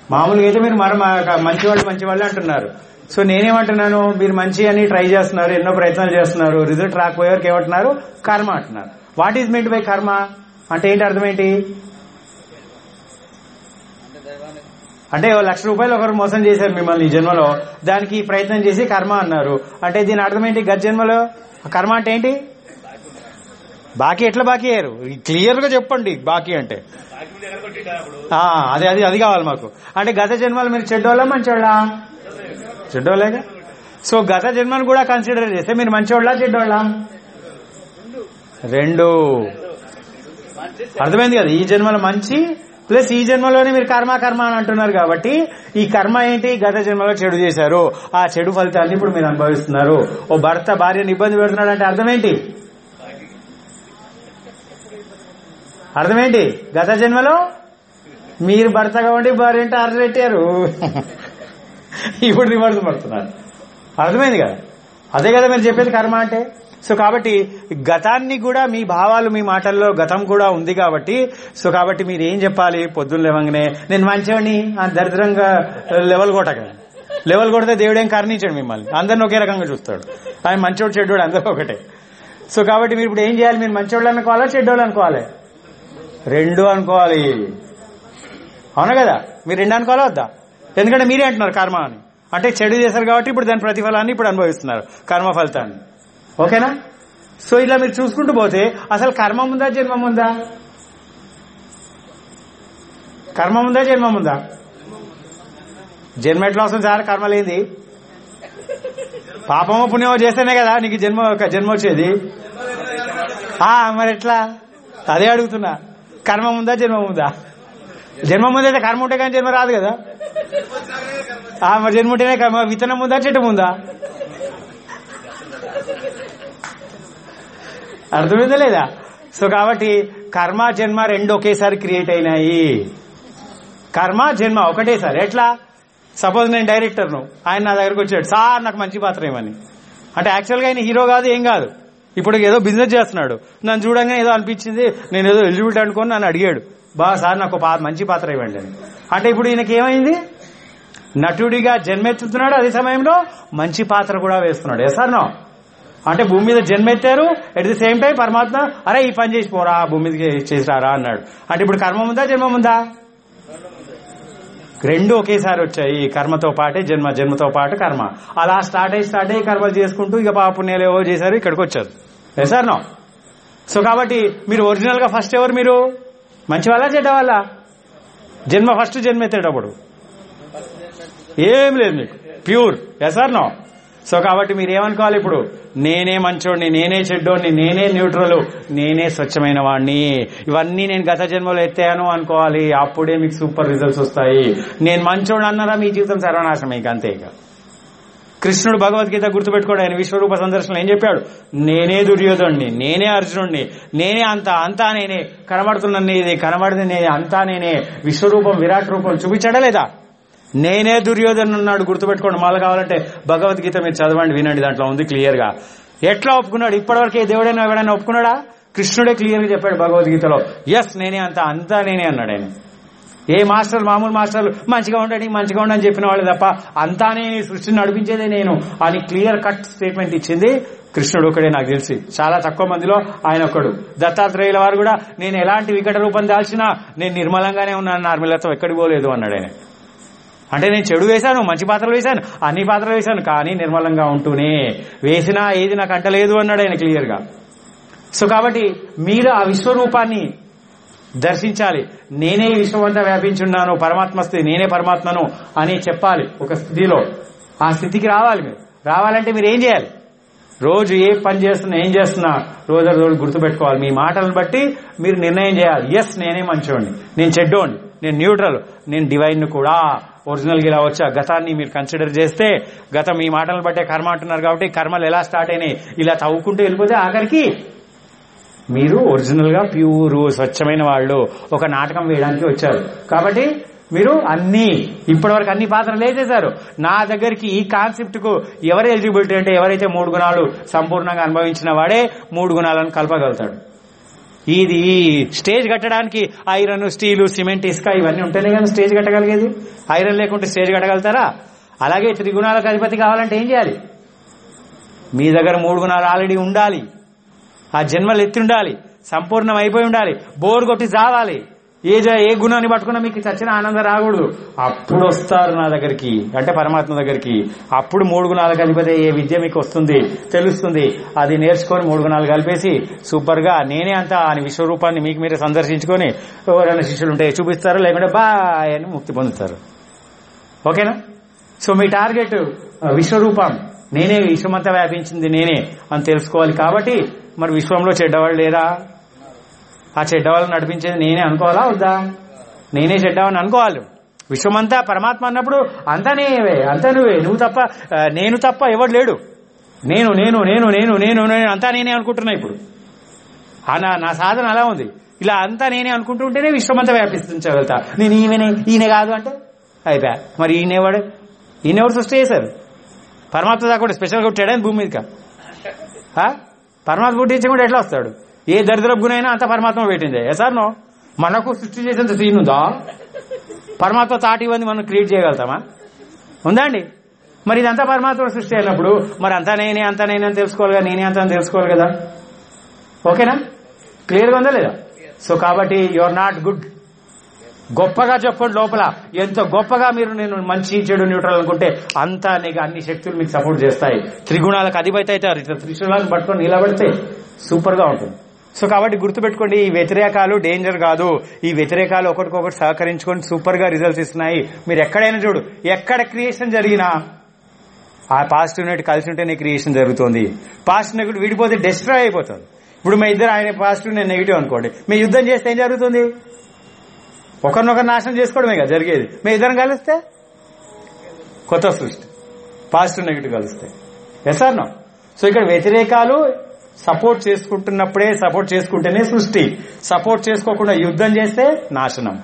మామూలుగా అయితే మీరు మరి మంచి వాళ్ళు మంచి వాళ్ళు అంటున్నారు సో నేనేమంటున్నాను మీరు మంచి అని ట్రై చేస్తున్నారు ఎన్నో ప్రయత్నాలు చేస్తున్నారు రిజల్ట్ రాకపోయేవారికి ఏమంటున్నారు కర్మ అంటున్నారు వాట్ ఈజ్ మెంట్ బై కర్మ అంటే ఏంటి అర్థం ఏంటి అంటే ఓ లక్ష రూపాయలు ఒకరు మోసం చేశారు మిమ్మల్ని ఈ జన్మలో దానికి ప్రయత్నం చేసి కర్మ అన్నారు అంటే దీని అర్థం ఏంటి గత జన్మలో కర్మ అంటే ఏంటి బాకీ ఎట్లా బాకీ అయ్యారు క్లియర్ గా చెప్పండి బాకీ అంటే ఆ, అదే అది అది కావాలి మాకు అంటే గత జన్మలు మీరు చెడ్డోళ్ళ మంచోళ్ళ చెడ్డోళ్ళేగా సో గత జన్మను కూడా కన్సిడర్ చేస్తే మీరు మంచోళ్ళ చెడ్డోళ్ళ రెండు అర్థమైంది కదా ఈ జన్మలో మంచి ప్లస్ ఈ జన్మలోనే మీరు కర్మ కర్మ అని అంటున్నారు కాబట్టి ఈ కర్మ ఏంటి గత జన్మలో చెడు చేశారు ఆ చెడు ఫలితాన్ని ఇప్పుడు మీరు అనుభవిస్తున్నారు ఓ భర్త భార్యను ఇబ్బంది పెడుతున్నాడు అంటే అర్థం ఏంటి అర్థమేంటి గత జన్మలో మీరు భర్తగా ఉండి భార్య అంటే అర్ర పెట్టారు ఇప్పుడు రివర్స్ పడుతున్నారు అర్థమైంది కదా అదే కదా మీరు చెప్పేది కర్మ అంటే సో కాబట్టి గతాన్ని కూడా మీ భావాలు మీ మాటల్లో గతం కూడా ఉంది కాబట్టి సో కాబట్టి మీరు ఏం చెప్పాలి పొద్దున్న లేవంగానే నేను మంచివాడిని ఆ దరిద్రంగా లెవెల్ కొట్టక లెవెల్ కొడితే దేవుడేం కరుణించాడు మిమ్మల్ని అందరిని ఒకే రకంగా చూస్తాడు ఆయన మంచోడు చెడ్డోడు అందరూ ఒకటే సో కాబట్టి మీరు ఇప్పుడు ఏం చేయాలి మీరు మంచోళ్ళు అనుకోవాలా చెడ్డోళ్ళు అనుకోవాలి రెండు అనుకోవాలి అవునా కదా మీరు రెండు అనుకోవాలా వద్దా ఎందుకంటే మీరే అంటున్నారు కర్మ అని అంటే చెడు చేశారు కాబట్టి ఇప్పుడు దాని ప్రతిఫలాన్ని ఇప్పుడు అనుభవిస్తున్నారు కర్మ ఫలితాన్ని ఓకేనా సో ఇలా మీరు చూసుకుంటూ పోతే అసలు కర్మ ఉందా జన్మం ఉందా కర్మ ఉందా జన్మం ఉందా జన్మ ఎట్లా వస్తుంది సార్ కర్మ లేనిది పాపమో పుణ్యమో చేస్తేనే కదా నీకు జన్మ జన్మ వచ్చేది ఆ మరి ఎట్లా అదే అడుగుతున్నా కర్మ ఉందా జన్మ ఉందా జన్మ ముందైతే కర్మ ఉంటే కానీ జన్మ రాదు కదా ఆ మరి జన్మ ఉంటేనే కర్మ విత్తనం ఉందా చెట్టు ఉందా అర్థమైందా లేదా సో కాబట్టి కర్మ జన్మ రెండు ఒకేసారి క్రియేట్ అయినాయి కర్మ జన్మ ఒకటేసారి ఎట్లా సపోజ్ నేను డైరెక్టర్ను ఆయన నా దగ్గరకు వచ్చాడు సార్ నాకు మంచి పాత్ర ఏమని అంటే యాక్చువల్గా ఆయన హీరో కాదు ఏం కాదు ఇప్పుడు ఏదో బిజినెస్ చేస్తున్నాడు నన్ను చూడంగానే ఏదో అనిపించింది నేను ఏదో ఎలిజిబిలిటీ అనుకొని నన్ను అడిగాడు బా సార్ నాకు పా- మంచి పాత్ర ఇవ్వండి అని అంటే ఇప్పుడు ఈయనకి ఏమైంది నటుడిగా జన్మెత్తుతున్నాడు అదే సమయంలో మంచి పాత్ర కూడా వేస్తున్నాడు ఎస్ సార్ నో అంటే భూమి మీద జన్మెత్తారు ఎట్ ది సేమ్ టైం పరమాత్మ అరే ఈ పని చేసి పోరా భూమి మీదకి చేసి రారా అన్నాడు అంటే ఇప్పుడు కర్మ ఉందా జన్మం ఉందా రెండు ఒకేసారి వచ్చాయి కర్మతో పాటే జన్మ జన్మతో పాటు కర్మ అలా స్టార్ట్ అయ్యి స్టార్ట్ అయ్యి కర్మలు చేసుకుంటూ ఇక పాప పుణ్యాలు ఏవో చేశారు ఇక్కడికి వచ్చారు సార్ నో సో కాబట్టి మీరు ఒరిజినల్ గా ఫస్ట్ ఎవరు మీరు మంచి వాళ్ళ చెడ్డ వాళ్ళ జన్మ ఫస్ట్ జన్మ ఎత్తేటప్పుడు ఏం లేదు మీకు ప్యూర్ ఎసార్ నో సో కాబట్టి మీరు ఏమనుకోవాలి ఇప్పుడు నేనే మంచోడిని నేనే చెడ్డోడిని నేనే న్యూట్రల్ నేనే స్వచ్ఛమైన వాడిని ఇవన్నీ నేను గత జన్మలో ఎత్తాను అనుకోవాలి అప్పుడే మీకు సూపర్ రిజల్ట్స్ వస్తాయి నేను మంచోడు అన్నారా మీ జీవితం సర్వనాశనం ఇక అంతే ఇక కృష్ణుడు భగవద్గీత గుర్తుపెట్టుకోడు ఆయన విశ్వరూప సందర్శనలో ఏం చెప్పాడు నేనే దుర్యోధుణ్ణి నేనే అర్జునుడిని నేనే అంత అంతా నేనే కనబడుతున్న ఇది కనబడింది నేనే అంతా నేనే విశ్వరూపం విరాట్ రూపం చూపించాడా లేదా నేనే దుర్యోధను ఉన్నాడు గుర్తుపెట్టుకోండి మళ్ళీ కావాలంటే భగవద్గీత మీరు చదవండి వినండి దాంట్లో ఉంది క్లియర్ గా ఎట్లా ఒప్పుకున్నాడు ఇప్పటివరకు ఏ దేవుడైనా ఎవడైనా ఒప్పుకున్నాడా కృష్ణుడే క్లియర్ గా చెప్పాడు భగవద్గీతలో ఎస్ నేనే అంత అంతా నేనే అన్నాడు ఆయన ఏ మాస్టర్లు మామూలు మాస్టర్లు మంచిగా ఉండండి మంచిగా ఉండని చెప్పిన వాళ్ళు తప్ప అంతా నేను ఈ సృష్టిని నడిపించేదే నేను అని క్లియర్ కట్ స్టేట్మెంట్ ఇచ్చింది కృష్ణుడు ఒకడే నాకు తెలిసి చాలా తక్కువ మందిలో ఆయన ఒకడు దత్తాత్రేయుల వారు కూడా నేను ఎలాంటి వికట రూపం దాల్చినా నేను నిర్మలంగానే ఉన్నాను నార్మలతో ఎక్కడికి పోలేదు అన్నాడు ఆయన అంటే నేను చెడు వేశాను మంచి పాత్రలు వేశాను అన్ని పాత్రలు వేశాను కానీ నిర్మలంగా ఉంటూనే వేసినా ఏది నాకు అంటలేదు అన్నాడు ఆయన క్లియర్ గా సో కాబట్టి మీరు ఆ విశ్వరూపాన్ని దర్శించాలి నేనే ఈ విశ్వం అంతా వ్యాపించున్నాను పరమాత్మ స్థితి నేనే పరమాత్మను అని చెప్పాలి ఒక స్థితిలో ఆ స్థితికి రావాలి మీరు రావాలంటే మీరు ఏం చేయాలి రోజు ఏ పని చేస్తున్నా ఏం చేస్తున్నా రోజు రోజు గుర్తుపెట్టుకోవాలి మీ మాటలను బట్టి మీరు నిర్ణయం చేయాలి ఎస్ నేనే మంచోడిని నేను చెడ్డోండి నేను న్యూట్రల్ నేను డివైన్ కూడా ఒరిజినల్ గా ఇలా వచ్చా గతాన్ని మీరు కన్సిడర్ చేస్తే గతం మీ మాటలను బట్టే కర్మ అంటున్నారు కాబట్టి కర్మలు ఎలా స్టార్ట్ అయినాయి ఇలా తవ్వుకుంటూ వెళ్ళిపోతే ఆఖరికి మీరు ఒరిజినల్ గా ప్యూర్ స్వచ్ఛమైన వాళ్ళు ఒక నాటకం వేయడానికి వచ్చారు కాబట్టి మీరు అన్ని ఇప్పటివరకు అన్ని పాత్రలు వేసేశారు నా దగ్గరికి ఈ కాన్సెప్ట్ కు ఎవరు ఎలిజిబిలిటీ అంటే ఎవరైతే మూడు గుణాలు సంపూర్ణంగా అనుభవించిన వాడే మూడు గుణాలను కలపగలుగుతాడు ఇది స్టేజ్ కట్టడానికి ఐరన్ స్టీలు సిమెంట్ ఇసుక ఇవన్నీ ఉంటేనే కానీ స్టేజ్ కట్టగలిగేది ఐరన్ లేకుంటే స్టేజ్ కట్టగలుగుతారా అలాగే త్రిగుణాలకు అధిపతి కావాలంటే ఏం చేయాలి మీ దగ్గర మూడు గుణాలు ఆల్రెడీ ఉండాలి ఆ జన్మలు ఎత్తి ఉండాలి సంపూర్ణం అయిపోయి ఉండాలి బోర్ కొట్టి చావాలి ఏ జ- ఏ గుణాన్ని పట్టుకున్నా మీకు చచ్చిన ఆనందం రాకూడదు అప్పుడు వస్తారు నా దగ్గరికి అంటే పరమాత్మ దగ్గరికి అప్పుడు మూడు గుణాలకు అధిపతి ఏ విద్య మీకు వస్తుంది తెలుస్తుంది అది నేర్చుకొని మూడు గుణాలు కలిపేసి సూపర్ గా నేనే అంత అని విశ్వరూపాన్ని మీకు మీరే సందర్శించుకొని ఎవరైనా శిష్యులు ఉంటే చూపిస్తారు లేకుంటే బాయ్ అని ముక్తి పొందుతారు ఓకేనా సో మీ టార్గెట్ ఆ, విశ్వరూపం నేనే విశ్వమంతా వ్యాపించింది నేనే అని తెలుసుకోవాలి కాబట్టి మరి విశ్వంలో చెడ్డవాళ్ళు లేరా ఆ చెడ్డవాళ్ళని నడిపించేది నేనే అనుకోవాలా వద్దా నేనే చెడ్డవాడిని అనుకోవాలి విశ్వమంతా పరమాత్మ అన్నప్పుడు అంతా నేవే అంతా నువ్వే నువ్వు తప్ప ఆ, నేను తప్ప ఎవడు లేడు నేను నేను నేను నేను నేను నేను అంతా నేనే అనుకుంటున్నా ఇప్పుడు ఆ నా నా సాధన అలా ఉంది ఇలా అంతా నేనే అనుకుంటూ ఉంటేనే విశ్వమంతా వ్యాపిస్తుంచగలుగుతా నేను ఈమెనే ఈయన కాదు అంటే అయిపోయా మరి ఈయనెవడు ఈయనెవడు సృష్టి చేశారు పరమాత్మ దాకా కూడా స్పెషల్గా వచ్చాడని భూమి మీదక ఆ? పరమాత్మ పుట్టించకుండా ఎట్లా వస్తాడు ఏ దరిద్రపు గుణైనా అంత పరమాత్మ పెట్టిందే సార్ నో మనకు సృష్టి చేసేంత సీన్ ఉందా పరమాత్మ తాటి ఇవన్నీ మనం క్రియేట్ చేయగలుగుతామా ఉందా అండి మరి ఇదంతా పరమాత్మ సృష్టి అయినప్పుడు మరి అంతా నేనే అంతా నేనే అని తెలుసుకోవాలి కదా నేనే అంతా అని తెలుసుకోవాలి కదా ఓకేనా క్లియర్గా ఉందా లేదా సో కాబట్టి యు ఆర్ నాట్ గుడ్ గొప్పగా చెప్పండి లోపల ఎంత గొప్పగా మీరు నేను మంచి చెడు న్యూట్రల్ అనుకుంటే అంతా నీకు అన్ని శక్తులు మీకు సపోర్ట్ చేస్తాయి త్రిగుణాలకు అధిపతి అవుతారు ఇట్లా త్రిశూలాలను పట్టుకొని నిలబడితే సూపర్ గా ఉంటుంది సో కాబట్టి గుర్తుపెట్టుకోండి ఈ వ్యతిరేకాలు డేంజర్ కాదు ఈ వ్యతిరేకాలు ఒకరికొకటి సహకరించుకొని సూపర్ గా రిజల్ట్స్ ఇస్తున్నాయి మీరు ఎక్కడైనా చూడు ఎక్కడ క్రియేషన్ జరిగినా ఆ పాజిటివ్ నెట్ కలిసి ఉంటేనే క్రియేషన్ జరుగుతుంది పాజిటివ్ నెగిటివ్ విడిపోతే డిస్ట్రాయ్ అయిపోతుంది ఇప్పుడు మీ ఇద్దరు ఆయన పాజిటివ్ నేను నెగిటివ్ అనుకోండి మీ యుద్ధం చేస్తే ఏం జరుగుతుంది ఒకరినొకరు నాశనం చేసుకోవడమే కదా జరిగేది మీ ఇద్దరం కలిస్తే కొత్త సృష్టి పాజిటివ్ నెగిటివ్ కలిస్తే ఎస్ ఆర్ నో సో ఇక్కడ వ్యతిరేకాలు సపోర్ట్ చేసుకుంటున్నప్పుడే సపోర్ట్ చేసుకుంటేనే సృష్టి సపోర్ట్ చేసుకోకుండా యుద్ధం చేస్తే నాశనం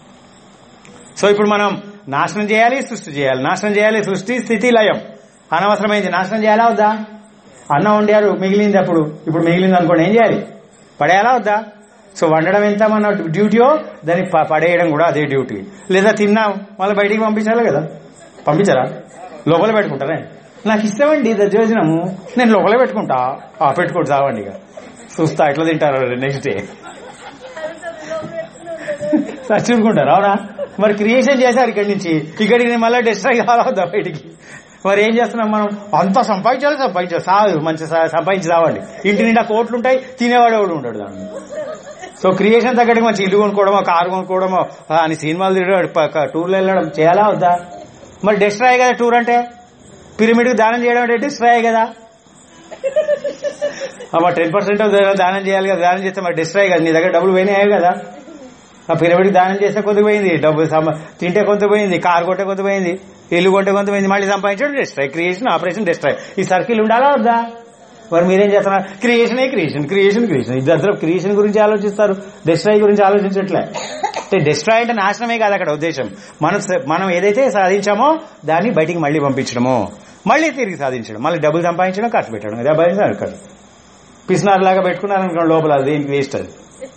సో ఇప్పుడు మనం నాశనం చేయాలి సృష్టి చేయాలి నాశనం చేయాలి సృష్టి స్థితి లయం అనవసరమైంది నాశనం చేయాలా వద్దా అన్నం వండారు మిగిలింది అప్పుడు ఇప్పుడు మిగిలింది అనుకోండి ఏం చేయాలి పడేయాలా వద్దా సో వండడం ఎంత మన డ్యూటీయో దాన్ని ప- పడేయడం కూడా అదే డ్యూటీ లేదా తిన్నాం మళ్ళీ బయటికి పంపించాలి కదా పంపించరా లోపల పెట్టుకుంటారే నాకు ఇష్టమండి దర్జోజనము నేను లోపల పెట్టుకుంటా ఆ పెట్టుకుంటా చావండి ఇక చూస్తా ఎట్లా తింటారు నెక్స్ట్ డే చచ్చుకుంటారు అవునా మరి క్రియేషన్ చేశారు ఇక్కడి నుంచి ఇక్కడికి నేను మళ్ళీ డిస్ట్రాక్ట్ కావద్దా బయటికి మరి ఏం చేస్తున్నాం మనం అంత సంపాదించాలి సంపాదించాలి సాగు మంచి సా- సంపాదించి రావండి ఇంటి నిండా కోట్లు ఉంటాయి తినేవాడు ఎవడు ఉంటాడు దాన్ని సో క్రియేషన్ తగ్గట్టు మంచి ఇల్లు కొనుక్కోవడమో కారు కొనుక్కోవడమో ఆ, అని సినిమాలు తిరగడం ప- టూర్లు వెళ్ళడం చేయాలా వద్దా మరి డిస్ట్రాయ్ కదా టూర్ అంటే పిరమిడ్కి దానం చేయడం అంటే డిస్ట్రాయ్ కదా మరి టెన్ పర్సెంట్ దానం చేయాలి కదా దానం చేస్తే మరి డిస్ట్రాయ్ కదా నీ దగ్గర డబ్బులు పోయినాయి కదా ఆ పిరమిడ్కి దానం చేస్తే కొంత పోయింది డబ్బు సంప- తింటే కొంత పోయింది కారు కొంటే కొంత పోయింది ఇల్లు కొంటే కొంత పోయింది మళ్ళీ సంపాదించడం డిస్ట్రాయ్ క్రియేషన్ ఆపరేషన్ డిస్ట్రాయ్ ఈ సర్కిల్ ఉండాలా వద్దా మరి మీరేం చేస్తున్నారు క్రియేషనే క్రియేషన్ క్రియేషన్ క్రియేషన్ ఇద్దరు క్రియేషన్ గురించి ఆలోచిస్తారు డిస్ట్రాయ్ గురించి ఆలోచించట్లే అంటే డిస్ట్రాయ్ అంటే నాశనమే కాదు అక్కడ ఉద్దేశం మనం స- మనం ఏదైతే సాధించామో దాన్ని బయటికి మళ్ళీ పంపించడము మళ్ళీ తిరిగి సాధించడం మళ్ళీ డబ్బులు సంపాదించడం ఖర్చు పెట్టడం ఇదే భయం అక్కడ పిసినార్ లాగా పెట్టుకున్నారనుకోండి లోపల అది దేనికి వేస్ట్ అది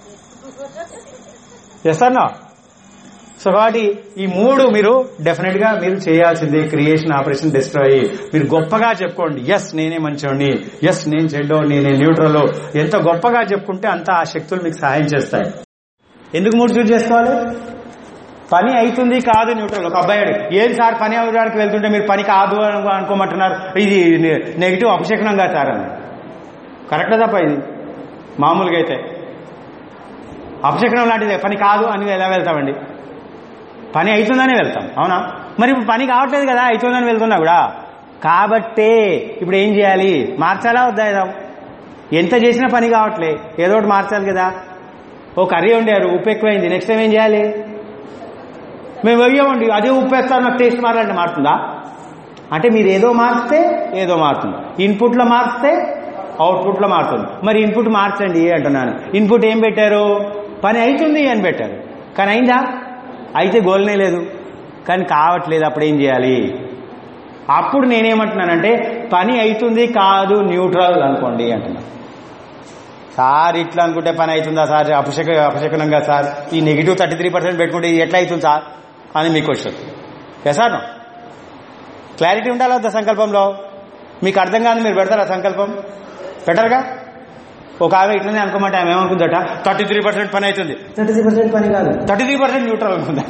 ఎస్ అన్నా సో కాబట్టి ఈ మూడు మీరు డెఫినెట్ గా మీరు చేయాల్సిందే క్రియేషన్ ఆపరేషన్ డిస్ట్రాయ్ మీరు గొప్పగా చెప్పుకోండి ఎస్ నేనే మంచోడిని ఎస్ నేను చెడ్డోడిని నేను న్యూట్రల్ ఎంత గొప్పగా చెప్పుకుంటే అంత ఆ శక్తులు మీకు సహాయం చేస్తాయి ఎందుకు మూడు చూస్ చేసుకోవాలి పని అవుతుంది కాదు న్యూట్రల్ ఒక అబ్బాయి అడిగి, ఏం సార్ పని అవడానికి వెళ్తుంటే మీరు పని కాదు అని అనుకోమంటున్నారు ఇది నెగిటివ్ అపశకనంగా సార్ అని కరెక్టే తప్ప ఇది మామూలుగా అయితే అపశకనం లాంటిదే పని కాదు అని ఎలా వెళ్తామండి పని అవుతుందని వెళ్తాం అవునా మరి ఇప్పుడు పని కావట్లేదు కదా అవుతుందని వెళ్తున్నా కూడా కాబట్టే ఇప్పుడు ఏం చేయాలి మార్చాలా వద్దా ఏదో ఎంత చేసినా పని కావట్లే ఏదో ఒకటి మార్చాలి కదా ఓ కర్రీ వండారు ఉప్పు ఎక్కువైంది నెక్స్ట్ టైం ఏం చేయాలి మేము వెయ్యమండి అదే ఉప్పు వేస్తారు నాకు టేస్ట్ మారాలంటే మారుతుందా అంటే మీరు ఏదో మార్చితే ఏదో మారుతుంది ఇన్పుట్లో మార్చితే అవుట్పుట్లో మారుతుంది మరి ఇన్పుట్ మార్చండి అంటున్నాను ఇన్పుట్ ఏం పెట్టారు పని అవుతుంది అని పెట్టారు కానీ అయిందా అయితే గోల్నే లేదు కానీ కావట్లేదు అప్పుడు ఏం చేయాలి అప్పుడు నేనేమంటున్నానంటే పని అవుతుంది కాదు న్యూట్రల్ అనుకోండి అంటున్నా సార్ ఇట్లా అనుకుంటే పని అవుతుందా సార్ అపశక అపశకనంగా సార్ ఈ నెగిటివ్ థర్టీ త్రీ పర్సెంట్ పెట్టుకుంటే ఇది ఎట్లా అవుతుంది సార్ అని మీ క్వశ్చన్ సార్ క్లారిటీ ఉండాలి వద్దా సంకల్పంలో మీకు అర్థం కాదు మీరు పెడతారా సంకల్పం పెట్టరుగా ఒక ఆమె ఇట్లనే అనుకోమంటే ఆమె ఏమనుకుందట థర్టీ త్రీ పర్సెంట్ పని అవుతుంది థర్టీ త్రీ పర్సెంట్ పని కాదు థర్టీ త్రీ పర్సెంట్ న్యూట్రల్ అనుకుందా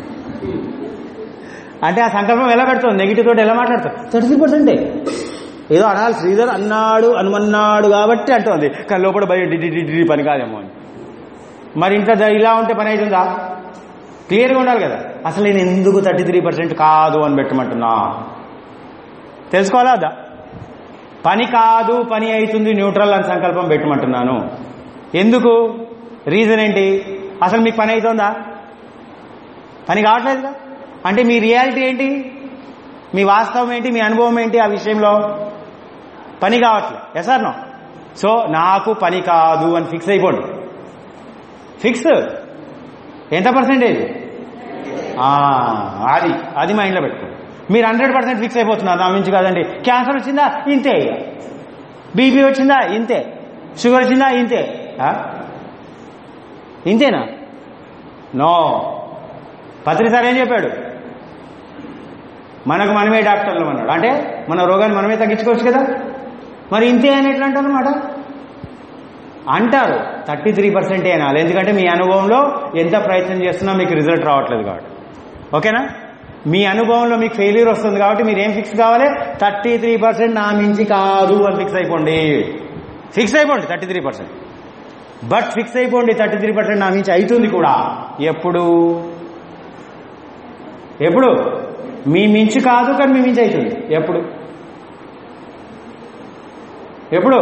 అంటే ఆ సంకల్పం ఎలా పెడుతుంది నెగిటివ్ తోటి ఎలా మాట్లాడుతుంది థర్టీ త్రీ పర్సెంటే ఏదో అనాలి శ్రీధర్ అన్నాడు అనుమన్నాడు కాబట్టి అంటోంది కానీ లోపల భయ డి డి డి పని కాదేమో అని మరి ఇంత ద- ఇలా ఉంటే పని అవుతుందా క్లియర్గా ఉండాలి కదా అసలు నేను ఎందుకు థర్టీ త్రీ పర్సెంట్ కాదు అని పెట్టమంటున్నా తెలుసుకోవాలా వద్దా పని కాదు పని అవుతుంది న్యూట్రల్ అని సంకల్పం పెట్టమంటున్నాను ఎందుకు రీజన్ ఏంటి అసలు మీకు పని అవుతుందా పని కావట్లేదుగా అంటే మీ రియాలిటీ ఏంటి మీ వాస్తవం ఏంటి మీ అనుభవం ఏంటి ఆ విషయంలో పని కావట్లేదు ఎస్ ఆర్ నో సో నాకు పని కాదు అని ఫిక్స్ అయిపోండి ఫిక్స్ ఎంత పర్సెంటేజ్ ఆ, అది అది మైండ్లో పెట్టుకోండి మీరు హండ్రెడ్ పర్సెంట్ ఫిక్స్ అయిపోతున్నారు నా మించి కాదండి క్యాన్సర్ వచ్చిందా ఇంతే ఇక బీపీ వచ్చిందా ఇంతే షుగర్ వచ్చిందా ఇంతే ఆ? ఇంతేనా నో పత్రి సార్ ఏం చెప్పాడు మనకు మనమే డాక్టర్లు అన్నాడు అంటే మన రోగాన్ని మనమే తగ్గించుకోవచ్చు కదా మరి ఇంతే అని ఎట్లా అంటారు అన్నమాట అంటారు థర్టీ త్రీ పర్సెంటే అనాలి ఎందుకంటే మీ అనుభవంలో ఎంత ప్రయత్నం చేస్తున్నా మీకు రిజల్ట్ రావట్లేదు కాబట్టి ఓకేనా మీ అనుభవంలో మీకు ఫెయిల్యూర్ వస్తుంది కాబట్టి మీరు ఏం ఫిక్స్ కావాలి థర్టీ త్రీ పర్సెంట్ నా మించి కాదు అని ఫిక్స్ అయిపోండి ఫిక్స్ అయిపోండి thirty three percent but fix అయిపోండి థర్టీ త్రీ పర్సెంట్ నా మించి అవుతుంది కూడా ఎప్పుడు ఎప్పుడు మీ మించి కాదు కానీ మీ మించి అవుతుంది ఎప్పుడు ఎప్పుడు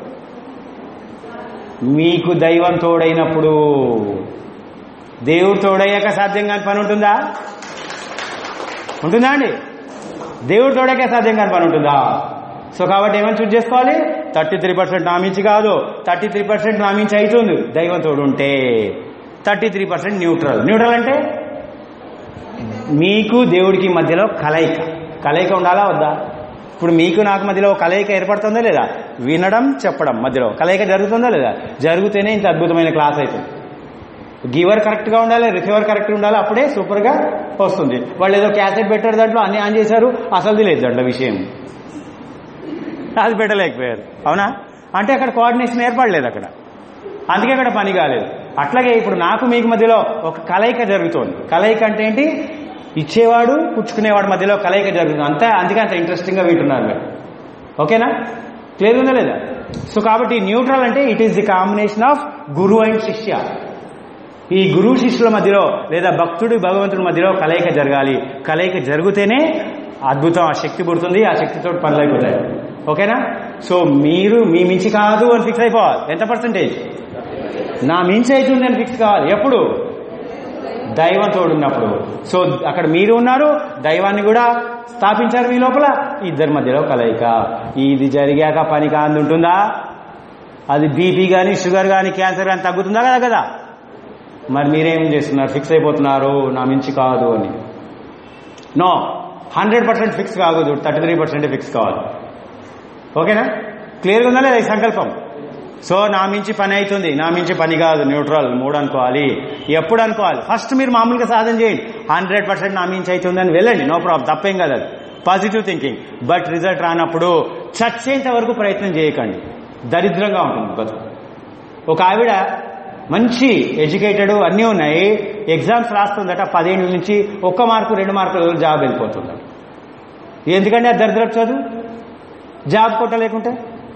మీకు దైవం తోడైనప్పుడు దేవుడు తోడయ్యాక సాధ్యం కాని పని ఉంటుందా ఉంటుందా అండి దేవుడు తోడయ్యాక సాధ్యం కాని పని ఉంటుందా సో కాబట్టి ఏమని చూస్ చేసుకోవాలి థర్టీ త్రీ పర్సెంట్ నా మించి కాదు థర్టీ త్రీ పర్సెంట్ నా మించి అవుతుంది దైవం తోడు ఉంటే thirty three percent neutral neutral అంటే మీకు దేవుడికి మధ్యలో కలయిక కలయిక ఉండాలా వద్దా ఇప్పుడు మీకు నాకు మధ్యలో ఒక కలయిక ఏర్పడుతుందా లేదా వినడం చెప్పడం మధ్యలో కలయిక జరుగుతుందా లేదా జరిగితేనే ఇంత అద్భుతమైన క్లాస్ అవుతుంది గివర్ కరెక్ట్ గా ఉండాలి రిసీవర్ కరెక్ట్ గా ఉండాలి అప్పుడే సూపర్ గా వస్తుంది వాళ్ళు ఏదో క్యాసెట్ పెట్టారు దాంట్లో అన్ని ఆన్ చేశారు అసలుది లేదు దాంట్లో విషయం అది పెట్టలేకపోయారు అవునా అంటే అక్కడ కోఆర్డినేషన్ ఏర్పడలేదు అక్కడ అందుకే అక్కడ పని కాలేదు అట్లాగే ఇప్పుడు నాకు మీకు మధ్యలో ఒక కలయిక జరుగుతోంది కలయిక అంటే ఏంటి ఇచ్చేవాడు పుచ్చుకునేవాడు మధ్యలో కలయిక జరుగుతుంది అంతా అందుకే అంత ఇంట్రెస్టింగ్ గా వింటున్నారు మీరు ఓకేనా క్లియర్ ఉందా లేదా సో కాబట్టి న్యూట్రల్ అంటే it is the combination of guru and shishya ఈ గురువు శిష్యుల మధ్యలో లేదా భక్తుడి భగవంతుడి మధ్యలో కలయిక జరగాలి కలయిక జరిగితేనే అద్భుతం ఆ శక్తి పుడుతుంది ఆ శక్తితో పనులు అయిపోతాయి ఓకేనా సో మీరు మీ మించి కాదు అని ఫిక్స్ అయిపోవాలి ఎంత పర్సంటేజ్ నా మించి అవుతుంది అని ఫిక్స్ కావాలి ఎప్పుడు దైవం తోడున్నప్పుడు సో అక్కడ మీరు ఉన్నారు దైవాన్ని కూడా స్థాపించారు మీ లోపల ఇద్దరి మధ్యలో కలయిక ఇది జరిగాక పని కాంది ఉంటుందా అది బీపీ కానీ షుగర్ కానీ క్యాన్సర్ కానీ తగ్గుతుందా కదా కదా మరి మీరేం చేస్తున్నారు ఫిక్స్ అయిపోతున్నారు నా మించి కాదు అని నో హండ్రెడ్ పర్సెంట్ ఫిక్స్ కాకూడదు థర్టీ త్రీ పర్సెంట్ ఫిక్స్ కావాలి ఓకేనా క్లియర్గా ఉందా లేదా ఈ సంకల్పం సో నా మించి పని అవుతుంది నా మించి పని కాదు న్యూట్రల్ మూడు అనుకోవాలి ఎప్పుడు అనుకోవాలి ఫస్ట్ మీరు మామూలుగా సాధన చేయండి హండ్రెడ్ పర్సెంట్ నా మించి అవుతుంది అని వెళ్ళండి నో ప్రాబ్లం తప్పేం కాదు అది పాజిటివ్ థింకింగ్ బట్ రిజల్ట్ రానప్పుడు చచ్చేంత వరకు ప్రయత్నం చేయకండి దరిద్రంగా ఉంటుంది బతుకు ఒక ఆవిడ మంచి ఎడ్యుకేటెడ్ అన్నీ ఉన్నాయి ఎగ్జామ్స్ రాస్తుందట పదిహేను నుంచి ఒక్క మార్కు రెండు మార్కులు జాబ్ వెళ్ళిపోతుందట ఎందుకంటే అది దరిద్రపు చదువు జాబ్ కొట్టలేకుంటే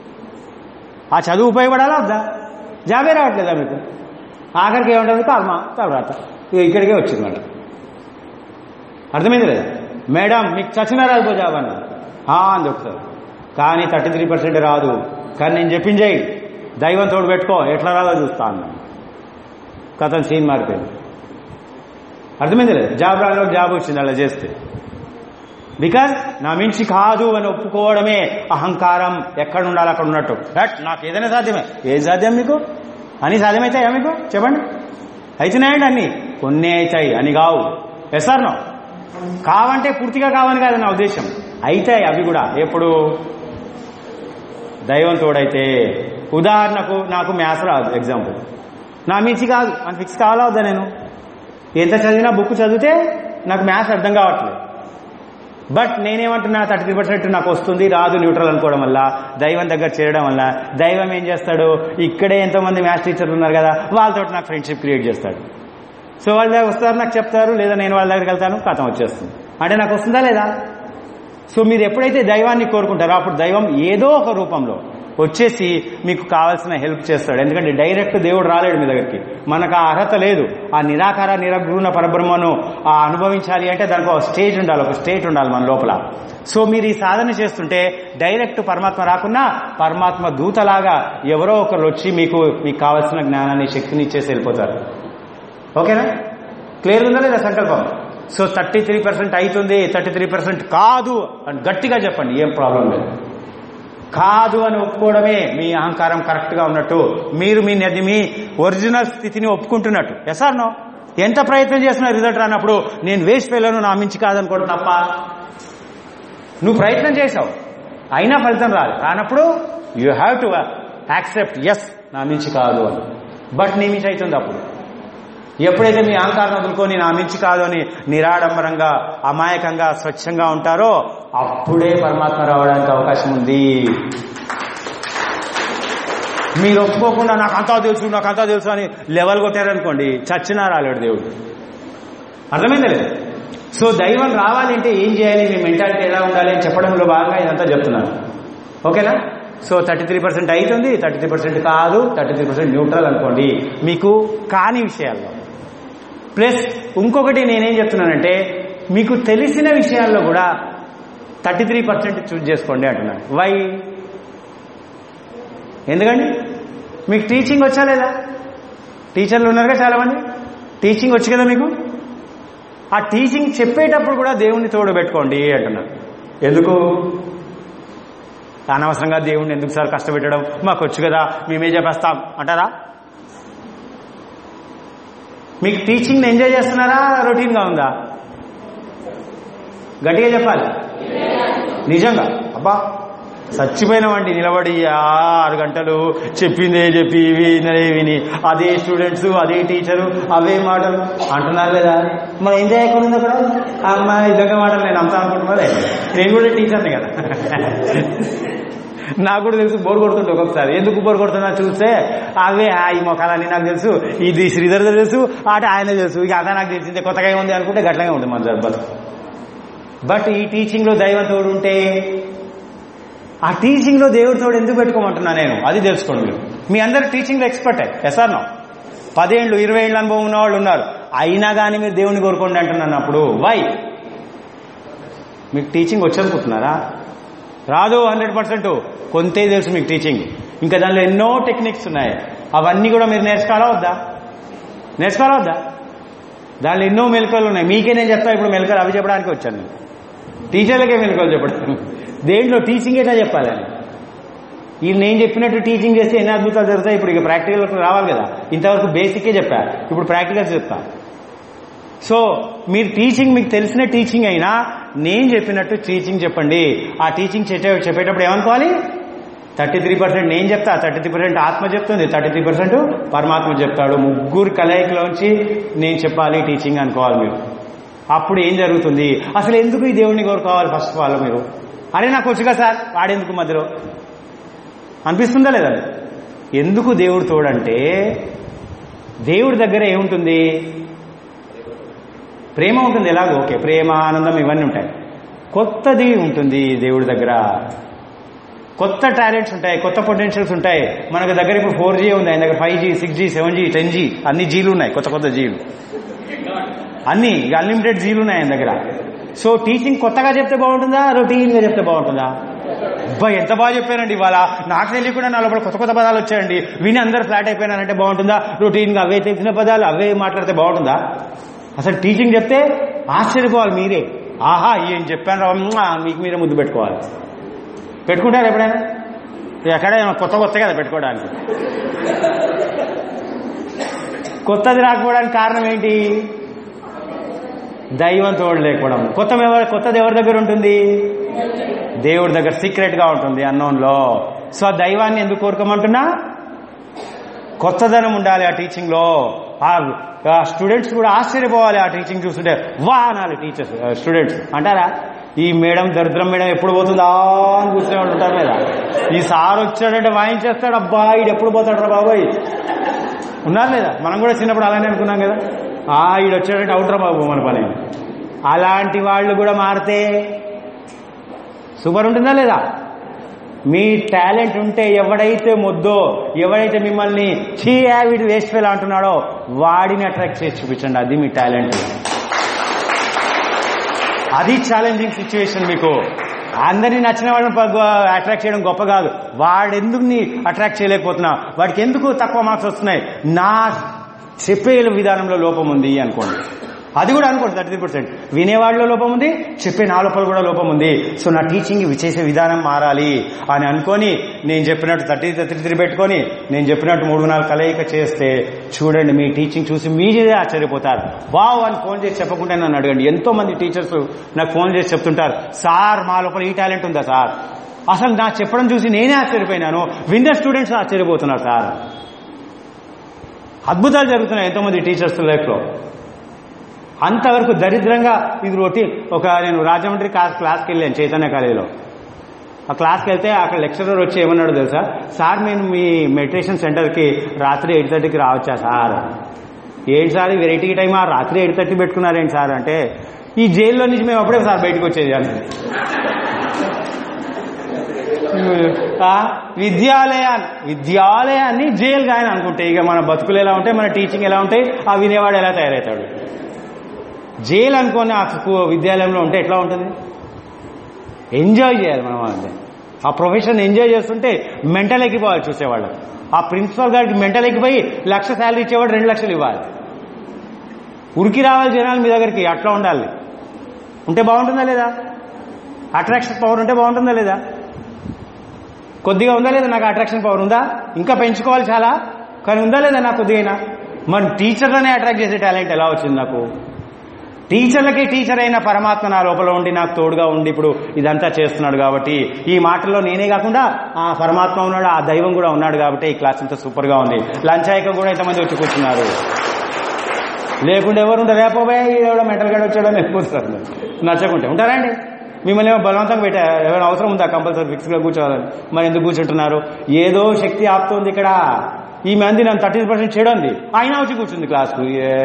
ఆ చదువు ఉపయోగపడాలా వద్దా జాబే రావట్లేదా మీకు ఆఖరికి ఏముంటుంది కాల్మా తర్వాత ఇక ఇక్కడికే వచ్చింది మళ్ళీ అర్థమైంది లేదా మేడం మీకు చచ్చిన రాదు జాబ్ అన్న "ఆ" అంది ఒకసారి కానీ థర్టీ త్రీ పర్సెంట్ రాదు కానీ నేను చెప్పించేయి దైవం తోడు పెట్టుకో ఎట్లా రాదో చూస్తా అన్నాను కథం సీన్ మారిపోయింది అర్థమైంది లేదు జాబ్ రాలో జాబ్ వచ్చింది అలా చేస్తే బికాజ్ నా మించి కాదు అని ఒప్పుకోవడమే అహంకారం ఎక్కడ ఉండాలి అక్కడ ఉన్నట్టు బట్ నాకు ఏదైనా సాధ్యమే ఏం సాధ్యం మీకు అని సాధ్యమవుతాయా మీకు చెప్పండి అయితేనాయండి అన్ని కొన్ని అవుతాయి అని కావు ఎస్ఆర్ నో కావంటే పూర్తిగా కావని కాదు నా ఉద్దేశం అయితాయి అవి కూడా ఎప్పుడు దైవం తోడైతే ఉదాహరణకు నాకు మ్యాథ్స్ రాదు ఎగ్జాంపుల్ నా మించి కాదు అని ఫిక్స్ కావాలా వద్దా నేను ఎంత చదివినా బుక్ చదివితే నాకు మ్యాథ్స్ అర్థం కావట్లేదు బట్ నేనేమంటున్నా థర్టీ త్రీ పర్సెంట్ నాకు వస్తుంది రాదు న్యూట్రల్ అనుకోవడం వల్ల దైవం దగ్గర చేరడం వల్ల దైవం ఏం చేస్తాడు ఇక్కడే ఎంతో మంది మ్యాథ్స్ టీచర్లు ఉన్నారు కదా వాళ్ళతో నాకు ఫ్రెండ్షిప్ క్రియేట్ చేస్తాడు సో వాళ్ళ దగ్గర వస్తారు నాకు చెప్తారు లేదా నేను వాళ్ళ దగ్గరికి వెళ్తాను కథం వచ్చేస్తుంది అంటే నాకు వస్తుందా లేదా సో మీరు ఎప్పుడైతే దైవాన్ని కోరుకుంటారో అప్పుడు దైవం ఏదో ఒక రూపంలో వచ్చేసి మీకు కావాల్సిన హెల్ప్ చేస్తాడు ఎందుకంటే డైరెక్ట్ దేవుడు రాలేడు మీ దగ్గరికి మనకు ఆ అర్హత లేదు ఆ నిరాకార నిరగ్రూణ పరబ్రహ్మను ఆ అనుభవించాలి అంటే దానికి ఒక స్టేజ్ ఉండాలి ఒక స్టేట్ ఉండాలి మన లోపల సో మీరు ఈ సాధన చేస్తుంటే డైరెక్ట్ పరమాత్మ రాకున్నా పరమాత్మ దూతలాగా ఎవరో ఒకరు వచ్చి మీకు మీకు కావాల్సిన జ్ఞానాన్ని శక్తిని ఇచ్చేసి వెళ్ళిపోతారు ఓకేనా క్లియర్ ఉందా లేదా సంకల్పం సో థర్టీ త్రీ పర్సెంట్ అవుతుంది థర్టీ త్రీ పర్సెంట్ కాదు అని గట్టిగా చెప్పండి ఏం ప్రాబ్లం లేదు కాదు అని ఒప్పుకోవడమే మీ అహంకారం కరెక్ట్ గా ఉన్నట్టు మీరు మీ నది మీ ఒరిజినల్ స్థితిని ఒప్పుకుంటున్నట్టు ఎస్ ఆర్ నో ఎంత ప్రయత్నం చేసినా రిజల్ట్ రానప్పుడు నేను వేస్ట్ ఫెయిలను నా మించి కాదనుకోవడం తప్ప నువ్వు ప్రయత్నం చేశావు అయినా ఫలితం రాదు రానప్పుడు you have to accept yes నా మించి కాదు అని బట్ నీ మించి అవుతుంది అప్పుడు ఎప్పుడైతే మీ అహంకారం వదులుకొని నా మించి కాదు అని నిరాడంబరంగా అమాయకంగా స్వచ్ఛంగా ఉంటారో అప్పుడే పరమాత్మ రావడానికి అవకాశం ఉంది మీరు ఒప్పుకోకుండా నాకు అంతా తెలుసు నాకు అంతా తెలుసు అని లెవెల్ కొట్టారనుకోండి చచ్చినా రాలేడు దేవుడు అర్థమైంది లేదు సో దైవం రావాలంటే ఏం చేయాలి మీ మెంటాలిటీ ఎలా ఉండాలి అని చెప్పడంలో భాగంగా ఇదంతా చెప్తున్నాను ఓకేనా సో థర్టీ త్రీ పర్సెంట్ అవుతుంది థర్టీ త్రీ పర్సెంట్ కాదు థర్టీ త్రీ పర్సెంట్ న్యూట్రల్ అనుకోండి మీకు కాని విషయాల్లో ప్లస్ ఇంకొకటి నేనేం చెప్తున్నానంటే మీకు తెలిసిన విషయాల్లో కూడా థర్టీ త్రీ పర్సెంట్ చూజ్ చేసుకోండి అంటున్నాను వై ఎందుకండి మీకు టీచింగ్ వచ్చా లేదా టీచర్లు ఉన్నారుగా చాలామంది టీచింగ్ వచ్చు కదా మీకు ఆ టీచింగ్ చెప్పేటప్పుడు కూడా దేవుణ్ణి తోడు పెట్టుకోండి అంటున్నాను ఎందుకు అనవసరంగా దేవుణ్ణి ఎందుకు సార్ కష్టపెట్టడం మాకు వచ్చు కదా మేమే చెప్పేస్తాం అంటారా మీకు టీచింగ్ ఎంజాయ్ చేస్తున్నారా రొటీన్గా ఉందా గట్టిగా చెప్పాలి నిజంగా అబ్బా చచ్చిపోయినామండి నిలబడి ఆ ఆరు గంటలు చెప్పిందే చెప్పి వినే విని అదే స్టూడెంట్స్ అదే టీచరు అవే మాటలు అంటున్నారు లేదా మరి ఎంజాయ్ ఎక్కడ ఉంది అక్కడ అమ్మా ఇదొక మాటలు నేను అంతా అనుకుంటున్నారే నేను కూడా టీచర్ని కదా నాకు కూడా తెలుసు బోర్ కొడుతుంటే ఒక్కొక్కసారి ఎందుకు బోర్ కొడుతున్నా చూస్తే అవే ఆ ఈ మొఖాలని నాకు తెలుసు ఇది శ్రీధర్ తెలుసు ఆట ఆయన తెలుసు ఇక అదే నాకు తెలిసిందే కొత్తగా ఏముంది అనుకుంటే గట్లనే ఉంది మన దర్బత్ బట్ ఈ టీచింగ్ లో దైవం తోడు ఉంటే ఆ టీచింగ్ లో దేవుడి తోడు ఎందుకు పెట్టుకోమంటున్నా నేను అది తెలుసుకోండి మీరు మీ అందరు టీచింగ్ లో ఎక్స్పర్టే ఎస్ఆర్ నో పదేళ్ళు ఇరవై ఏళ్ళ అనుభవం ఉన్న వాళ్ళు ఉన్నారు అయినా కానీ మీరు దేవుని కోరుకోండి అంటున్నాను అప్పుడు వై మీకు టీచింగ్ వచ్చనుకుంటున్నారా రాదు హండ్రెడ్ పర్సెంట్ కొంతే తెలుసు మీకు టీచింగ్ ఇంకా దానిలో ఎన్నో టెక్నిక్స్ ఉన్నాయి అవన్నీ కూడా మీరు నేర్చుకోవాలా వద్దా నేర్చుకోవాలా వద్దా దానిలో ఎన్నో మెలకువలు ఉన్నాయి మీకే నేను చెప్తా ఇప్పుడు మెలకువలు అవి చెప్పడానికి వచ్చాను నేను టీచర్లకే మెలకువలు చెప్పడం దేంట్లో టీచింగ్ ఎట్లా చెప్పాలి ఈ నేను చెప్పినట్టు టీచింగ్ చేస్తే ఎన్ని అద్భుతాలు జరుగుతాయి ఇప్పుడు ఇక ప్రాక్టికల్ రావాలి కదా ఇంతవరకు బేసికే చెప్పా ఇప్పుడు ప్రాక్టికల్స్ చెప్తా సో మీరు టీచింగ్ మీకు తెలిసిన టీచింగ్ అయినా నేను చెప్పినట్టు టీచింగ్ చెప్పండి ఆ టీచింగ్ చెప్పే చెప్పేటప్పుడు ఏమనుకోవాలి థర్టీ త్రీ పర్సెంట్ నేను చెప్తా థర్టీ త్రీ పర్సెంట్ ఆత్మ చెప్తుంది థర్టీ త్రీ పర్సెంట్ పరమాత్మ చెప్తాడు ముగ్గురు కలయికలోంచి నేను చెప్పాలి టీచింగ్ అనుకోవాలి మీరు అప్పుడు ఏం జరుగుతుంది అసలు ఎందుకు ఈ దేవుడిని కోరుకోవాలి ఫస్ట్ ఆఫ్ ఆల్ మీరు అరే నాకు వచ్చుగా సార్ వాడేందుకు మధ్యలో అనిపిస్తుందా లేదా ఎందుకు దేవుడు తోడంటే దేవుడి దగ్గర ఏముంటుంది ప్రేమ ఉంటుంది ఎలాగో ఓకే ప్రేమ ఆనందం ఇవన్నీ ఉంటాయి కొత్తది ఉంటుంది దేవుడి దగ్గర కొత్త టాలెంట్స్ ఉంటాయి కొత్త పొటెన్షియల్స్ ఉంటాయి మనకు దగ్గర ఇప్పుడు ఫోర్ జీ ఉంది ఆయన దగ్గర five G six G seven G ten G అన్ని జీలు ఉన్నాయి కొత్త కొత్త జీలు అన్ని అన్లిమిటెడ్ జీలు ఉన్నాయి ఆయన దగ్గర సో టీచింగ్ కొత్తగా చెప్తే బాగుంటుందా రొటీన్గా చెప్తే బాగుంటుందా అబ్బా ఎంత బాగా చెప్పారండి ఇవాళ నాకు తెలియకుండా నా లోపల కొత్త కొత్త పదాలు వచ్చాయండి విని అందరు ఫ్లాట్ అయిపోయినారంటే బాగుంటుందా రొటీన్గా అవే తెలిసిన పదాలు అవే మాట్లాడితే బాగుంటుందా అసలు టీచింగ్ చెప్తే ఆశ్చర్యపోవాలి మీరే ఆహా ఏం చెప్పాను రా మ్మ్, మీకు మీరే ముద్దు పెట్టుకోవాలి పెట్టుకుంటారు ఎప్పుడైనా ఎక్కడైనా కొత్త కొత్త కదా పెట్టుకోవడానికి కొత్తది రాకపోవడానికి కారణం ఏంటి దైవం తోడు లేకపోవడం కొత్త ఎవరు కొత్తది ఎవరి దగ్గర ఉంటుంది దేవుడి దగ్గర సీక్రెట్ గా ఉంటుంది అన్నోన్లో సో ఆ దైవాన్ని ఎందుకు కోరుకోమంటున్నా కొత్తదనం ఉండాలి ఆ టీచింగ్ లో ఆ ఆ స్టూడెంట్స్ కూడా ఆశ్చర్యపోవాలి ఆ టీచింగ్ చూస్తుంటే వా అనాలి టీచర్స్ స్టూడెంట్స్ అంటారా ఈ మేడం దరిద్రం మేడం ఎప్పుడు పోతుందా అని కూర్చునే వాళ్ళు ఉంటారు లేదా ఈ సార్ వచ్చాడంటే వాయించేస్తాడు అబ్బా ఈడు ఎప్పుడు పోతాడు రా బాబాయ్ ఉన్నారు లేదా మనం కూడా చిన్నప్పుడు అలానే అనుకున్నాం కదా ఆ ఈడు వచ్చాడంటే అవుట్రా బాబు మన పని అలాంటి వాళ్ళు కూడా మారితే సూపర్ ఉంటుందా లేదా మీ టాలెంట్ ఉంటే ఎవడైతే మొద్దో ఎవడైతే మిమ్మల్ని చీ వీడు వేస్ట్ ఫెయిల్ అంటున్నాడో వాడిని అట్రాక్ట్ చేసి చూపించండి అది మీ టాలెంట్ అది ఛాలెంజింగ్ సిచ్యువేషన్ మీకు అందరినీ నచ్చిన వాళ్ళని అట్రాక్ట్ చేయడం గొప్ప కాదు వాడెందుకు నీ అట్రాక్ట్ చేయలేకపోతున్నా వాడికి ఎందుకు తక్కువ మార్క్స్ వస్తున్నాయి నా చెప్పే విధానంలో లోపం ఉంది అనుకోండి అది కూడా అనుకోండి థర్టీ త్రీ పర్సెంట్ వినేవాడిలో లోపం ఉంది చెప్పే నా లోపల కూడా లోపం ఉంది సో నా టీచింగ్ చేసే విధానం మారాలి అని అనుకొని నేను చెప్పినట్టు థర్టీ థర్టీ త్రీ పెట్టుకొని నేను చెప్పినట్టు మూడు నాలుగు కలయిక చేస్తే చూడండి మీ టీచింగ్ చూసి మీరే ఆశ్చర్యపోతారు వావ్ అని ఫోన్ చేసి చెప్పకుండా నన్ను అడగండి ఎంతో మంది టీచర్స్ నాకు ఫోన్ చేసి చెప్తుంటారు సార్ మా లోపల ఈ టాలెంట్ ఉందా సార్ అసలు నా చెప్పడం చూసి నేనే ఆశ్చర్యపోయినాను విన్న స్టూడెంట్స్ ఆశ్చర్యపోతున్నారు సార్ అద్భుతాలు జరుగుతున్నాయి ఎంతోమంది టీచర్స్ లైఫ్లో అంతవరకు దరిద్రంగా ఇది రొటీ ఒక నేను రాజమండ్రి క్లాస్ క్లాస్కి వెళ్ళాను చైతన్య కాలేజీలో ఆ క్లాస్కి వెళ్తే అక్కడ లెక్చరర్ వచ్చి ఏమన్నాడు తెలుసా సార్ నేను మీ మెడిటేషన్ సెంటర్కి రాత్రి ఎయిట్ థర్టీకి రావచ్చా సార్ ఏంటి సార్ ఈ వెరైటీ టైం ఆ రాత్రి ఎయిట్ థర్టీ పెట్టుకున్నారేంటి సార్ అంటే ఈ జైల్లో నుంచి మేము అప్పుడే సార్ బయటకు వచ్చేది అని ఆ, విద్యాలయాన్ని విద్యాలయాన్ని జైలుగా ఆయన అనుకుంటే ఇక మన బతుకులు ఎలా ఉంటాయి మన టీచింగ్ ఎలా ఉంటాయి ఆ వినేవాడు ఎలా తయారవుతాడు జైలు అనుకోని ఆ స్కూ- విద్యాలయంలో ఉంటే ఎట్లా ఉంటుంది ఎంజాయ్ చేయాలి మనం అంతే ఆ ప్రొఫెషన్ ఎంజాయ్ చేస్తుంటే మెంటల్ ఎక్కిపోవాలి చూసేవాళ్ళు ఆ ప్రిన్సిపల్ గారికి మెంటల్ ఎక్కిపోయి లక్ష శాలరీ ఇచ్చేవాడు రెండు లక్షలు ఇవ్వాలి ఉరికి రావాలి జనాలు మీ దగ్గరికి అట్లా ఉండాలి ఉంటే బాగుంటుందా లేదా అట్రాక్షన్ పవర్ ఉంటే బాగుంటుందా లేదా కొద్దిగా ఉందా లేదా నాకు అట్రాక్షన్ పవర్ ఉందా ఇంకా పెంచుకోవాలి చాలా కానీ ఉందా లేదా నాకు కొద్దిగా మన టీచర్లనే అట్రాక్ట్ చేసే టాలెంట్ ఎలా వచ్చింది నాకు టీచర్లకి టీచర్ అయిన పరమాత్మ నా లోపల ఉండి నాకు తోడుగా ఉండి ఇప్పుడు ఇదంతా చేస్తున్నాడు కాబట్టి ఈ మాటల్లో నేనే కాకుండా ఆ పరమాత్మ ఉన్నాడు ఆ దైవం కూడా ఉన్నాడు కాబట్టి ఈ క్లాస్ ఇంత సూపర్ గా ఉంది లంచ్ అయ్యాక కూడా ఇంతమంది వచ్చి కూర్చున్నారు లేకుండా ఎవరు ఉంటారు రేపోబోయే ఎవడో మెంటల్ గడ్ వచ్చాడో వెళ్ళిపోతారు నచ్చకుంటే ఉంటారండి మిమ్మల్ని ఏమో బలవంతంగా పెట్టా ఎవరైనా అవసరం ఉందా కంపల్సరీ ఫిక్స్ గా కూర్చోవాలని మరి ఎందుకు కూర్చుంటున్నారు ఏదో శక్తి ఆపుతోంది ఇక్కడ ఈ మంది నన్ను థర్టీ పర్సెంట్ చేయడండి అయినా వచ్చి కూర్చుంది క్లాస్కు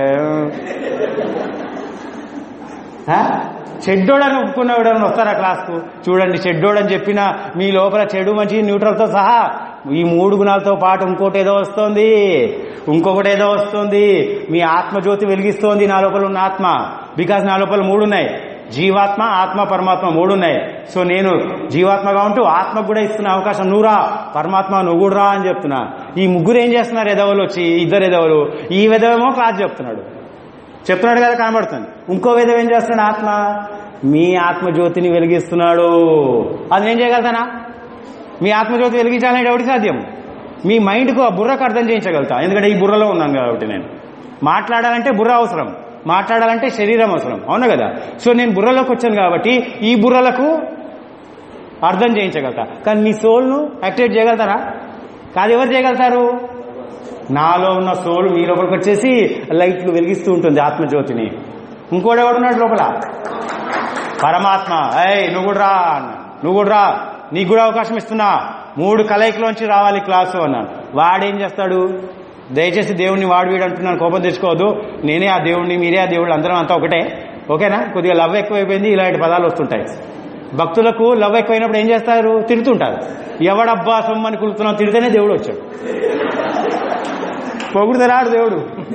చెడ్డోడని ఒప్పుకున్నవాడని వస్తారా క్లాస్కు చూడండి చెడ్డోడని చెప్పిన మీ లోపల చెడు మంచి న్యూట్రల్తో సహా ఈ మూడు గుణాలతో పాటు ఇంకోటి ఏదో వస్తోంది ఇంకొకటి ఏదో వస్తుంది మీ ఆత్మజ్యోతి వెలిగిస్తోంది నా లోపల ఉన్న ఆత్మ బికాస్ నా లోపల మూడు ఉన్నాయి జీవాత్మ ఆత్మ పరమాత్మ మూడు ఉన్నాయి సో నేను జీవాత్మగా ఉంటూ ఆత్మకు కూడా ఇస్తున్న అవకాశం నువ్వురా పరమాత్మ నువ్వు కూడా రా అని చెప్తున్నా ఈ ముగ్గురు ఏం చేస్తున్నారు ఎదవలు వచ్చి ఇద్దరు ఎదవలు ఈ విధవేమో క్లాస్ చెప్తున్నాడు చెప్తున్నాడు కదా కనబడుతుంది ఇంకో విధం ఏం చేస్తున్నాడు ఆత్మ మీ ఆత్మజ్యోతిని వెలిగిస్తున్నాడు అది నేను చేయగలుగుతానా మీ ఆత్మజ్యోతి వెలిగించాలంటే ఎవరికి సాధ్యం మీ మైండ్కు ఆ బుర్రకు అర్థం చేయించగలుగుతా ఎందుకంటే ఈ బుర్రలో ఉన్నాను కాబట్టి నేను మాట్లాడాలంటే బుర్ర అవసరం మాట్లాడాలంటే శరీరం అవసరం అవునా కదా సో నేను బుర్రలోకి వచ్చాను కాబట్టి ఈ బుర్రలకు అర్థం చేయించగలుగుతా కానీ మీ సోల్ను యాక్టివేట్ చేయగలుగుతారా కాదు ఎవరు చేయగలుగుతారు నాలో ఉన్న సోల్ మీ లోపలికి వచ్చేసి లైట్లు వెలిగిస్తూ ఉంటుంది ఆత్మజ్యోతిని ఇంకోటి ఎవడున్నాడు లోపల పరమాత్మ ఏయ్ నువ్వు కూడా రా అన్నాడు. నువ్వు కూడా రా నీకు కూడా అవకాశం ఇస్తున్నా మూడు కలయికలోంచి రావాలి క్లాసు అన్నాడు వాడేం చేస్తాడు దయచేసి దేవుణ్ణి వాడు వీడు అంటున్నాను కోపం తెచ్చుకోవద్దు నేనే ఆ దేవుణ్ణి మీరే ఆ దేవుళ్ళు అందరం అంతా ఒకటే ఓకేనా కొద్దిగా లవ్ ఎక్కువైపోయింది ఇలాంటి పదాలు వస్తుంటాయి భక్తులకు లవ్ ఎక్కువైనప్పుడు ఏం చేస్తారు తిడుతుంటారు ఎవడబ్బా సొమ్మని కులుతున్నావు తిడితేనే దేవుడు వచ్చాడు పొగుడుదరాడు దేవుడు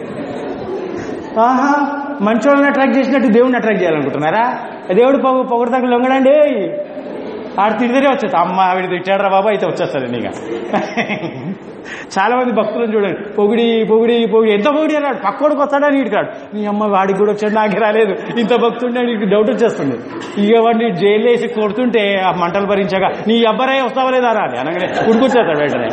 ఆహా మంచోళ్ళని అట్రాక్ట్ చేసినట్టు దేవుడిని అట్రాక్ట్ చేయాలనుకుంటున్నారా దేవుడు పొగు పొగుడుతాకు లొంగడండి ఆడు తిరిగితే వచ్చేస్తా అమ్మ ఆవిడ తిట్టాడరా బాబా అయితే వచ్చేస్తాడు ఇక చాలా మంది భక్తులను చూడండి పొగిడి పొగిడి పొగిడి ఎంత పొగిడి అన్నాడు పక్కోడికి వస్తాడని ఇటుకాడు నీ అమ్మ వాడికి కూడా వచ్చాడు నాకే రాలేదు ఇంత భక్తుండే నీకు డౌట్ వచ్చేస్తుంది ఇక వాడిని జైలు వేసి కొడుతుంటే ఆ మంటలు భరించగా నీ అబ్బాయి వస్తావా లేదా రా అని అనగానే ఉడికొచ్చేస్తాడు వెంటనే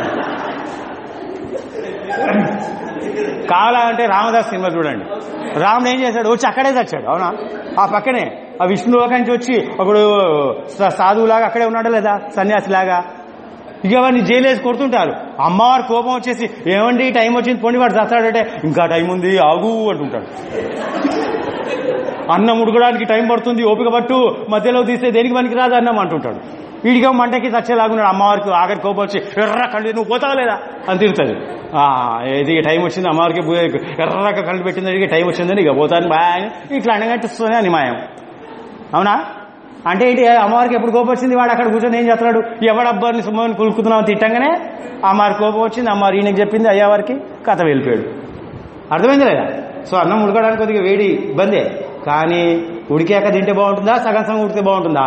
కావాలా అంటే రామదాస్ సినిమా చూడండి రాముడు ఏం చేశాడు వచ్చి అక్కడే చచ్చాడు అవునా ఆ పక్కనే ఆ విష్ణులోకి నుంచి వచ్చి ఒకడు స- సాధువులాగా అక్కడే ఉన్నాడా లేదా సన్యాసిలాగా ఇక వాడిని జైలేసి కొడుతుంటారు అమ్మవారి కోపం వచ్చేసి ఏమండి టైం వచ్చింది పోండి వాడు చస్తాడంటే ఇంకా టైం ఉంది ఆగు అంటుంటాడు అన్నం ఉడకడానికి టైం పడుతుంది ఓపిక పట్టు మధ్యలో తీస్తే దేనికి పనికి రాదు అన్నం అంటుంటాడు వీడిగా మంటకి చచ్చేలాగున్నాడు అమ్మవారికి ఆఖరి కోపం వచ్చి ఎర్ర కళ్ళు నువ్వు పోతావా లేదా అని తిరుగుతుంది ఆ, ఇది టైం వచ్చింది అమ్మవారికి బు- ఎర్రగా కళ్ళు పెట్టింది ఇక టైం వచ్చిందని ఇక పోతాను బాగా ఇట్లా అనగట్టిస్తుంది అని మాయం అవునా అంటే ఏంటి అమ్మవారికి ఎప్పుడు కోపం వచ్చింది వాడు అక్కడ కూర్చొని ఏం చేస్తున్నాడు ఎవడబ్బారిని సుమ్మని కులుకుతున్నావు తిట్టంగానే అమ్మవారి కోపం వచ్చింది అమ్మవారు ఈయనకి చెప్పింది అయ్యవారికి కథ వెళ్ళిపోయాడు అర్థమైంది లేదా సో అన్నం ఉడకడానికి కొద్దిగా వేడి ఇబ్బందే కానీ ఉడికాక తింటే బాగుంటుందా సగం సగం ఉడితే బాగుంటుందా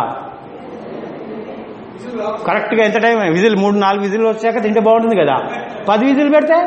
కరెక్ట్ గా ఎంత టైం విజిల్ మూడు నాలుగు విజిల్ వచ్చాక తింటే బాగుంటుంది కదా పది విజిల్ పెడితే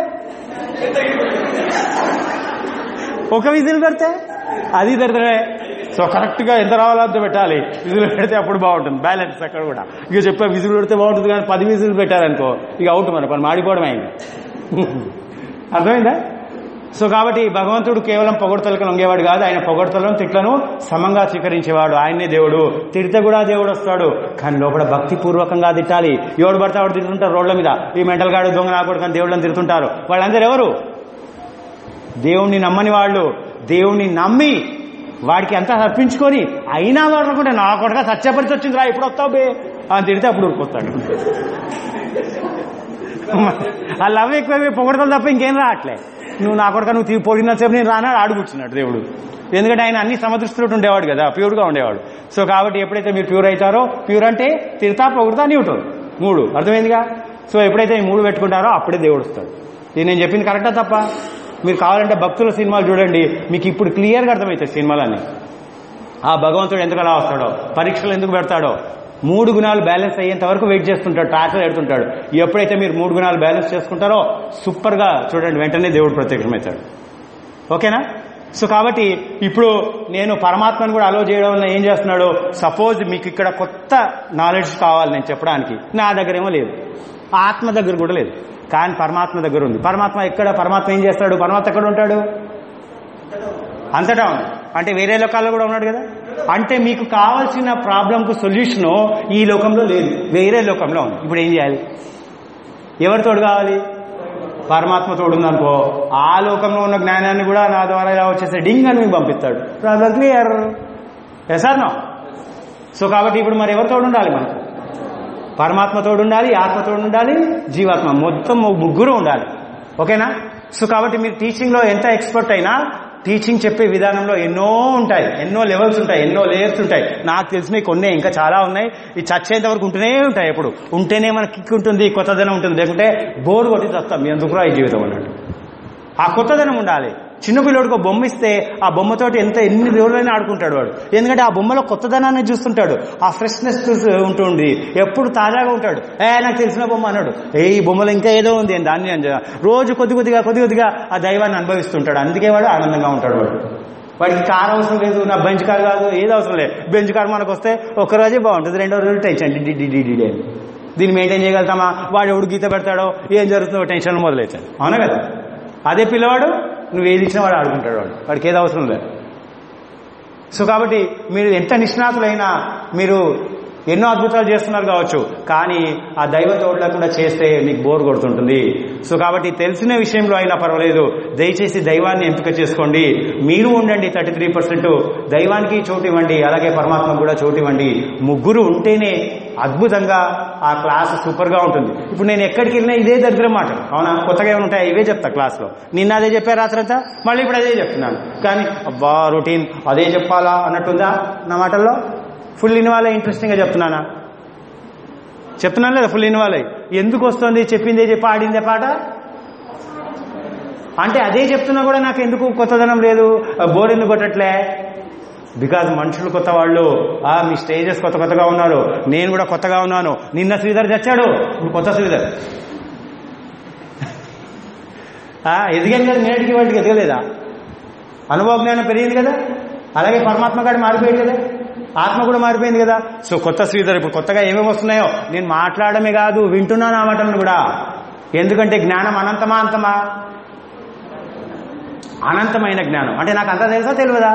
ఒక విజిల్ పెడితే అది తిడతాడే సో కరెక్ట్ గా ఎంత రావాలో అంత పెట్టాలి విజిల్ పెడితే అప్పుడు బాగుంటుంది బ్యాలెన్స్ అక్కడ కూడా ఇక చెప్పే విజిల్ పెడితే బాగుంటుంది కానీ పది విజిల్ పెట్టారనుకో ఇక అవుట్ మన పని మాడిపోవడం అయింది అర్థమైందా సో కాబట్టి భగవంతుడు కేవలం పొగడతలకు లొంగేవాడు కాదు ఆయన పొగడతలను తిట్లను సమంగా స్వీకరించేవాడు ఆయనే దేవుడు తిడితే కూడా దేవుడు వస్తాడు కానీ లోపల భక్తి పూర్వకంగా తిట్టాలి ఎవడు పడితే వాడు తిడుతుంటారు రోడ్ల మీద ఈ మెంటల్ గాడు దొంగ నాకుడు కానీ దేవుళ్ళని తిడుతుంటారు వాళ్ళందరూ ఎవరు దేవుణ్ణి నమ్మని వాళ్ళు దేవుణ్ణి నమ్మి వాడికి అంతా తప్పించుకొని అయినా వాడకుండా నా కొడగా సత్యపరిచి వచ్చింది రా ఇప్పుడు వస్తావు బే అని తిడితే అప్పుడు ఊరుకొస్తాడు ఆ లవ్ ఎక్కువ పొగడతలు తప్ప ఇంకేం రావట్లే నువ్వు నా కొడుక నువ్వు తీ- పొగిడినంతసేపు నేను రానా ఆడు కూర్చున్నాడు దేవుడు ఎందుకంటే ఆయన అన్ని సమదృష్టిలో ఉండేవాడు కదా ప్యూర్గా ఉండేవాడు సో కాబట్టి ఎప్పుడైతే మీరు ప్యూర్ అవుతారో ప్యూర్ అంటే తిడతా పొగుడుతా న్యూట్రల్ మూడు అర్థమైందిగా సో ఎప్పుడైతే ఈ మూడు పెట్టుకుంటారో అప్పుడే దేవుడు వస్తాడు ఇది నేను చెప్పింది కరెక్టా తప్ప మీరు కావాలంటే భక్తుల సినిమాలు చూడండి మీకు ఇప్పుడు క్లియర్గా అర్థమవుతాయి సినిమాలన్నీ ఆ భగవంతుడు ఎందుకు అలా వస్తాడో పరీక్షలు ఎందుకు పెడతాడో మూడు గుణాలు బ్యాలెన్స్ అయ్యేంత వరకు వెయిట్ చేస్తుంటాడు టార్చర్ పెడుతుంటాడు ఎప్పుడైతే మీరు మూడు గుణాలు బ్యాలెన్స్ చేసుకుంటారో సూపర్గా చూడండి వెంటనే దేవుడు ప్రత్యక్షమవుతాడు ఓకేనా సో కాబట్టి ఇప్పుడు నేను పరమాత్మను కూడా అలో చేయడం వల్ల ఏం చేస్తున్నాడు సపోజ్ మీకు ఇక్కడ కొత్త నాలెడ్జ్ కావాలి నేను చెప్పడానికి నా దగ్గర ఏమో లేదు ఆత్మ దగ్గర కూడా లేదు కానీ పరమాత్మ దగ్గర ఉంది పరమాత్మ ఎక్కడ పరమాత్మ ఏం చేస్తాడు పరమాత్మ ఎక్కడ ఉంటాడు అంతటా ఉంది అంటే వేరే లోకాల్లో కూడా ఉన్నాడు కదా అంటే మీకు కావాల్సిన ప్రాబ్లంకు సొల్యూషన్ ఈ లోకంలో లేదు వేరే లోకంలో ఉంది ఇప్పుడు ఏం చేయాలి ఎవరి తోడు కావాలి పరమాత్మ తోడుందనుకో ఆ లోకంలో ఉన్న జ్ఞానాన్ని కూడా నా ద్వారా ఇలా వచ్చేస్తే డింగ్ అని మీకు పంపిస్తాడు problem clear yes sir no so కాబట్టి ఇప్పుడు మరి ఎవరు తోడు ఉండాలి మనకు పరమాత్మ తోడు ఉండాలి ఆత్మ తోడు ఉండాలి జీవాత్మ మొత్తం ముగ్గురు ఉండాలి ఓకేనా సో కాబట్టి మీరు టీచింగ్లో ఎంత ఎక్స్పర్ట్ అయినా టీచింగ్ చెప్పే విధానంలో ఎన్నో ఉంటాయి ఎన్నో లెవెల్స్ ఉంటాయి ఎన్నో లేయర్స్ ఉంటాయి నాకు తెలిసినవి కొన్ని ఇంకా చాలా ఉన్నాయి ఈ చచ్చేంత వరకు ఉంటూనే ఉంటాయి ఎప్పుడు ఉంటేనే మనకి కిక్ ఉంటుంది కొత్తదనం ఉంటుంది లేకుంటే బోర్ కొట్టి చస్తాం ఎందుకురా ఈ జీవితం అన్నట్టు ఆ కొత్తదనం ఉండాలి చిన్నపిల్లడికి ఒక బొమ్మ ఇస్తే ఆ బొమ్మతోటి ఎంత ఎన్ని రోజులైనా ఆడుకుంటాడు వాడు ఎందుకంటే ఆ బొమ్మలో కొత్తదనాన్ని చూస్తుంటాడు ఆ ఫ్రెష్నెస్ ఉంటుంది ఎప్పుడు తాజాగా ఉంటాడు ఏ నాకు తెలిసిన బొమ్మ అన్నాడు ఏ ఈ బొమ్మలో ఇంకా ఏదో ఉంది అని దాన్ని అని చెప్ప- రోజు కొద్ది కొద్దిగా కొద్ది కొద్దిగా ఆ దైవాన్ని అనుభవిస్తుంటాడు అందుకే వాడు ఆనందంగా ఉంటాడు వాడు వాడికి కార్ అవసరం లేదు నా బెంచ్ కార్ కాదు ఏది అవసరం లేదు బెంచ్ కార్ మనకు వస్తే ఒక రోజే బాగుంటుంది రెండో రోజు టెన్షన్ డి డి డి డి డి అని దీన్ని మెయింటైన్ చేయగలుగుతామా వాడు ఎవడు గీత పెడతాడో ఏం జరుగుతుందో టెన్షన్ మొదలవుతాడు అవునా కదా అదే పిల్లవాడు నువ్వు ఏది ఇచ్చినా వాడు ఆడుకుంటాడు వాడు వాడికి ఏది అవసరం లేదు సో కాబట్టి మీరు ఎంత నిష్ణాతులైనా మీరు ఎన్నో అద్భుతాలు చేస్తున్నారు కావచ్చు కానీ ఆ దైవ తోడు లేకుండా చేస్తే మీకు బోర్ కొడుతుంటుంది సో కాబట్టి తెలిసిన విషయంలో అయినా పర్వాలేదు దయచేసి దైవాన్ని ఎంపిక చేసుకోండి మీరు ఉండండి థర్టీ త్రీ పర్సెంట్ దైవానికి చోటు ఇవ్వండి అలాగే పరమాత్మకు కూడా చోటు ఇవ్వండి ముగ్గురు ఉంటేనే అద్భుతంగా ఆ క్లాస్ సూపర్గా ఉంటుంది ఇప్పుడు నేను ఎక్కడికి వెళ్ళినా ఇదే దరిద్రం మాట అవునా కొత్తగా ఏమైనా ఉంటాయి ఇవే చెప్తా క్లాస్లో నిన్న అదే చెప్పారు రాత్రంతా మళ్ళీ ఇప్పుడు అదే చెప్తున్నాను కానీ అబ్బా రొటీన్ అదే చెప్పాలా అన్నట్టుందా నా మాటల్లో ఫుల్ ఇన్వాల్వ్ ఇంట్రెస్టింగ్గా చెప్తున్నానా చెప్తున్నాను లేదా ఫుల్ ఇన్వాల్వ్ అయ్యి ఎందుకు వస్తుంది చెప్పిందే చెప్పి ఆడిందే పాట అంటే అదే చెప్తున్నా కూడా నాకు ఎందుకు కొత్తదనం లేదు బోర్ ఎందుకు కొట్టట్లే బికాజ్ మనుషులు కొత్త వాళ్ళు ఆ మీ స్టేజెస్ కొత్త కొత్తగా ఉన్నారు నేను కూడా కొత్తగా ఉన్నాను నిన్న శ్రీధర్ చచ్చాడు ఇప్పుడు కొత్త శ్రీధర్ ఆ, ఎదిగాను కదా నేటికి వాటికి ఎదగలేదా అనుభవ జ్ఞానం పెరిగింది కదా అలాగే పరమాత్మ గారు మారిపోయింది కదా ఆత్మ కూడా మారిపోయింది కదా సో కొత్త శ్రీధర్ ఇప్పుడు కొత్తగా ఏమేమి వస్తున్నాయో నేను మాట్లాడమే కాదు వింటున్నాను ఆ మాటలను కూడా ఎందుకంటే జ్ఞానం అనంతమా అంతమా అనంతమైన జ్ఞానం అంటే నాకు అంతా తెలుసా తెలియదా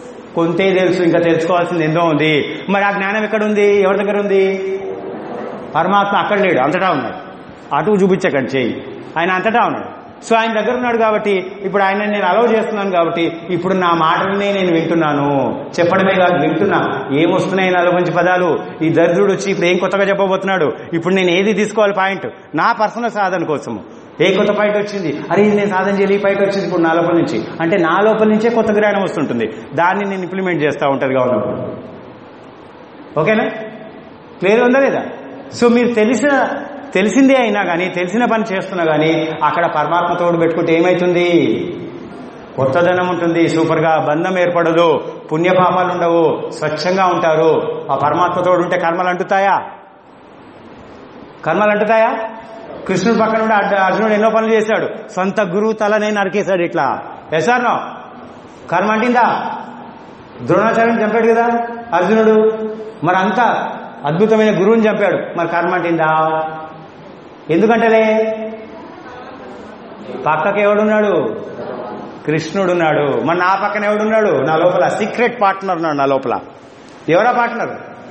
కొంతే తెలుసు ఇంకా తెలుసుకోవాల్సింది ఎంతో ఉంది మరి ఆ జ్ఞానం ఎక్కడ ఉంది ఎవరి దగ్గర ఉంది పరమాత్మ అక్కడ లేడు అంతటా ఉన్నాడు అటు చూపించకండి చేయి ఆయన అంతటా ఉన్నాడు సో ఆయన దగ్గర ఉన్నాడు కాబట్టి ఇప్పుడు ఆయన నేను అలౌ చేస్తున్నాను కాబట్టి ఇప్పుడు నా మాటలనే నేను వింటున్నాను చెప్పడమే కాదు వింటున్నా ఏమొస్తున్నాయి నాలో మంచి పదాలు ఈ దరిద్రుడు వచ్చి ఇప్పుడు ఏం కొత్తగా చెప్పబోతున్నాడు ఇప్పుడు నేను ఏది తీసుకోవాలి పాయింట్ నా పర్సనల్ సాధన కోసము ఏ కొత్త పాయింట్ వచ్చింది అరే ఇది నేను సాధన చేయాలి ఈ పాయింట్ వచ్చింది ఇప్పుడు నా లోపల నుంచి అంటే నా లోపల నుంచే కొత్త జ్ఞానం వస్తుంటుంది దాన్ని నేను ఇంప్లిమెంట్ చేస్తూ ఉంటుంది గవర్నమెంట్ ఓకేనా క్లియర్ ఉందా లేదా సో మీరు తెలిసిన తెలిసిందే అయినా కానీ తెలిసిన పని చేస్తున్నా కానీ అక్కడ పరమాత్మ తోడు పెట్టుకుంటే ఏమైతుంది కొత్తదనం ఉంటుంది సూపర్గా బంధం ఏర్పడదు పుణ్యపాపాలు ఉండవు స్వచ్ఛంగా ఉంటారు ఆ పరమాత్మ తోడు ఉంటే కర్మలు అంటుతాయా కర్మలు అంటుతాయా కృష్ణుడు పక్కన ఉండి అర్జు- అర్జునుడు ఎన్నో పనులు చేశాడు సొంత గురువు తలనే నరికేశాడు ఇట్లా ఎసార్నో కర్మ అంటిందా ద్రోణాచార్యం చంపాడు కదా అర్జునుడు మరి అంత అద్భుతమైన గురువుని చంపాడు మరి కర్మ అంటిందా ఎందుకంటలే పక్కకి ఎవడున్నాడు కృష్ణుడున్నాడు మరి నా పక్కన ఎవడున్నాడు నా లోపల సీక్రెట్ పార్ట్నర్ ఉన్నాడు నా లోపల ఎవరా పార్ట్నర్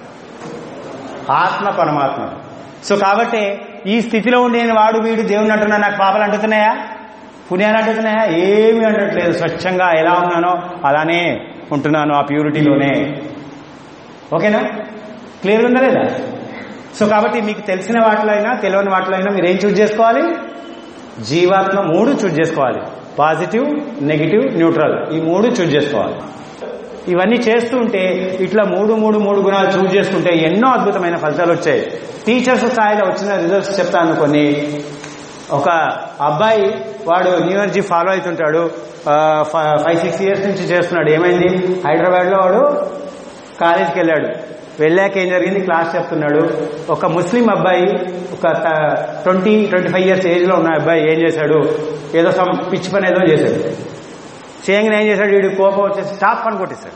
ఆత్మ పరమాత్మ సో కాబట్టి ఈ స్థితిలో ఉండి నేను వాడు వీడు దేవుని అంటున్నా నాకు పాపలు అంటున్నాయా పుణ్యాలు అంటున్నాయా ఏమీ అంటట్లేదు స్వచ్ఛంగా ఎలా ఉన్నానో అలానే ఉంటున్నాను ఆ ప్యూరిటీలోనే ఓకేనా క్లియర్ ఉందా లేదా సో కాబట్టి మీకు తెలిసిన వాటిలో అయినా తెలియని వాటిలో అయినా మీరు ఏం చూజ్ చేసుకోవాలి జీవాత్మ మూడు చూజ్ చేసుకోవాలి పాజిటివ్ నెగిటివ్ న్యూట్రల్ ఈ మూడు చూజ్ చేసుకోవాలి ఇవన్నీ చేస్తూ ఉంటే ఇట్లా మూడు మూడు మూడు గుణాలు చూజ్ చేసుకుంటే ఎన్నో అద్భుతమైన ఫలితాలు వచ్చాయి టీచర్స్ స్థాయిలో వచ్చిన రిజల్ట్స్ చెప్తాను కొన్ని ఒక అబ్బాయి వాడు న్యూ ఎనర్జీ ఫాలో అవుతుంటాడు ఫైవ్ సిక్స్ ఇయర్స్ నుంచి చేస్తున్నాడు ఏమైంది హైదరాబాద్లో వాడు కాలేజీకి వెళ్ళాడు వెళ్ళాక ఏం జరిగింది క్లాస్ చెప్తున్నాడు ఒక ముస్లిం అబ్బాయి ఒక ట్వంటీ ట్వంటీ ఫైవ్ ఇయర్స్ ఏజ్లో ఉన్న అబ్బాయి ఏం చేశాడు ఏదో సమ్ పిచ్చి పని ఏదో చేశాడు చేయగానే ఏం చేశాడు వీడి కోపం వచ్చేసి స్టాప్ అని కొట్టేశాడు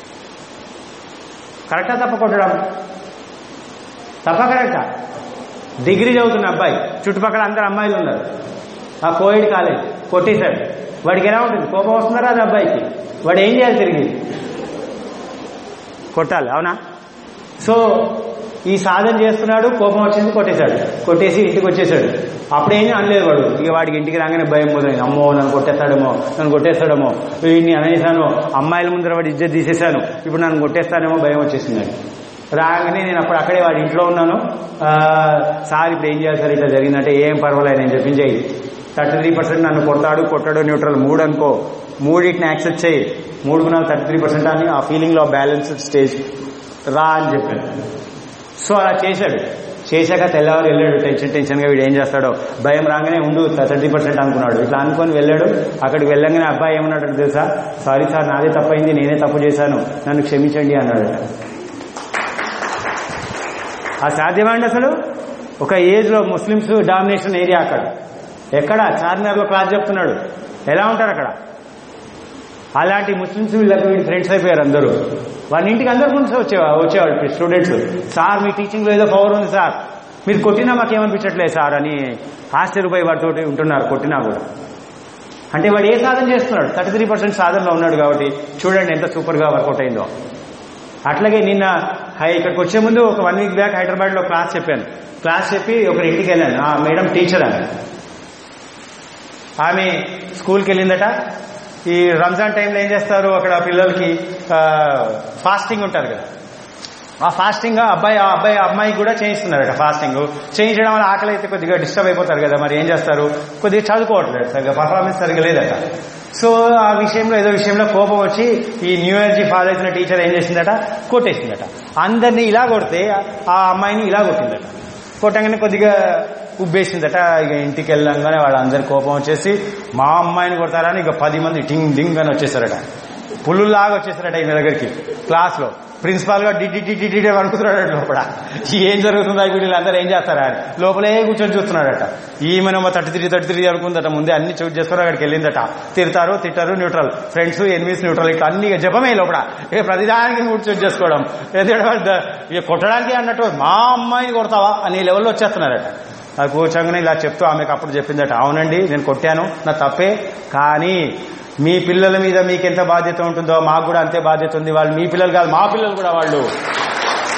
కరెక్టా తప్ప కొట్టడం తప్ప కరెక్టా డిగ్రీ చదువుతున్న అబ్బాయి చుట్టుపక్కల అందరు అమ్మాయిలు ఉన్నారు ఆ కోవిడ్ కాలేజ్ కొట్టేశాడు వాడికి ఎలా ఉంటుంది కోపం వస్తున్నారా అది అబ్బాయికి వాడు ఏం చేయాలి తిరిగి కొట్టాలి అవునా సో ఈ సాధన చేస్తున్నాడు కోపం వచ్చింది కొట్టేశాడు కొట్టేసి ఇంటికి వచ్చేసాడు అప్పుడేం అనలేదు వాడు ఇక వాడికి ఇంటికి రాగానే భయం మొదలైంది అమ్మో నన్ను కొట్టేస్తాడేమో నన్ను కొట్టేస్తాడేమో వీడిని అనేసాను అమ్మాయిల ముందర వాడి ఇజ్జత్ తీసేశాను ఇప్పుడు నన్ను కొట్టేస్తానేమో భయం వచ్చేసింది నాకు. రాగానే నేను అప్పుడు అక్కడే వాడి ఇంట్లో ఉన్నాను ఆ, సార్ ఇప్పుడు ఏం చేయాలి సార్ ఇట్లా జరిగిందంటే ఏం పర్వాలేదు నేను చెప్పించేయి థర్టీ త్రీ పర్సెంట్ నన్ను కొడతాడు కొట్టాడు న్యూట్రల్ మూడు అనుకో మూడింటిని యాక్సెప్ట్ చేయి మూడు గుణాలు థర్టీ త్రీ పర్సెంట్ అని ఆ ఫీలింగ్ లో బ్యాలెన్స్డ్ స్టేజ్ రా అని చెప్పాను సో అలా చేశాడు చేశాక తెల్లవారు వెళ్ళాడు టెన్షన్ టెన్షన్గా వీడు ఏం చేస్తాడో భయం రాగానే ఉండు థర్టీ పర్సెంట్ అనుకున్నాడు ఇట్లా అనుకొని వెళ్ళాడు అక్కడికి వెళ్ళగానే అబ్బాయి ఏమన్నాడు తెలుసా సారీ సార్ నాదే తప్పైంది నేనే తప్పు చేశాను నన్ను క్షమించండి అన్నాడు ఆ సాధ్యమండి అసలు ఒక ఏజ్ లో ముస్లిమ్స్ డామినేషన్ ఏరియా అక్కడ ఎక్కడ చార్మినార్ లో క్లాస్ చెప్తున్నాడు ఎలా ఉంటారు అక్కడ అలాంటి ముస్లిమ్స్ వీళ్ళకి వీడి ఫ్రెండ్స్ అయిపోయారు అందరూ వాళ్ళ ఇంటికి అందరు ముందు వచ్చే వచ్చేవాళ్ళు స్టూడెంట్స్ సార్ మీ టీచింగ్ లో ఏదో పవర్ ఉంది సార్ మీరు కొట్టినా మాకేమనిపించట్లేదు సార్ అని ఆశ్చర్యపోయి వాడితో ఉంటున్నారు కొట్టినా కూడా అంటే వాడు ఏ సాధన చేస్తున్నాడు థర్టీ త్రీ పర్సెంట్ సాధనలో ఉన్నాడు కాబట్టి చూడండి ఎంత సూపర్ గా వర్కౌట్ అయిందో అట్లాగే నిన్న హై- ఇక్కడికి వచ్చే ముందు ఒక వన్ వీక్ బ్యాక్ హైదరాబాద్ లో క్లాస్ చెప్పాను క్లాస్ చెప్పి ఒకరి ఇంటికి వెళ్ళాను ఆ మేడం టీచర్ అని ఆమె స్కూల్కి వెళ్ళిందట ఈ రంజాన్ టైంలో ఏం చేస్తారు అక్కడ పిల్లలకి ఫాస్టింగ్ ఉంటారు కదా ఆ ఫాస్టింగ్ అబ్బాయి ఆ అబ్బాయి అమ్మాయి కూడా చేయిస్తున్నారట ఫాస్టింగ్ చేయించడం వల్ల ఆకలి అయితే కొద్దిగా డిస్టర్బ్ అయిపోతారు కదా మరి ఏం చేస్తారు కొద్దిగా చదువుకోవట్లేదు సరిగ్గా పర్ఫార్మెన్స్ సరిగ్గా లేదట సో ఆ విషయంలో ఏదో విషయంలో కోపం వచ్చి ఈ న్యూ ఎనర్జీ ఫాలో అవుతున్న టీచర్ ఏం చేసిందట కొట్టేసిందట అందరినీ ఇలా కొడితే ఆ అమ్మాయిని ఇలా కొట్టిందట కొట్టంగానే కొద్దిగా ఉబ్బేసిందట ఇక ఇంటికి వెళ్ళంగానే వాళ్ళందరి కోపం వచ్చేసి మా అమ్మాయిని కొడతారని ఇక పది మంది టింగ్ డింగ్ అని వచ్చేసారట పుల్లులాగా వచ్చేసారట ఈయన దగ్గరికి క్లాస్ లో ప్రిన్సిపాల్ గా డిడి డిడి డిడి అనుకుతున్నాడట లోపల ఏం జరుగుతుందా వీళ్ళందరూ ఏం చేస్తారా అని లోపలే కూర్చొని చూస్తున్నాడట ఈమెనమ్మ తట్టి తిరిగి తట్టి తిరిగి అనుకుందట ముందే అన్ని చూట్ చేసుకుని అక్కడికి వెళ్ళిందట తిడతారు తిట్టారు న్యూట్రల్ ఫ్రెండ్స్ ఎనిమిస్ న్యూట్రల్ ఇట్లా అన్ని ఇక జపమే లోపల ఇక ప్రతిదానికి మూడు చూట్ చేసుకోవడం ఎందుకంటే ఇక కొట్టడానికి అన్నట్టు మా అమ్మాయిని కొడతావా అని లెవెల్లో వచ్చేస్తున్నారట అది కూర్చోగానే ఇలా చెప్తూ ఆమెకు అప్పుడు చెప్పిందట అవునండి నేను కొట్టాను నా తప్పే కానీ మీ పిల్లల మీద మీకు ఎంత బాధ్యత ఉంటుందో మాకు కూడా అంతే బాధ్యత ఉంది వాళ్ళు మీ పిల్లలు కాదు మా పిల్లలు కూడా వాళ్ళు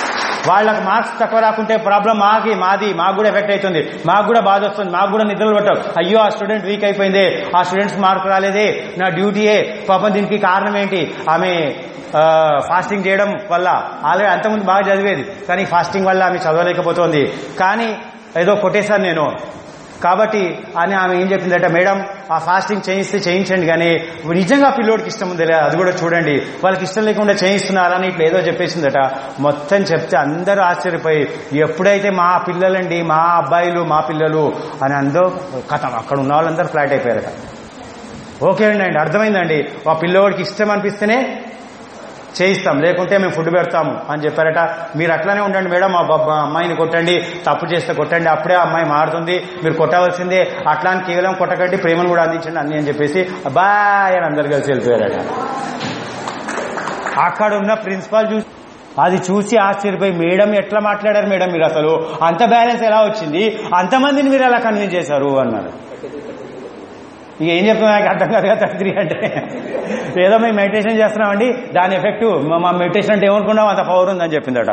వాళ్ళకి మార్క్స్ తక్కువ రాకుంటే ప్రాబ్లం మాకి మాది మాకు కూడా ఎఫెక్ట్ అవుతుంది మాకు కూడా బాధ వస్తుంది మాకు కూడా నిద్రలు పట్టవు అయ్యో ఆ స్టూడెంట్ వీక్ అయిపోయింది ఆ స్టూడెంట్స్ మార్క్ రాలేదే నా డ్యూటీయే పాపం దీనికి కారణం ఏంటి ఆమె ఫాస్టింగ్ చేయడం వల్ల ఆల్రెడీ అంతకుముందు బాగా చదివేది కానీ ఫాస్టింగ్ వల్ల ఆమె చదవలేకపోతుంది కానీ ఏదో కొట్టేశాను నేను కాబట్టి అని ఆమె ఏం చెప్పిందట మేడం ఆ ఫాస్టింగ్ చేయిస్తే చేయించండి కానీ నిజంగా పిల్లోడికి ఇష్టం ఉంది లేదా అది కూడా చూడండి వాళ్ళకి ఇష్టం లేకుండా చేయిస్తున్నారని ఇట్లా ఏదో చెప్పేసిందట మొత్తం చెప్తే అందరూ ఆశ్చర్యపోయి ఎప్పుడైతే మా పిల్లలండి మా అబ్బాయిలు మా పిల్లలు అని అందరూ కథం అక్కడ ఉన్న వాళ్ళందరూ ఫ్లాట్ అయిపోయారట ఓకే అండి అర్థమైందండి ఆ పిల్లోడికి ఇష్టం అనిపిస్తేనే చేయిస్తాం లేకుంటే మేము ఫుడ్ పెడతాము అని చెప్పారట మీరు అట్లానే ఉండండి మేడం మా బ- మా అమ్మాయిని కొట్టండి తప్పు చేస్తే కొట్టండి అప్పుడే ఆ అమ్మాయి మారుతుంది మీరు కొట్టవలసిందే అట్లా అని కేవలం కొట్టకండి ప్రేమను కూడా అందించండి అన్ని అని చెప్పేసి అబ్బాయ్ అని అందరు కలిసి వెళ్ళిపోయారట అక్కడ ఉన్న ప్రిన్సిపాల్ చూసి అది చూసి ఆశ్చర్యపోయి మేడం ఎట్లా మాట్లాడారు మేడం మీరు అసలు అంత బ్యాలెన్స్ ఎలా వచ్చింది అంతమందిని మీరు ఎలా కన్విన్స్ చేశారు అన్నారు ఇక ఏం చెప్తున్నా నాకు అర్థం కాదు కదా థర్టీ త్రీ అంటే ఏదో మేము మెడిటేషన్ చేస్తున్నామండి దాని ఎఫెక్ట్ మా మెడిటేషన్ అంటే ఏమనుకున్నాం అంత పవర్ ఉందని చెప్పిందట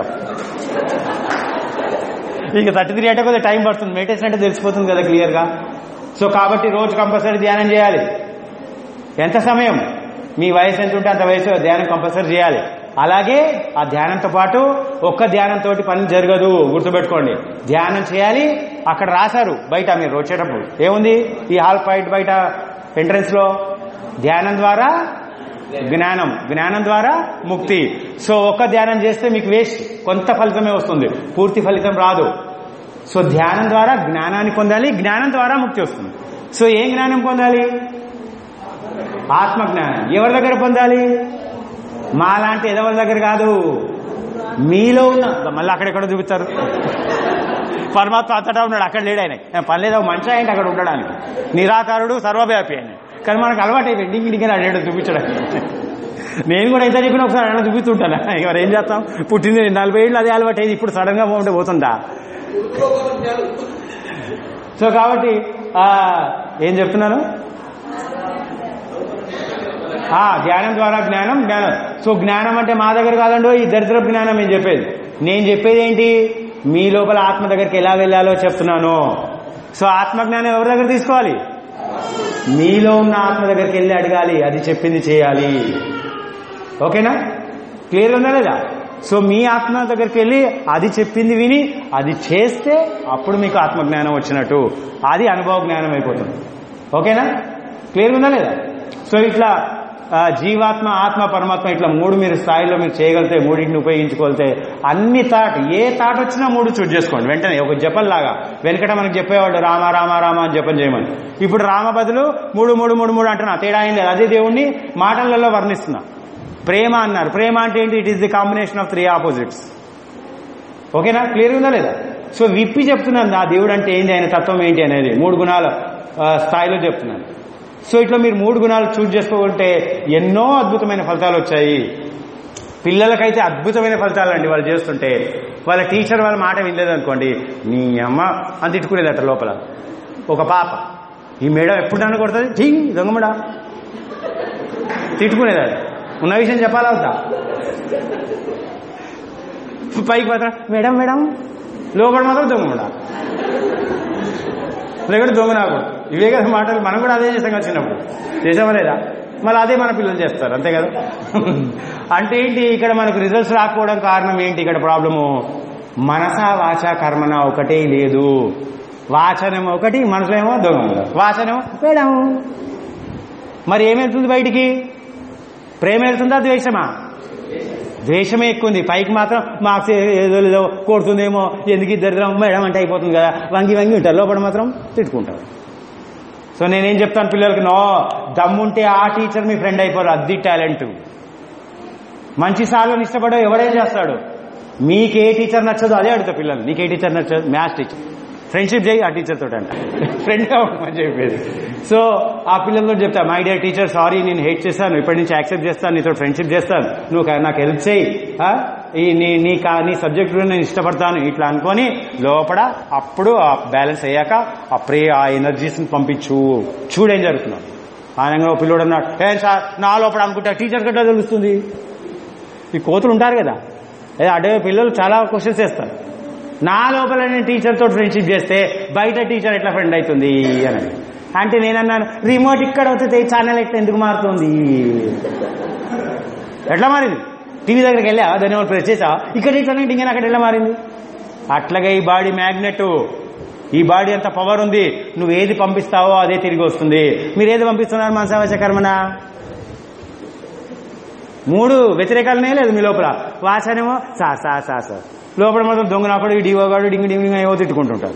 ఇక థర్టీ త్రీ అంటే కొద్దిగా టైం పడుతుంది మెడిటేషన్ అంటే తెలిసిపోతుంది కదా క్లియర్గా సో కాబట్టి రోజు కంపల్సరీ ధ్యానం చేయాలి ఎంత సమయం మీ వయసు ఎంత ఉంటే అంత వయసు ధ్యానం కంపల్సరీ చేయాలి అలాగే ఆ ధ్యానంతో పాటు ఒక్క ధ్యానంతో పని జరగదు గుర్తుపెట్టుకోండి ధ్యానం చేయాలి అక్కడ రాశారు బయట మీరు వచ్చేటప్పుడు ఏముంది ఈ హాల్ ఫైట్ బయట ఎంట్రన్స్ లో ధ్యానం ద్వారా జ్ఞానం జ్ఞానం ద్వారా ముక్తి సో ఒక్క ధ్యానం చేస్తే మీకు వేస్ట్ కొంత ఫలితమే వస్తుంది పూర్తి ఫలితం రాదు సో ధ్యానం ద్వారా జ్ఞానాన్ని పొందాలి జ్ఞానం ద్వారా ముక్తి వస్తుంది సో ఏం జ్ఞానం పొందాలి ఆత్మజ్ఞానం ఎవరి దగ్గర పొందాలి మాలాంటి ఎదవల దగ్గర కాదు మీలో ఉన్న మళ్ళీ అక్కడెక్కడ చూపిస్తారు పరమాత్మ అంతటా ఉన్నాడు అక్కడ లేడు ఆయన ఏ, పర్లేదు మంచి ఆయన అక్కడ ఉండడానికి నిరాకారుడు సర్వవ్యాపి ఆయన కానీ మనకు అలవాటు అయిపోయింది ఇంక ఇంటికి అడేడు చూపించడానికి నేను కూడా ఎంత చెప్పినా ఒకసారి అలా చూపిస్తుంటాను ఇక మరి ఏం చేస్తాం పుట్టింది నలభై ఏళ్ళు అదే అలవాటు అయింది ఇప్పుడు సడన్ గా పోతుంటే పోతుందా సో కాబట్టి ఆ, ఏం చెప్తున్నాను ఆ జ్ఞానం ద్వారా జ్ఞానం జ్ఞానం సో జ్ఞానం అంటే మా దగ్గర కాదండో ఈ దరిద్ర జ్ఞానం నేను చెప్పేది నేను చెప్పేది ఏంటి మీ లోపల ఆత్మ దగ్గరికి ఎలా వెళ్ళాలో చెప్తున్నాను సో ఆత్మజ్ఞానం ఎవరి దగ్గర తీసుకోవాలి మీలో ఉన్న ఆత్మ దగ్గరికి వెళ్ళి అడగాలి అది చెప్పింది చేయాలి ఓకేనా క్లియర్ ఉందా లేదా సో మీ ఆత్మ దగ్గరికి వెళ్ళి అది చెప్పింది విని అది చేస్తే అప్పుడు మీకు ఆత్మజ్ఞానం వచ్చినట్టు అది అనుభవ జ్ఞానం అయిపోతుంది ఓకేనా క్లియర్ ఉందా లేదా సో ఇట్లా ఆ, జీవాత్మ ఆత్మ పరమాత్మ ఇట్లా మూడు మీరు స్థాయిలో మీరు చేయగలిగితే మూడింటిని ఉపయోగించుకోగలితే అన్ని థాట్ ఏ థాట్ వచ్చినా మూడు చూడ్ చేసుకోండి వెంటనే ఒక జపం లాగా వెనకట మనకు చెప్పేవాళ్ళు రామ రామ రామ అని జపం చేయమని ఇప్పుడు రామ బదులు మూడు మూడు మూడు మూడు అంటున్నా తేడా అయింది అదే దేవుణ్ణి మాటలలో వర్ణిస్తున్నా ప్రేమ అన్నారు ప్రేమ అంటే ఏంటి it is the combination of three opposites ఓకేనా క్లియర్ ఉందా లేదా సో విప్పి చెప్తున్నాను ఆ దేవుడు అంటే ఏంటి ఆయన తత్వం ఏంటి అనేది మూడు గుణాల ఆ, స్థాయిలో చెప్తున్నాను సో ఇట్లా మీరు మూడు గుణాలు చూజ్ చేసుకోకుంటే ఎన్నో అద్భుతమైన ఫలితాలు వచ్చాయి పిల్లలకైతే అద్భుతమైన ఫలితాలు అండి వాళ్ళు చేస్తుంటే వాళ్ళ టీచర్ వాళ్ళ మాట వినలేదనుకోండి నీ అమ్మ అని తిట్టుకునేదట లోపల ఒక పాప ఈ మేడం ఎప్పుడు నన్ను కొడుతుంది ఠీ దొంగమడా తిట్టుకునేది ఉన్న విషయం చెప్పాలా వద్దా పైకి మాత్రం మేడం మేడం లోపల మాత్రం దొంగమడా లేకపోతే దొంగ నాకు ఇవే కదా మాటలు మనం కూడా అదే చేసాం కదా చిన్నప్పుడు చేసామా లేదా మళ్ళీ అదే మన పిల్లలు చేస్తారు అంతే కదా అంటే ఏంటి ఇక్కడ మనకు రిజల్ట్స్ రాకపోవడం కారణం ఏంటి ఇక్కడ ప్రాబ్లము మనస వాచ కర్మన ఒకటే లేదు వాచనేమో ఒకటి మనసులేమో దొంగ వాచనేమో మేడం మరి ఏం వెళ్తుంది బయటికి ప్రేమ వెళ్తుందా ద్వేషమా ద్వేషమే ఎక్కువ ఉంది పైకి మాత్రం మార్క్స్ ఏదో ఏదో కొడుతుందేమో ఎందుకు ఇద్దరు మేడం అంటే అయిపోతుంది కదా వంగి వంగి ఉంటారు లోపల మాత్రం తిట్టుకుంటారు సో నేనేం చెప్తాను పిల్లలకి నో దమ్ముంటే ఆ టీచర్ మీ ఫ్రెండ్ అయిపోరు అది టాలెంట్ మంచి సార్లను ఇష్టపడే ఎవడేం చేస్తాడు మీకు ఏ టీచర్ నచ్చదో అదే అడుగుతా పిల్లలు నీకు ఏ టీచర్ నచ్చదు మ్యాథ్స్ టీచర్ ఫ్రెండ్షిప్ చేయి ఆ టీచర్ తోటి అంట ఫ్రెండ్ కావడం చెప్పేది సో ఆ పిల్లలతో చెప్తా మై డియర్ టీచర్ సారీ నేను హేట్ చేస్తాను ఇప్పటి నుంచి యాక్సెప్ట్ చేస్తాను నీతో ఫ్రెండ్షిప్ చేస్తాను నువ్వు కా- నాకు హెల్ప్ చేయి ఆ? ఈ నీ నీ కా నీ సబ్జెక్ట్ నేను ఇష్టపడతాను ఇట్లా అనుకొని లోపల అప్పుడు ఆ బ్యాలెన్స్ అయ్యాక ఆ ప్రే ఆ ఎనర్జీస్ని పంపించు చూడేం జరుగుతున్నావు ఆయన ఓ పిల్లోడు అన్నాడు ఏం సార్ నా లోపల అనుకుంటా టీచర్ గట్లా తెలుస్తుంది ఈ కోతులు ఉంటారు కదా ఏ అడే పిల్లలు చాలా క్వశ్చన్స్ వేస్తారు నా లోపల నేను టీచర్తో ఫ్రెండ్షిప్ చేస్తే బయట టీచర్ ఎట్లా ఫ్రెండ్ అవుతుంది అని అంటే నేనన్నాను రిమోట్ ఇక్కడ అవుతుంది ఛానల్ ఎట్లా ఎందుకు మారుతుంది ఎట్లా మారింది టీవీ దగ్గరికి వెళ్ళా దాన్ని ఏమైనా ప్రెస్ చేసా ఇక్కడ ఇట్లా ఇంకా అక్కడ ఎట్లా మారింది అట్లాగే ఈ బాడీ మ్యాగ్నెట్ ఈ బాడీ అంత పవర్ ఉంది నువ్వు ఏది పంపిస్తావో అదే తిరిగి వస్తుంది మీరు ఏది పంపిస్తున్నారు మనసావాచ కర్మన మూడు వ్యతిరేకాలనే లేదు మీ లోపల వాచనేమో సా సా సా సా లోపల మాత్రం దొంగనాకుడు డివోగాడు డింగి డింగి ఏవో తిట్టుకుంటుంటారు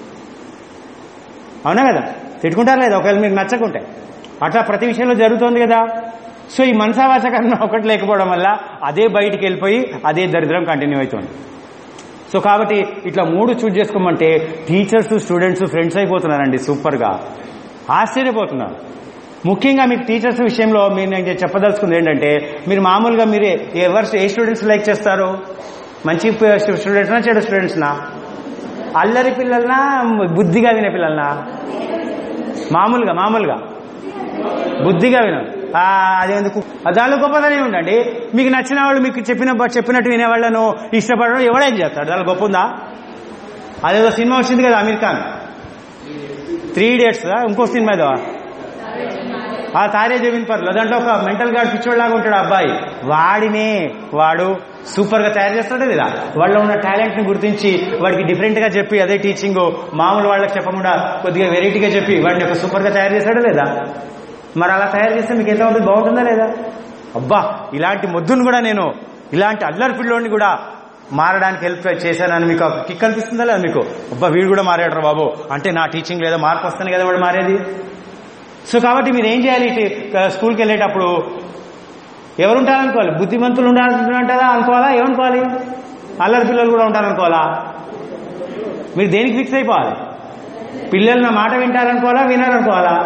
అవునా కదా తిట్టుకుంటారు లేదా ఒకవేళ మీకు నచ్చకుంటే అట్లా ప్రతి విషయంలో జరుగుతోంది కదా సో ఈ మనసావాచకరణ ఒకటి లేకపోవడం వల్ల అదే బయటికి వెళ్ళిపోయి అదే దరిద్రం కంటిన్యూ అవుతుంది సో కాబట్టి ఇట్లా మూడు చూజ్ చేసుకోమంటే టీచర్స్ స్టూడెంట్స్ ఫ్రెండ్స్ అయిపోతున్నారండి సూపర్గా ఆశ్చర్యపోతున్నారు ముఖ్యంగా మీకు టీచర్స్ విషయంలో మీరు నేను చెప్పదలుచుకుంది ఏంటంటే మీరు మామూలుగా మీరు ఎవరు ఏ స్టూడెంట్స్ లైక్ చేస్తారు మంచి స్టూడెంట్స్నా చెడు స్టూడెంట్స్నా అల్లరి పిల్లలనా బుద్ధిగా వినే పిల్లలనా మామూలుగా మామూలుగా బుద్ధిగా వినాలి అదేందుకు దానిలో గొప్పదనే ఉండండి మీకు నచ్చిన వాళ్ళు మీకు చెప్పిన చెప్పినట్టు వినేవాళ్ళను ఇష్టపడడం ఎవడేం చేస్తాడు దానిలో గొప్ప ఉందా అదేదో సినిమా వచ్చింది కదా అమీర్ ఖాన్ త్రీ డేట్స్ ఇంకో సినిమా ఏదో ఆ తారే జమీన్ పర్లో దాంట్లో ఒక మెంటల్ గార్డ్ పిచ్చోడ్లాగా ఉంటాడు అబ్బాయి వాడినే వాడు సూపర్ గా తయారు చేస్తాడు లేదా వాళ్ళలో ఉన్న టాలెంట్ ని గుర్తించి వాడికి డిఫరెంట్ గా చెప్పి అదే టీచింగ్ మామూలు వాళ్ళకి చెప్పకుండా కొద్దిగా వెరైటీగా చెప్పి వాడిని ఒక సూపర్ గా తయారు చేస్తాడు లేదా మరి అలా తయారు చేస్తే మీకు ఎంత ఉంటుంది బాగుంటుందా లేదా అబ్బా ఇలాంటి మొద్దును కూడా నేను ఇలాంటి అల్లరి పిల్లోని కూడా మారడానికి హెల్ప్ చేశానని మీకు కిక్ అనిపిస్తుందా లేదా మీకు అబ్బా వీడు కూడా మారాడు బాబు అంటే నా టీచింగ్ లేదా మార్పు వస్తాను కదా వాడు మారేది సో కాబట్టి మీరు ఏం చేయాలి స్కూల్కి వెళ్ళేటప్పుడు ఎవరు ఉంటారనుకోవాలి బుద్ధిమంతులు ఉండాలంటారా అనుకోవాలా ఏమనుకోవాలి అల్లరి పిల్లలు కూడా ఉంటారనుకోవాలా మీరు దేనికి ఫిక్స్ అయిపోవాలి పిల్లలు నా మాట వింటారనుకోవాలా వినారనుకోవాలా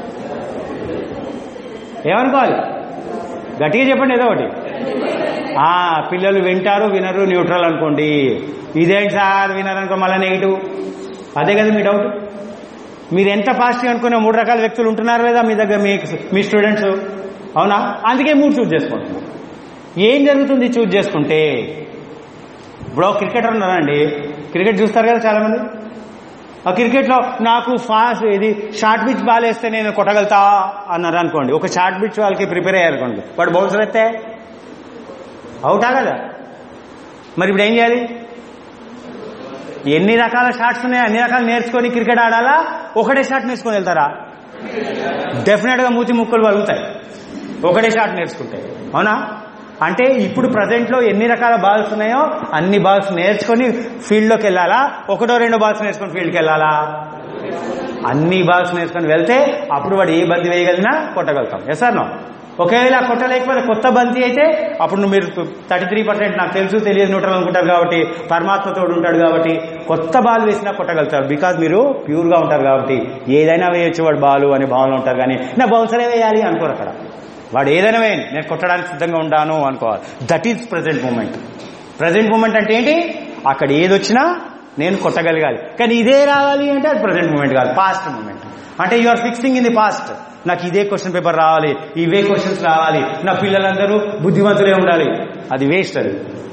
ఏమనుకోవాలి గట్టిగా చెప్పండి ఏదో ఒకటి ఆ పిల్లలు వింటారు వినరు న్యూట్రల్ అనుకోండి ఇదేంటి సార్ వినరనుకో మళ్ళీ నెగిటివ్ అదే కదా మీ డౌట్ మీరు ఎంత పాజిటివ్ అనుకునే మూడు రకాల వ్యక్తులు ఉంటున్నారు లేదా మీ దగ్గర మీ మీ స్టూడెంట్స్ అవునా అందుకే మూడు చూజ్ చేసుకుంటున్నారు ఏం జరుగుతుంది చూజ్ చేసుకుంటే ఇప్పుడు క్రికెటర్ ఉన్నారండి క్రికెట్ చూస్తారు కదా చాలా మంది ఆ క్రికెట్లో నాకు ఫాస్ట్ ఇది షార్ట్ పిచ్ బాల్ వేస్తే నేను కొట్టగలుగుతా అన్నారు అనుకోండి ఒక షార్ట్ పిచ్ వాళ్ళకి ప్రిపేర్ అయ్యారనుకోండి వాడు బౌన్సర్ అయితే అవుటా కదా మరి ఇప్పుడు ఏం చేయాలి ఎన్ని రకాల షాట్స్ ఉన్నాయి అన్ని రకాలు నేర్చుకొని క్రికెట్ ఆడాలా ఒకటే షాట్ నేర్చుకొని వెళ్తారా డెఫినెట్ గా మూతి ముక్కలు వలుగుతాయి ఒకటే షాట్ నేర్చుకుంటే అవునా అంటే ఇప్పుడు ప్రజెంట్ లో ఎన్ని రకాల బాల్స్ ఉన్నాయో అన్ని బాల్స్ నేర్చుకొని ఫీల్డ్ లోకి వెళ్ళాలా ఒకటో రెండో బాల్స్ నేర్చుకొని ఫీల్డ్కి వెళ్ళాలా అన్ని బాల్స్ నేర్చుకొని వెళ్తే అప్పుడు వాడు ఏ బంతి వేయగలిగినా కొట్టగలుగుతాం ఎస్ సార్ నో ఒకవేళ కొట్టలేకపోతే కొత్త బంతి అయితే అప్పుడు మీరు థర్టీ త్రీ పర్సెంట్ నాకు తెలుసు తెలియదు న్యూట్రల్ అనుకుంటారు కాబట్టి పరమాత్మతోడు ఉంటాడు కాబట్టి కొత్త బాల్ వేసినా కొట్టగలుగుతారు బికాజ్ మీరు ప్యూర్గా ఉంటారు కాబట్టి ఏదైనా వేయొచ్చు వాడు బాలు అనే భావనలో ఉంటారు కానీ నా బౌన్సరే వేయాలి అనుకోరు అక్కడ వాడు ఏదైనా వేయండి నేను కొట్టడానికి సిద్ధంగా ఉంటాను అనుకోవాలి that is present moment present moment అంటే ఏంటి అక్కడ ఏదొచ్చినా నేను కొట్టగలగాలి కానీ ఇదే రావాలి అంటే అది ప్రజెంట్ మూమెంట్ కాదు పాస్ట్ మూమెంట్ అంటే you are fixing in the past నాకు ఇదే క్వశ్చన్ పేపర్ రావాలి ఇవే క్వశ్చన్స్ రావాలి నా పిల్లలందరూ బుద్ధిమంతులే ఉండాలి అది వేస్ట్ అది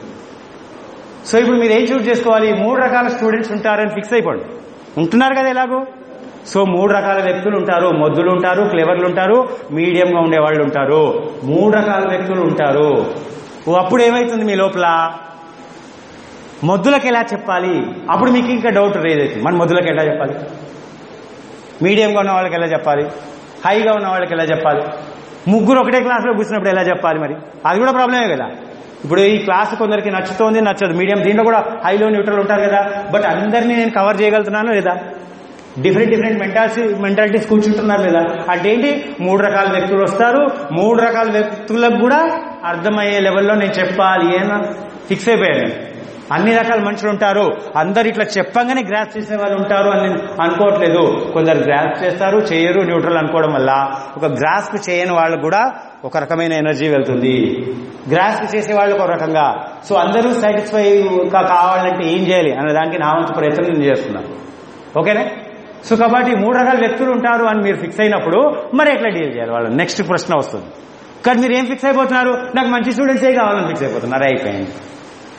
సో ఇప్పుడు మీరు ఏం చూస్ చేసుకోవాలి మూడు రకాల స్టూడెంట్స్ ఉంటారని ఫిక్స్ అయిపోండి ఉంటున్నారు కదా ఎలాగో సో మూడు రకాల వ్యక్తులు ఉంటారు మొద్దులు ఉంటారు క్లెవర్లు ఉంటారు మీడియంగా ఉండే వాళ్ళు ఉంటారు మూడు రకాల వ్యక్తులు ఉంటారు అప్పుడు ఏమైతుంది మీ లోపల మొద్దులకు ఎలా చెప్పాలి అప్పుడు మీకు ఇంకా డౌట్ రేదైతే మన మొద్దులకు ఎలా చెప్పాలి మీడియంగా ఉన్న వాళ్ళకి ఎలా చెప్పాలి హైగా ఉన్న వాళ్ళకి ఎలా చెప్పాలి ముగ్గురు ఒకటే క్లాస్లో కూర్చున్నప్పుడు ఎలా చెప్పాలి మరి అది కూడా ప్రాబ్లమే కదా ఇప్పుడు ఈ క్లాస్ కొందరికి నచ్చుతోంది నచ్చదు మీడియం దీంట్లో కూడా హైలో న్యూట్రల్ ఉంటారు కదా బట్ అందరినీ నేను కవర్ చేయగలుగుతున్నాను లేదా డిఫరెంట్ డిఫరెంట్ మెంటాలిటీ మెంటాలిటీస్ కూర్చుంటున్నారు లేదా అంటే ఏంటి మూడు రకాల వ్యక్తులు వస్తారు మూడు రకాల వ్యక్తులకు కూడా అర్థమయ్యే లెవెల్లో నేను చెప్పాలి అని ఫిక్స్ అయిపోయాను అన్ని రకాల మనుషులు ఉంటారు అందరు ఇట్లా చెప్పంగానే గ్రాస్ చేసే వాళ్ళు ఉంటారు అని అనుకోవట్లేదు కొందరు గ్రాస్ చేస్తారు చేయరు న్యూట్రల్ అనుకోవడం వల్ల ఒక గ్రాస్ప్ చేయని వాళ్ళకు కూడా ఒక రకమైన ఎనర్జీ వెళ్తుంది గ్రాస్ప్ చేసే వాళ్ళకు ఒక రకంగా సో అందరూ సాటిస్ఫై కావాలంటే ఏం చేయాలి అనే దానికి నా వంతు ప్రయత్నం నేను చేస్తున్నాను ఓకేనా సో కాబట్టి మూడు రకాల వ్యక్తులు ఉంటారు అని మీరు ఫిక్స్ అయినప్పుడు మరి ఎట్లా డీల్ చేయాలి వాళ్ళు నెక్స్ట్ ప్రశ్న వస్తుంది కానీ మీరు ఏం ఫిక్స్ అయిపోతున్నారు నాకు మంచి స్టూడెంట్సే కావాలని ఫిక్స్ అయిపోతున్నారు అయిపోయింది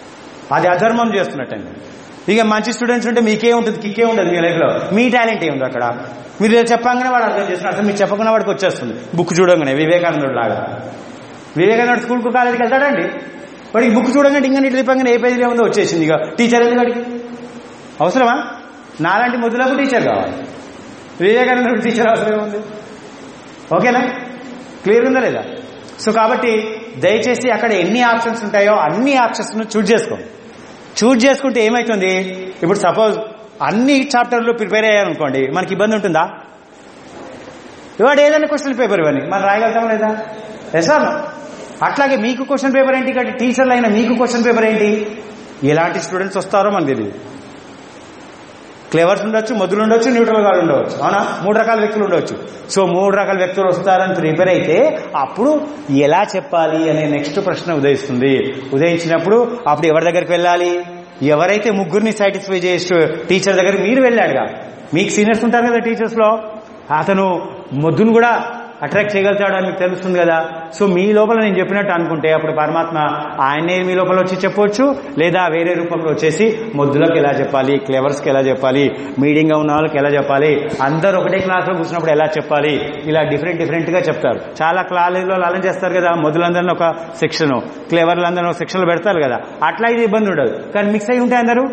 అది అధర్మం చేస్తున్నట్టండి ఇక మంచి స్టూడెంట్స్ ఉంటే మీకే ఉంటుంది కిక్కే ఉండదు మీ లైఫ్లో మీ టాలెంట్ ఏముంది అక్కడ మీరు ఏదో చెప్పంగానే వాడు అర్థం చేస్తున్నారు అసలు మీరు చెప్పకుండా వాడికి వచ్చేస్తుంది బుక్ చూడంగానే వివేకానందుడు లాగా వివేకానంద స్కూల్కు కాలేజీకి వెళ్తాడండి వాడికి బుక్ చూడంగానే ఇంకా ఇట్లా తిప్పంగానే ఏ పేజీలో ఉందో వచ్చేసింది ఇక టీచర్ ఎందుకు వాడికి అవసరమా నాలాంటి ముద్దులకు టీచర్ కావాలి వివేకానందుడు టీచర్ అవసరం ఉంది ఓకేనా క్లియర్ ఉందా లేదా సో కాబట్టి దయచేసి అక్కడ ఎన్ని ఆప్షన్స్ ఉంటాయో అన్ని ఆప్షన్స్ చూజ్ చేసుకోండి చూజ్ చేసుకుంటే ఏమవుతుంది ఇప్పుడు సపోజ్ అన్ని చాప్టర్లు ప్రిపేర్ అయ్యారనుకోండి మనకి ఇబ్బంది ఉంటుందా ఇవాడు ఏదైనా క్వశ్చన్ పేపర్ ఇవ్వని మనం రాయగలుగుతాం లేదా ఎసార్ అట్లాగే మీకు క్వశ్చన్ పేపర్ ఏంటి ఇక్కడ టీచర్లు అయినా మీకు క్వశ్చన్ పేపర్ ఏంటి ఎలాంటి స్టూడెంట్స్ వస్తారో మనకు తెలియదు క్లేవర్స్ ఉండొచ్చు మొదలు ఉండొచ్చు న్యూట్రల్ గా ఉండవచ్చు అవునా మూడు రకాల వ్యక్తులు ఉండొచ్చు సో మూడు రకాల వ్యక్తులు వస్తారని ప్రిపేర్ అయితే అప్పుడు ఎలా చెప్పాలి అనే నెక్స్ట్ ప్రశ్న ఉదయిస్తుంది ఉదయించినప్పుడు అప్పుడు ఎవరి దగ్గరికి వెళ్ళాలి ఎవరైతే ముగ్గురిని సాటిస్ఫై చేసే టీచర్ దగ్గర మీరు వెళ్ళాడుగా మీకు సీనియర్స్ ఉంటారు కదా టీచర్స్ లో అతను మొద్దును కూడా అట్రాక్ట్ చేయగలుగుతాడు అని మీకు తెలుస్తుంది కదా సో మీ లోపల నేను చెప్పినట్టు అనుకుంటే అప్పుడు పరమాత్మ ఆయనే మీ లోపల వచ్చి చెప్పొచ్చు లేదా వేరే రూపంలో వచ్చేసి మొద్దులకు ఎలా చెప్పాలి క్లెవర్స్కి ఎలా చెప్పాలి మీడియంగా ఉన్న వాళ్ళకి ఎలా చెప్పాలి అందరూ ఒకటే క్లాస్లో కూర్చున్నప్పుడు ఎలా చెప్పాలి ఇలా డిఫరెంట్ డిఫరెంట్గా చెప్తారు చాలా కాలేజీలో అలా చేస్తారు కదా మొదలందరినీ ఒక సెక్షన్ క్లెవర్లందరినీ ఒక సెక్షన్లో పెడతారు కదా అట్లా ఇది ఇబ్బంది ఉండదు కానీ మిక్స్ అయి ఉంటాయి అందరూ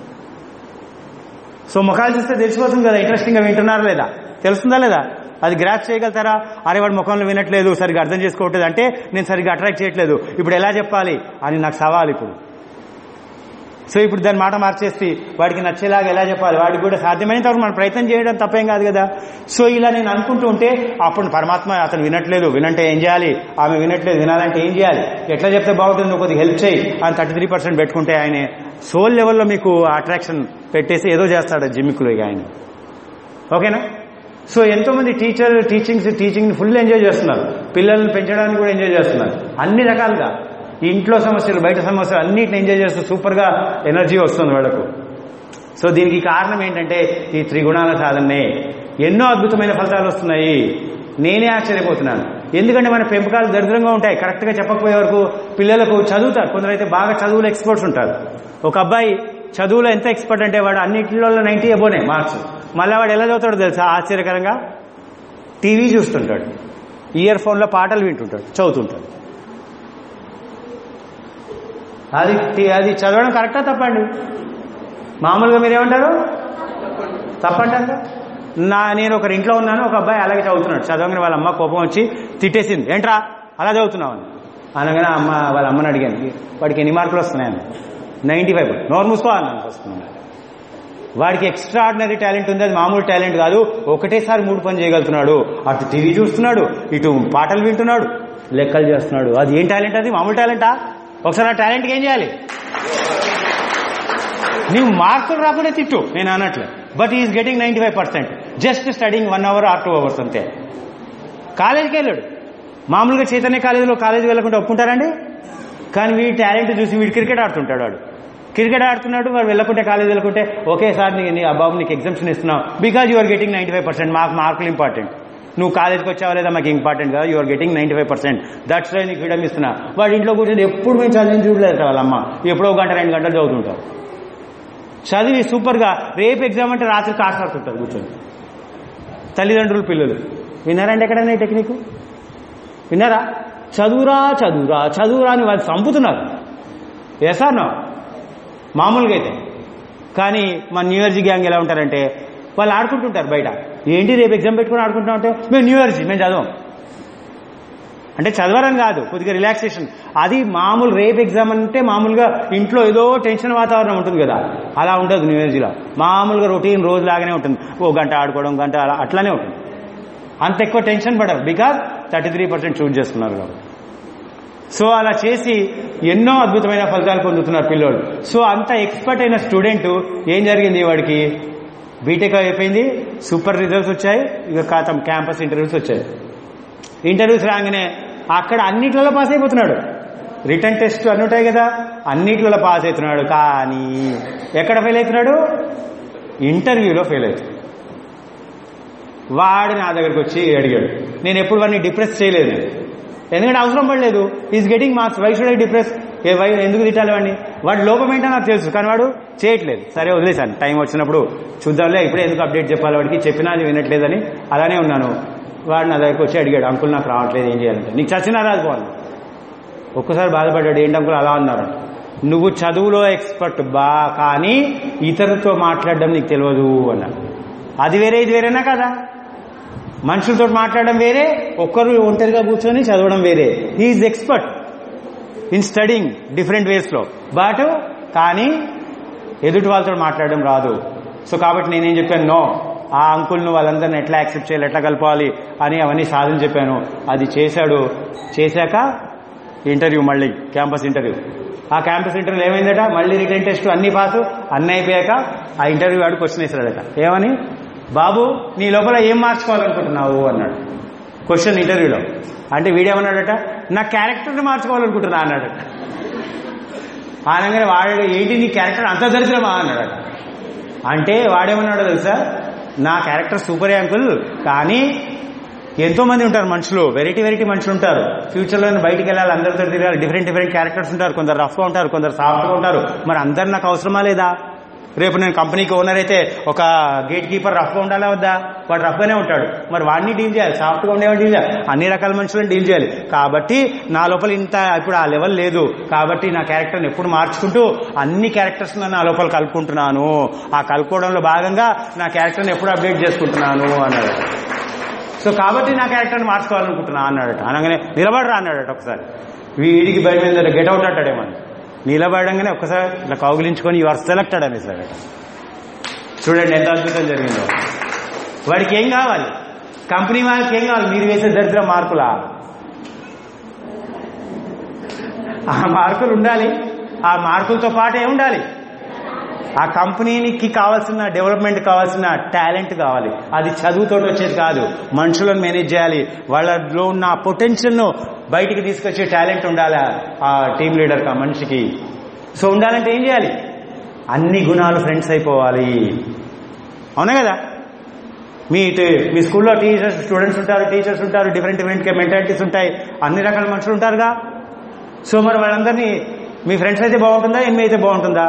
సో ముఖాలు చూస్తే తెలిసిపోతుంది కదా ఇంట్రెస్టింగ్గా వింటున్నారా లేదా తెలుస్తుందా లేదా అది గ్రాప్ చేయగలుగుతారా అరే వాడు ముఖంలో వినట్లేదు సరిగ్గా అర్థం చేసుకోవట్లేదు అంటే నేను సరిగ్గా అట్రాక్ట్ చేయట్లేదు ఇప్పుడు ఎలా చెప్పాలి అని నాకు సవాల్ ఇప్పుడు సో ఇప్పుడు దాని మాట మార్చేసి వాడికి నచ్చేలాగా ఎలా చెప్పాలి వాడికి కూడా సాధ్యమైనంత వరకు మనం ప్రయత్నం చేయడం తప్పేం కాదు కదా సో ఇలా నేను అనుకుంటూ ఉంటే అప్పుడు పరమాత్మ అతను వినట్లేదు వినంటే ఏం చేయాలి ఆమె వినట్లేదు వినాలంటే ఏం చేయాలి ఎట్లా చెప్తే బాగుంటుంది నువ్వు కొద్దిగా హెల్ప్ చేయి అని థర్టీ త్రీ పర్సెంట్ పెట్టుకుంటే ఆయన సోల్ లెవెల్లో మీకు అట్రాక్షన్ పెట్టేసి ఏదో చేస్తాడు జిమ్మిక్లో ఇక ఆయన ఓకేనా సో ఎంతో మంది teacher teachings teaching full enjoy చేస్తున్నారు పిల్లల్ని పెంచడానికి కూడా ఎంజాయ్ చేస్తున్నారు అన్ని రకాలుగా ఇంట్లో సమస్యలు బయట సమస్యలు అన్నిటిని ఎంజాయ్ చేస్తూ సూపర్గా ఎనర్జీ వస్తుంది వాళ్ళకు సో దీనికి కారణం ఏంటంటే ఈ త్రిగుణాల సాధనే ఎన్నో అద్భుతమైన ఫలితాలు వస్తున్నాయి నేనే ఆశ్చర్యపోతున్నాను ఎందుకంటే మన పెంపకాలు దరిద్రంగా ఉంటాయి కరెక్ట్గా చెప్పకపోయే వరకు పిల్లలకు చదువుతారు కొందరైతే బాగా చదువులో ఎక్స్పర్ట్స్ ఉంటారు ఒక అబ్బాయి చదువులో ఎంత ఎక్స్పర్ట్ అంటే వాడు అన్నింటిలో నైంటీ అబోనే మార్క్స్ మళ్ళీ వాడు ఎలా చదువుతాడో తెలుసా ఆశ్చర్యకరంగా టీవీ చూస్తుంటాడు ఇయర్ ఫోన్లో పాటలు వింటుంటాడు చదువుతుంటాడు అది అది చదవడం కరెక్టా తప్పండి మామూలుగా మీరేమంటారు తప్పంటారు నా నేను ఒకరి ఇంట్లో ఉన్నాను ఒక అబ్బాయి అలాగే చదువుతున్నాడు చదవగానే వాళ్ళ అమ్మ కోపం వచ్చి తిట్టేసింది ఏంట్రా అలా చదువుతున్నావు అని అనగానే అమ్మ వాళ్ళ అమ్మని అడిగాను వాడికి ఎన్ని మార్కులు వస్తున్నాయని నైంటీ ఫైవ్ నోరు మూసుకో అన్నాను వస్తున్నాను వాడికి ఎక్స్ట్రా ఆర్డినరీ టాలెంట్ ఉంది అది మామూలు టాలెంట్ కాదు ఒకటేసారి మూడు పని చేయగలుగుతున్నాడు అటు టీవీ చూస్తున్నాడు ఇటు పాటలు వింటున్నాడు లెక్కలు చేస్తున్నాడు అది ఏం టాలెంట్ అది మామూలు టాలెంటా ఒకసారి ఆ టాలెంట్కి ఏం చేయాలి నీవు మార్కులు రాకుండా తిట్టు నేను అన్నట్లు but is getting ninety five percent just studying one hour or two hours అంతే కాలేజీకి వెళ్ళాడు మామూలుగా చైతన్య కాలేజీలో కాలేజీ వెళ్ళకుండా ఒప్పుకుంటారండి కానీ వీడి టాలెంట్ చూసి వీడు క్రికెట్ ఆడుతుంటాడు వాడు క్రికెట్ ఆడుతున్నాడు వాడు వెళ్ళకుంటే కాలేజీ వెళ్ళకుంటే ఒకే సార్ నీ నీ బాబు నీకు ఎగ్జామ్షన్ ఇస్తున్నావు because you're getting ninety five percent మాకు మార్కులు ఇంపార్టెంట్ నువ్వు కాలేజ్కి వచ్చావా లేదా మాకు ఇంపార్టెంట్ కదా you're getting ninety five percent that's why నీకు ఫ్రీడమ్ ఇస్తున్నా వాడు ఇంట్లో కూర్చొని ఎప్పుడు మేము చదివిన చూడలేదు వాళ్ళమ్మ ఎప్పుడో గంట రెండు గంటలు చదువుతుంటారు చదివి సూపర్గా రేపు ఎగ్జామ్ అంటే రాత్రి కాసు ఆడుతుంటారు కూర్చొని తల్లిదండ్రులు పిల్లలు విన్నారండి ఎక్కడైనా ఈ టెక్నిక్ విన్నారా చదువురా చదువురా చదువురా అని వాళ్ళు చంపుతున్నారు ఎసార్నో మామూలుగా అయితే కానీ మన న్యూ ఇయర్జీ గ్యాంగ్ ఎలా ఉంటారంటే వాళ్ళు ఆడుకుంటుంటారు బయట ఏంటి రేపు ఎగ్జామ్ పెట్టుకుని ఆడుకుంటాం అంటే మేము న్యూ ఇయర్జీ మేము చదవం అంటే చదవరని కాదు కొద్దిగా రిలాక్సేషన్ అది మామూలు రేపు ఎగ్జామ్ అంటే మామూలుగా ఇంట్లో ఏదో టెన్షన్ వాతావరణం ఉంటుంది కదా అలా ఉండదు న్యూ ఇయర్జీలో మామూలుగా రొటీన్ రోజు లాగానే ఉంటుంది ఓ గంట ఆడుకోవడం గంట అలా అట్లానే ఉంటుంది అంత ఎక్కువ టెన్షన్ పడరు because thirty three percent choose చేసుకున్నారు కాబట్టి సో అలా చేసి ఎన్నో అద్భుతమైన ఫలితాలు పొందుతున్నారు పిల్లోడు సో అంత ఎక్స్పర్ట్ అయిన స్టూడెంట్ ఏం జరిగింది వాడికి బీటెక్ అయిపోయింది సూపర్ రిజల్ట్స్ వచ్చాయి ఇక కాతం క్యాంపస్ ఇంటర్వ్యూస్ వచ్చాయి ఇంటర్వ్యూస్ రాగానే అక్కడ అన్నిట్లలో పాస్ అయిపోతున్నాడు రిటర్న్ టెస్ట్ అన్ని ఉంటాయి కదా అన్నిట్లలో పాస్ అవుతున్నాడు కానీ ఎక్కడ ఫెయిల్ అవుతున్నాడు ఇంటర్వ్యూలో ఫెయిల్ అవుతున్నాడు వాడు నా దగ్గరికి వచ్చి అడిగాడు నేను ఎప్పుడు వాడిని డిప్రెస్ చేయలేదు నేను ఎందుకంటే అవసరం పడలేదు is getting marks why should I depress ఏ వై ఎందుకు తిట్టాలి వాడిని వాడి లోపం ఏంటో నాకు తెలుసు కానీ వాడు చేయట్లేదు సరే వదిలేశాను టైం వచ్చినప్పుడు చూద్దాంలే ఇప్పుడే ఎందుకు అప్డేట్ చెప్పాలి వాడికి చెప్పినా అది వినట్లేదని అలానే ఉన్నాను వాడు నా దగ్గరికి వచ్చి అడిగాడు అంకుల్ నాకు రావట్లేదు ఏం చేయాలంటే నీకు చచ్చినా రాదు పోను ఒక్కసారి బాధపడ్డాడు ఏంటి అంకుల్ అలా అన్నారు నువ్వు చదువులో ఎక్స్పర్ట్ బా కానీ ఇతరులతో మాట్లాడడం నీకు తెలియదు అన్నారు అది వేరే ఇది వేరేనా కదా మనుషులతో మాట్లాడడం వేరే ఒక్కరు ఒంటరిగా కూర్చొని చదవడం వేరే he is expert in studying different వేస్లో బట్ కానీ ఎదుటి వాళ్ళతో మాట్లాడడం రాదు సో కాబట్టి నేనేం చెప్పాను నో ఆ అంకుల్ను వాళ్ళందరిని ఎట్లా యాక్సెప్ట్ చేయాలి ఎట్లా కలపాలి అని అవన్నీ సాధన చెప్పాను అది చేశాడు చేశాక ఇంటర్వ్యూ మళ్ళీ క్యాంపస్ ఇంటర్వ్యూ ఆ క్యాంపస్ ఇంటర్వ్యూ ఏమైందట మళ్ళీ రిటర్న్ టెస్ట్ అన్ని పాసు అన్నీ అయిపోయాక ఆ ఇంటర్వ్యూ వాడు క్వశ్చన్ వేసాడట ఏమని బాబు నీ లోపల ఏం మార్చుకోవాలనుకుంటున్నావు అన్నాడు క్వశ్చన్ ఇంటర్వ్యూలో అంటే వీడేమన్నాడట నా క్యారెక్టర్ని మార్చుకోవాలనుకుంటున్నా అన్నాడట అనగానే వాడు ఏంటి నీ క్యారెక్టర్ అంత దరిద్రమా అన్నాడట అంటే వాడేమన్నాడో తెలుసా నా క్యారెక్టర్ సూపర్ అంకుల్ కానీ ఎంతో మంది ఉంటారు మనుషులు వెరైటీ వెరైటీ మనుషులు ఉంటారు ఫ్యూచర్లో బయటికి వెళ్ళాలి అందరితో తిరగాలి డిఫరెంట్ డిఫరెంట్ క్యారెక్టర్స్ ఉంటారు కొందరు రఫ్గా ఉంటారు కొందరు సాఫ్ట్గా ఉంటారు మరి అందరు నాకు అవసరమా లేదా రేపు నేను కంపెనీకి ఓనర్ అయితే ఒక గేట్ కీపర్ రఫ్గా ఉండాలా వద్దా వాడు రఫ్గానే ఉంటాడు మరి వాడిని డీల్ చేయాలి సాఫ్ట్గా ఉండేవాడిని డీల్ చేయాలి అన్ని రకాల మనుషులను డీల్ చేయాలి కాబట్టి నా లోపల ఇంత ఇప్పుడు ఆ లెవెల్ లేదు కాబట్టి నా క్యారెక్టర్ని ఎప్పుడు మార్చుకుంటూ అన్ని క్యారెక్టర్స్ నా లోపల కలుపుకుంటున్నాను ఆ కలుపుకోవడంలో భాగంగా నా క్యారెక్టర్ని ఎప్పుడు అప్డేట్ చేసుకుంటున్నాను అన్నాడు సో కాబట్టి నా క్యారెక్టర్ని మార్చుకోవాలనుకుంటున్నా అన్నాడట అనగానే నిలబడరా అన్నాడట ఒకసారి వీడికి భయం మీద గెట్ అవుట్ అంటాడేమని నిలబడంగానే ఒక్కసారి ఇట్లా కౌగిలించుకొని యు ఆర్ సెలెక్టెడ్ అనేసాడట చూడండి ఎంత అద్భుతం జరిగిందో వాడికి ఏం కావాలి కంపెనీ వాళ్ళకి ఏం కావాలి మీరు వేసే దరిద్ర మార్కులా ఆ మార్కులు ఉండాలి ఆ మార్కులతో పాటే ఉండాలి ఆ కంపెనీకి కావాల్సిన డెవలప్మెంట్ కావాల్సిన టాలెంట్ కావాలి అది చదువుతో వచ్చేది కాదు మనుషులను మేనేజ్ చేయాలి వాళ్ళలో ఉన్న పొటెన్షియల్ను బయటికి తీసుకొచ్చే టాలెంట్ ఉండాలి ఆ టీం లీడర్కి ఆ మనిషికి సో ఉండాలంటే ఏం చేయాలి అన్ని గుణాలు ఫ్రెండ్స్ అయిపోవాలి అవునా కదా మీ టి- మీ స్కూల్లో టీచర్స్ స్టూడెంట్స్ ఉంటారు టీచర్స్ ఉంటారు డిఫరెంట్ డిఫరెంట్ మెంటాలిటీస్ ఉంటాయి అన్ని రకాల మనుషులు ఉంటారుగా సో మరి వాళ్ళందరినీ మీ ఫ్రెండ్స్ అయితే బాగుంటుందా ఎన్ని అయితే బాగుంటుందా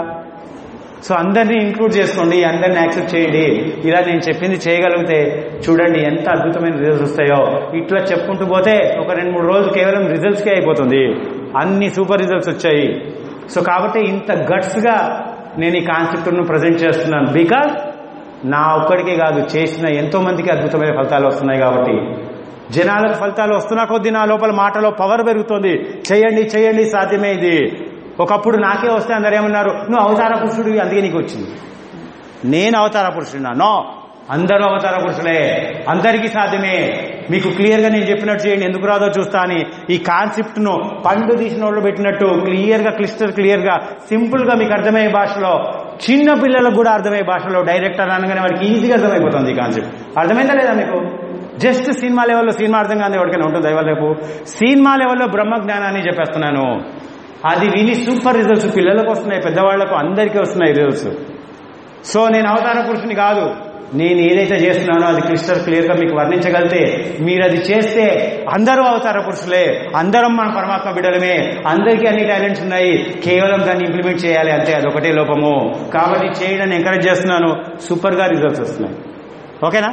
సో అందరినీ ఇంక్లూడ్ చేసుకోండి అందరినీ యాక్సెప్ట్ చేయండి ఇలా నేను చెప్పింది చేయగలిగితే చూడండి ఎంత అద్భుతమైన రిజల్ట్స్ వస్తాయో ఇట్లా చెప్పుకుంటూ పోతే ఒక రెండు మూడు రోజులు కేవలం రిజల్ట్స్కే అయిపోతుంది అన్ని సూపర్ రిజల్ట్స్ వచ్చాయి సో కాబట్టి ఇంత గట్స్గా నేను ఈ కాన్సెప్ట్ను ప్రజెంట్ చేస్తున్నాను బికాజ్ నా ఒక్కడికే కాదు చేసిన ఎంతో మందికి అద్భుతమైన ఫలితాలు వస్తున్నాయి కాబట్టి జనాలకు ఫలితాలు వస్తున్నా కొద్దీ నా లోపల మాటలో పవర్ పెరుగుతుంది చేయండి చేయండి సాధ్యమే ఇది ఒకప్పుడు నాకే వస్తే అందరు ఏమన్నారు నువ్వు అవతార పురుషుడు అందుకే నీకు వచ్చింది నేను అవతార పురుషుడినా నో అందరూ అవతార పురుషులే అందరికీ సాధ్యమే మీకు క్లియర్గా నేను చెప్పినట్టు చేయండి ఎందుకు రాదో చూస్తా అని ఈ కాన్సెప్ట్ను పండు తీసిన వాళ్ళు పెట్టినట్టు క్లియర్గా క్లిస్టర్ క్లియర్గా సింపుల్గా మీకు అర్థమయ్యే భాషలో చిన్న పిల్లలకు కూడా అర్థమయ్యే భాషలో డైరెక్టర్ అనగానే వాడికి ఈజీగా అర్థమైపోతుంది ఈ కాన్సెప్ట్ అర్థమైందా లేదా మీకు జస్ట్ సినిమా లెవెల్లో సినిమా అర్థం కాదు ఎవరికైనా ఉంటుంది ఇవాళ రేపు సినిమా లెవెల్లో బ్రహ్మ జ్ఞానాన్ని చెప్పేస్తున్నాను అది విని సూపర్ రిజల్ట్స్ పిల్లలకు వస్తున్నాయి పెద్దవాళ్లకు అందరికీ వస్తున్నాయి రిజల్ట్స్ సో నేను అవతార పురుషుని కాదు నేను ఏదైతే చేస్తున్నానో అది క్రిస్టల్ క్లియర్ గా మీకు వర్ణించగలిగితే మీరు అది చేస్తే అందరూ అవతార పురుషులే అందరం మన పరమాత్మ బిడ్డలమే అందరికీ అన్ని టాలెంట్స్ ఉన్నాయి కేవలం దాన్ని ఇంప్లిమెంట్ చేయాలి అంతే అది ఒకటే లోపము కాబట్టి చేయడానికి ఎంకరేజ్ చేస్తున్నాను సూపర్ గా రిజల్ట్స్ వస్తున్నాయి ఓకేనా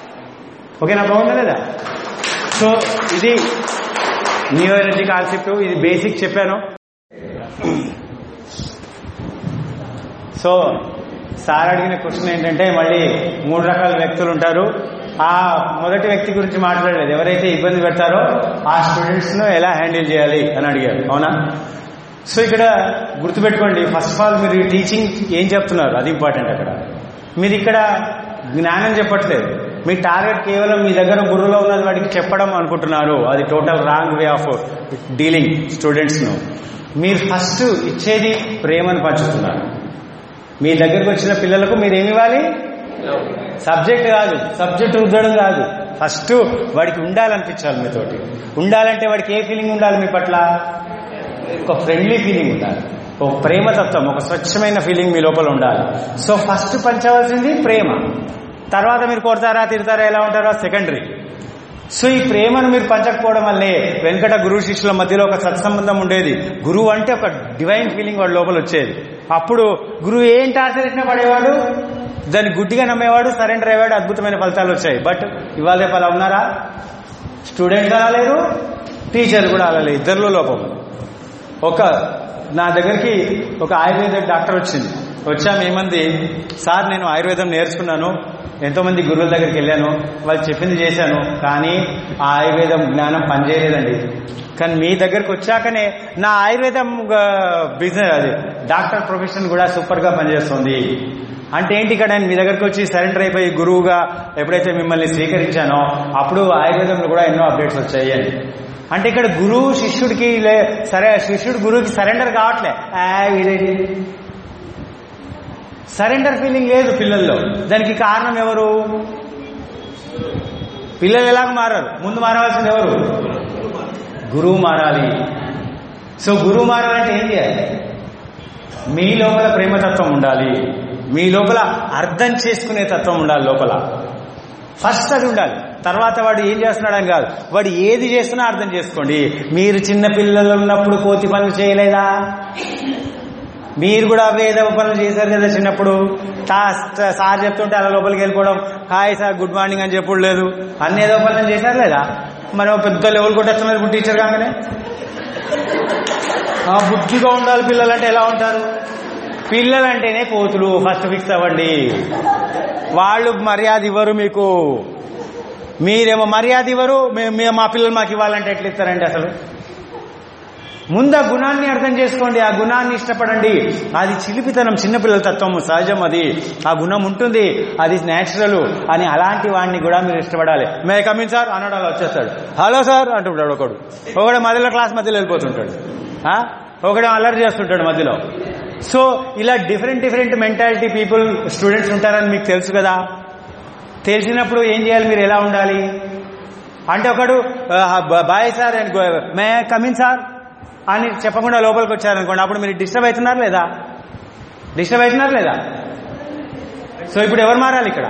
ఓకేనా బాగుందా లేదా సో ఇది న్యూ ఎనర్జీ కాన్సెప్ట్ ఇది బేసిక్ చెప్పాను సో సార్ అడిగిన క్వశ్చన్ ఏంటంటే మళ్ళీ మూడు రకాల వ్యక్తులు ఉంటారు ఆ మొదటి వ్యక్తి గురించి మాట్లాడలేదు ఎవరైతే ఇబ్బంది పెడతారో ఆ స్టూడెంట్స్ ను ఎలా హ్యాండిల్ చేయాలి అని అడిగారు అవునా సో ఇక్కడ గుర్తుపెట్టుకోండి ఫస్ట్ ఆఫ్ ఆల్ మీరు టీచింగ్ ఏం చెప్తున్నారు అది ఇంపార్టెంట్ అక్కడ మీరు ఇక్కడ జ్ఞానం చెప్పట్లేదు మీ టార్గెట్ కేవలం మీ దగ్గర గురువులో ఉన్నది వాడికి చెప్పడం అనుకుంటున్నారు అది total wrong way of dealing students ను మీరు ఫస్ట్ ఇచ్చేది ప్రేమను పంచుతున్నారు మీ దగ్గరకు వచ్చిన పిల్లలకు మీరు ఏమి ఇవ్వాలి సబ్జెక్ట్ కాదు సబ్జెక్ట్ రుద్దడం కాదు ఫస్ట్ వాడికి ఉండాలనిపించాలి మీతోటి ఉండాలంటే వాడికి ఏ ఫీలింగ్ ఉండాలి మీ పట్ల ఒక ఫ్రెండ్లీ ఫీలింగ్ ఉండాలి ఒక ప్రేమతత్వం ఒక స్వచ్ఛమైన ఫీలింగ్ మీ లోపల ఉండాలి సో ఫస్ట్ పంచవలసింది ప్రేమ తర్వాత మీరు కొడతారా తిడతారా ఎలా ఉంటారా సెకండరీ సో ఈ ప్రేమను మీరు పంచకపోవడం వల్లే వెంకట గురు శిష్యుల మధ్యలో ఒక సత్సంబంధం ఉండేది గురువు అంటే ఒక డివైన్ ఫీలింగ్ వాడు లోపల వచ్చేది అప్పుడు గురువు ఏంటి ఆచరించిన పడేవాడు దాన్ని గుడ్డిగా నమ్మేవాడు సరెండర్ అయ్యేవాడు అద్భుతమైన ఫలితాలు వచ్చాయి బట్ ఇవాళ రేపు అలా ఉన్నారా స్టూడెంట్ అలా లేరు టీచర్ కూడా అలా లేదు ఇద్దరిలో లోపం ఒక నా దగ్గరికి ఒక ఆయుర్వేద డాక్టర్ వచ్చింది వచ్చాము ఏమంది సార్ నేను ఆయుర్వేదం నేర్చుకున్నాను ఎంతో మంది గురువుల దగ్గరికి వెళ్ళాను వాళ్ళు చెప్పింది చేశాను కానీ ఆ ఆయుర్వేదం జ్ఞానం పనిచేయలేదండి కానీ మీ దగ్గరకు వచ్చాకనే నా ఆయుర్వేదం బిజినెస్ అది డాక్టర్ ప్రొఫెషన్ కూడా సూపర్ గా పనిచేస్తుంది అంటే ఏంటి ఇక్కడ నేను మీ దగ్గరకు వచ్చి సరెండర్ అయిపోయి గురువుగా ఎప్పుడైతే మిమ్మల్ని స్వీకరించానో అప్పుడు ఆయుర్వేదంలో కూడా ఎన్నో అప్డేట్స్ వచ్చాయి అని అంటే ఇక్కడ గురువు శిష్యుడికి లే సరే శిష్యుడు గురువుకి సరెండర్ కావట్లే ఆ, వీడేంటి సరెండర్ ఫీలింగ్ లేదు పిల్లల్లో దానికి కారణం ఎవరు పిల్లలు ఎలాగ మారారు ముందు మారవలసింది ఎవరు గురువు మారాలి సో గురువు మారాలంటే ఏం చేయాలి మీ లోపల ప్రేమతత్వం ఉండాలి మీ లోపల అర్థం చేసుకునే తత్వం ఉండాలి లోపల ఫస్ట్ అది ఉండాలి తర్వాత వాడు ఏం చేస్తున్నాడని కాదు వాడు ఏది చేస్తున్నా అర్థం చేసుకోండి మీరు చిన్న పిల్లలు ఉన్నప్పుడు కోతి పనులు చేయలేదా మీరు కూడా వేద పనులు చేశారు కదా చిన్నప్పుడు తా- సార్ చెప్తుంటే అలా లోపలికి వెళ్ళిపోవడం హాయ్ సార్ గుడ్ మార్నింగ్ అని చెప్పుడు లేదు అన్ని ఏదో పనులు చేశారు లేదా మరి ఓ పెద్ద లెవెల్ కొట్టేస్తున్నారు ఇప్పుడు టీచర్ కాగానే ఆ బుద్ధిగా ఉండాలి పిల్లలంటే ఎలా ఉంటారు పిల్లలంటేనే కోతులు ఫస్ట్ ఫిక్స్ అవ్వండి వాళ్ళు మర్యాద ఇవ్వరు మీకు మీరేమో మర్యాద ఇవ్వరు మేము మేము మా పిల్లలు మాకు ఇవ్వాలంటే ఎట్లా ఇస్తారండి అసలు ముందు ఆ గుణాన్ని అర్థం చేసుకోండి ఆ గుణాన్ని ఇష్టపడండి అది చిలిపితనం చిన్నపిల్లల తత్వము సహజం అది ఆ గుణం ఉంటుంది అది నేచురల్ అని అలాంటి వాడిని కూడా మీరు ఇష్టపడాలి మే కమిన్ సార్ అన్నాడు అలా వచ్చేస్తాడు హలో సార్ అంటుంటాడు ఒకడు ఒకడు మధ్యలో క్లాస్ మధ్యలో వెళ్ళిపోతుంటాడు ఆ? ఒకడు అల్లరి చేస్తుంటాడు మధ్యలో సో ఇలా different different mentality people students ఉంటారని మీకు తెలుసు కదా తెలిసినప్పుడు ఏం చేయాలి మీరు ఎలా ఉండాలి అంటే ఒకడు boy sir and may come in sir అని చెప్పకుండా లోపలికి వచ్చారనుకోండి అప్పుడు మీరు డిస్టర్బ్ అవుతున్నారు లేదా డిస్టర్బ్ అవుతున్నారు లేదా సో ఇప్పుడు ఎవరు మారాలి ఇక్కడ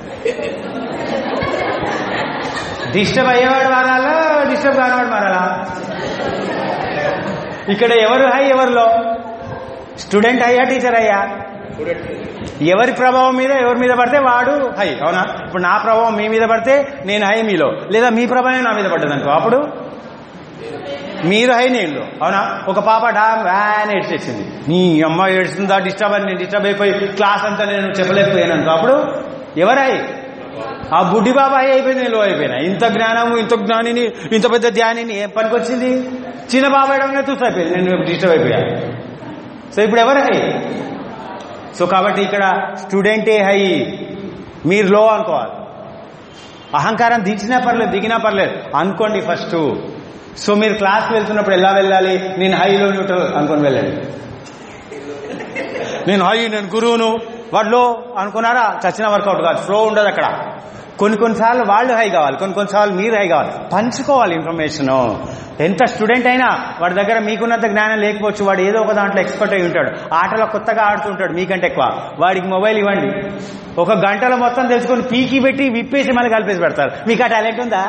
డిస్టర్బ్ అయ్యేవాడు మారాలా డిస్టర్బ్ కానివాడు మారాలా ఇక్కడ ఎవరు హై ఎవరిలో స్టూడెంట్ అయ్యా టీచర్ అయ్యా ఎవరి ప్రభావం మీద ఎవరి మీద పడితే వాడు హై అవునా ఇప్పుడు నా ప్రభావం మీ మీద పడితే నేను హై మీలో లేదా మీ ప్రభావం నా మీద పడ్డది అనుకో అప్పుడు మీరు హై నేను అవునా ఒక పాప డా వ్యాన్ ఏడ్చేసింది నీ అమ్మ ఏడుస్తుందా డిస్టర్బ్ అని నేను డిస్టర్బ్ అయిపోయి క్లాస్ అంతా నేను చెప్పలేకపోయాను అనుకో అప్పుడు ఎవరు హై ఆ బుడ్డి బాబా హై అయిపోయింది నేను లో అయిపోయినా ఇంత జ్ఞానము ఇంత జ్ఞానిని ఇంత పెద్ద ధ్యానిని ఏం పనికొచ్చింది చిన్న బాబా అయిపోయినా చూసైపోయింది నేను డిస్టర్బ్ అయిపోయా సో ఇప్పుడు ఎవరు హై సో కాబట్టి ఇక్కడ స్టూడెంటే హై మీరు లో అనుకోవాలి అహంకారం దించినా పర్లేదు దిగినా పర్లేదు అనుకోండి ఫస్ట్ సో మీరు క్లాస్కి వెళ్తున్నప్పుడు ఎలా వెళ్ళాలి నేను హైలో న్యూట్రల్ అనుకొని వెళ్ళండి నేను హై నేను గురువును వాడిలో అనుకున్నారా చచ్చిన వర్కౌట్ కాదు ఫ్లో ఉండదు అక్కడ కొన్ని కొన్నిసార్లు వాళ్ళు హై కావాలి కొన్ని కొన్నిసార్లు మీరు హై కావాలి పంచుకోవాలి ఇన్ఫర్మేషన్ ఎంత స్టూడెంట్ అయినా వాడి దగ్గర మీకున్నంత జ్ఞానం లేకపోవచ్చు వాడు ఏదో ఒక దాంట్లో ఎక్స్పర్ట్ అయి ఉంటాడు ఆటలో కొత్తగా ఆడుతుంటాడు మీకంటే ఎక్కువ వాడికి మొబైల్ ఇవ్వండి ఒక గంటలో మొత్తం తెలుసుకొని పీకి పెట్టి విప్పేసి మళ్ళీ కలిపేసి పెడతారు మీకు ఆ టాలెంట్ ఉందా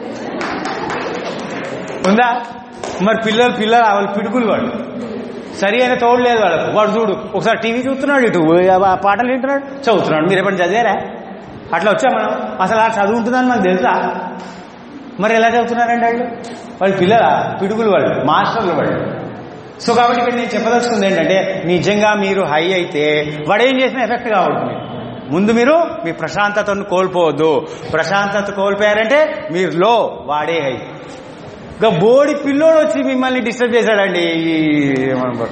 ఉందా మరి పిల్లలు పిల్లలు వాళ్ళు పిడుగులు వాడు సరి అయిన తోడు లేదు వాళ్ళకు వాడు చూడు ఒకసారి టీవీ చూస్తున్నాడు ఇటు ఆ పాటలు వింటున్నాడు చదువుతున్నాడు మీరు ఎప్పుడు చదివారా అట్లా వచ్చా మనం అసలు ఆ చదువు ఉంటుందని మనకు తెలుసా మరి ఎలా చదువుతున్నారండి వాళ్ళు వాళ్ళు పిల్లల పిడుగులు వాళ్ళు మాస్టర్లు వాళ్ళు సో కాబట్టి ఇక్కడ నేను చెప్పదలుచుకుంది ఏంటంటే నిజంగా మీరు హై అయితే వాడు ఏం చేసిన ఎఫెక్ట్ కావద్దు మీకు ముందు మీరు మీ ప్రశాంతతను కోల్పోవద్దు ప్రశాంతత కోల్పోయారంటే మీరు లో వాడే హై ఇంకా బోడి పిల్లోడు వచ్చి మిమ్మల్ని డిస్టర్బ్ చేశాడండి ఈ ఏమనుకో.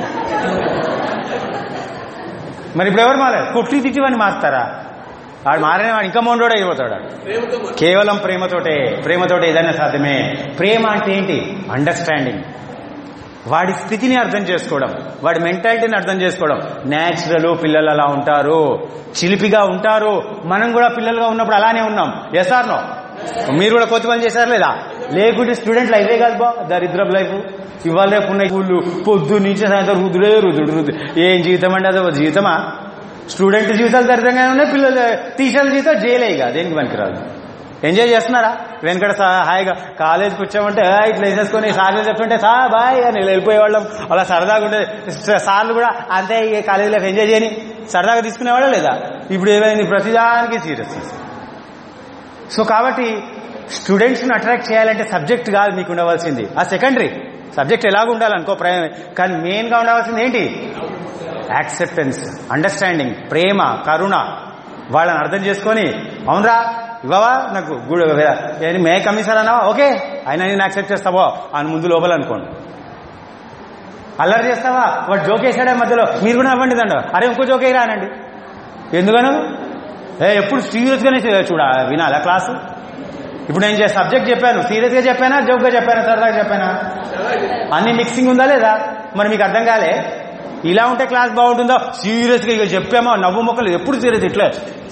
మరి ఇప్పుడు ఎవరు మారారు కొట్టి తిట్టివని మారుతారా వాడు మారని వాడు ఇంకా మొండోడు అయిపోతాడు కేవలం ప్రేమతోటే ప్రేమతోటే ఏదైనా సాధ్యమే ప్రేమ అంటే ఏంటి అండర్స్టాండింగ్ వాడి స్థితిని అర్థం చేసుకోవడం వాడి మెంటాలిటీని అర్థం చేసుకోవడం నేచురల్ పిల్లలు అలా ఉంటారు చిలిపిగా ఉంటారు మనం కూడా పిల్లలుగా ఉన్నప్పుడు అలానే ఉన్నాం ఎస్ ఆర్ నో మీరు కూడా కొత్త పని చేశారు లేదా లేకుంటే స్టూడెంట్ లైఫే కాదు బా దరిద్రపు లైఫ్ ఇవాళ రేపు ఉన్న ఊళ్ళు పొద్దు నుంచి సాయంత్రం రుద్రుడే రుద్రుడు రుద్రుడు ఏం జీవితం అంటే అదో జీవితమా స్టూడెంట్ జీవితాలు దరిద్రంగానే ఉన్నాయి పిల్లలు టీచర్ల జీవితం జైలే ఇక దేనికి పనికిరాదు ఎంజాయ్ చేస్తున్నారా వెనకడ సా- హాయిగా కాలేజీకి వచ్చామంటే "ఆ, ఇట్లా వేసేసుకొని సార్లు చెప్తుంటే సా బాయ్ అని వెళ్ళిపోయేవాళ్ళం అలా సరదాగా ఉండేది స- సార్లు కూడా అంతే ఈ కాలేజీ లైఫ్ ఎంజాయ్ చేయని సరదాగా తీసుకునేవాళ్ళ లేదా ఇప్పుడు ఏమైంది ప్రతిదానికి సీరియస్ సో కాబట్టి స్టూడెంట్స్ని అట్రాక్ట్ చేయాలంటే సబ్జెక్ట్ కాదు మీకు ఉండవలసింది ఆ సెకండరీ సబ్జెక్ట్ ఎలాగ ఉండాలనుకో ప్రేమ కానీ మెయిన్గా ఉండవలసింది ఏంటి యాక్సెప్టెన్స్ అండర్స్టాండింగ్ ప్రేమ కరుణ వాళ్ళని అర్థం చేసుకొని అవునరా ఇవ్వవా నాకు గుడ్ ఏంటి మే కమిషన్ అన్నావా ఓకే ఆయన నేను యాక్సెప్ట్ చేస్తావో అని ముందు లోపల అనుకోండి అల్లరి చేస్తావా వాడు జోక్ వేసాడే మధ్యలో మీరు కూడా అవ్వండి దండ అరే ఇంకో జోక్ వేయరా అనండి ఎందుకను ఏ ఎప్పుడు సీరియస్గానే చూడ వినాలా క్లాసు ఇప్పుడు నేను చే- సబ్జెక్ట్ చెప్పాను సీరియస్గా చెప్పానా జోక్గా చెప్పానా సరదాగా చెప్పానా అన్ని మిక్సింగ్ ఉందా లేదా మరి మీకు అర్థం కాలే ఇలా ఉంటే క్లాస్ బాగుంటుందో సీరియస్గా ఇక చెప్పామో నవ్వు మొక్కలు ఎప్పుడు సీరియస్ ఇట్లే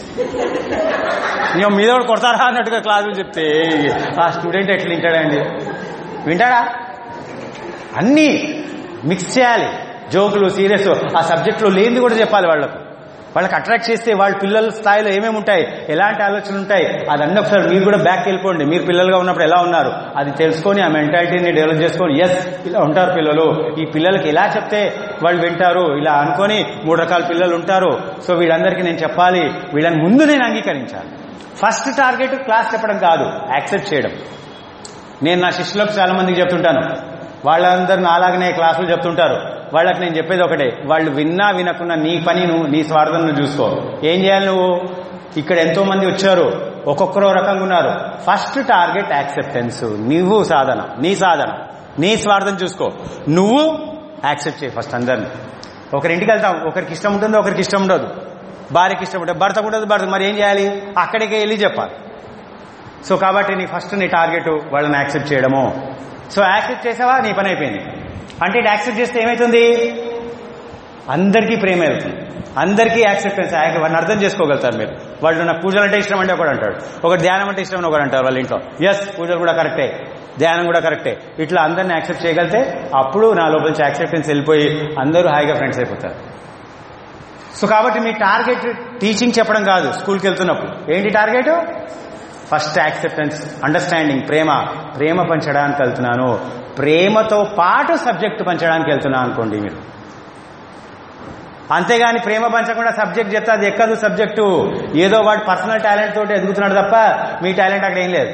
ఇక మీద కూడా కొడతారా అన్నట్టుగా క్లాసులు చెప్తే ఆ స్టూడెంట్ ఎట్లా వింటాడండి వింటాడా అన్నీ మిక్స్ చేయాలి జోకులు సీరియస్ ఆ సబ్జెక్టులో లేనిది కూడా చెప్పాలి వాళ్ళకు వాళ్ళకి అట్రాక్ట్ చేస్తే వాళ్ళ పిల్లల స్థాయిలో ఏమేమి ఉంటాయి ఎలాంటి ఆలోచనలు ఉంటాయి అదన్నీ ఒకసారి మీరు కూడా బ్యాక్ వెళ్ళిపోండి మీరు పిల్లలుగా ఉన్నప్పుడు ఎలా ఉన్నారు అది తెలుసుకొని ఆ మెంటాలిటీని డెవలప్ చేసుకొని ఎస్ ఇలా ఉంటారు పిల్లలు ఈ పిల్లలకి ఎలా చెప్తే వాళ్ళు వింటారు ఇలా అనుకొని మూడు రకాల పిల్లలు ఉంటారు సో వీళ్ళందరికీ నేను చెప్పాలి వీళ్ళని ముందు నేను అంగీకరించాలి ఫస్ట్ టార్గెట్ క్లాస్ చెప్పడం కాదు యాక్సెప్ట్ చేయడం నేను నా శిష్యులకు చాలా మందికి చెప్తుంటాను వాళ్ళందరూ నాలాగనే క్లాసులు చెప్తుంటారు వాళ్ళకి నేను చెప్పేది ఒకటే వాళ్ళు విన్నా వినకున్నా నీ పని నువ్వు నీ స్వార్థం నువ్వు చూసుకో ఏం చేయాలి నువ్వు ఇక్కడ ఎంతో మంది వచ్చారు ఒక్కొక్కరో రకంగా ఉన్నారు ఫస్ట్ టార్గెట్ యాక్సెప్టెన్స్ నువ్వు సాధన నీ సాధన నీ స్వార్థం చూసుకో నువ్వు యాక్సెప్ట్ చేయి ఫస్ట్ అందరిని ఒకరింటికి వెళ్తాం ఒకరికి ఇష్టం ఉంటుంది ఒకరికి ఇష్టం ఉండదు భార్యకి ఇష్టం ఉంటుంది భర్త ఉండదు భర్త మరి ఏం చేయాలి అక్కడికి వెళ్ళి చెప్పాలి సో కాబట్టి నీ ఫస్ట్ నీ టార్గెట్ వాళ్ళని యాక్సెప్ట్ చేయడము సో యాక్సెప్ట్ చేసావా నీ పని అయిపోయింది అంటే ఇది యాక్సెప్ట్ చేస్తే ఏమవుతుంది అందరికీ ప్రేమ వెళ్తుంది అందరికీ యాక్సెప్టెన్స్ వాడిని అర్థం చేసుకోగలుగుతారు మీరు వాళ్ళు నాకు పూజలు అంటే ఇష్టం అంటే ఒకడు అంటాడు ఒక ధ్యానం అంటే ఇష్టం అని ఒకడు అంటారు వాళ్ళ ఇంట్లో ఎస్ పూజలు కూడా కరెక్టే ధ్యానం కూడా కరెక్టే ఇట్లా అందరిని యాక్సెప్ట్ చేయగలిగితే అప్పుడు నా లోపల నుంచి యాక్సెప్టెన్స్ వెళ్ళిపోయి అందరూ హాయిగా ఫ్రెండ్స్ అయిపోతారు సో కాబట్టి మీ టార్గెట్ టీచింగ్ చెప్పడం కాదు స్కూల్కి వెళ్తున్నప్పుడు ఏంటి టార్గెట్ ఫస్ట్ యాక్సెప్టెన్స్ అండర్స్టాండింగ్ ప్రేమ ప్రేమ పంచడానికి వెళ్తున్నాను ప్రేమతో పాటు సబ్జెక్ట్ పంచడానికి వెళ్తున్నాను అనుకోండి మీరు అంతేగాని ప్రేమ పంచకుండా సబ్జెక్ట్ చెప్తే అది ఎక్కదు సబ్జెక్టు ఏదో వాడు పర్సనల్ టాలెంట్ తోటి ఎదుగుతున్నాడు తప్ప మీ టాలెంట్ అక్కడ ఏం లేదు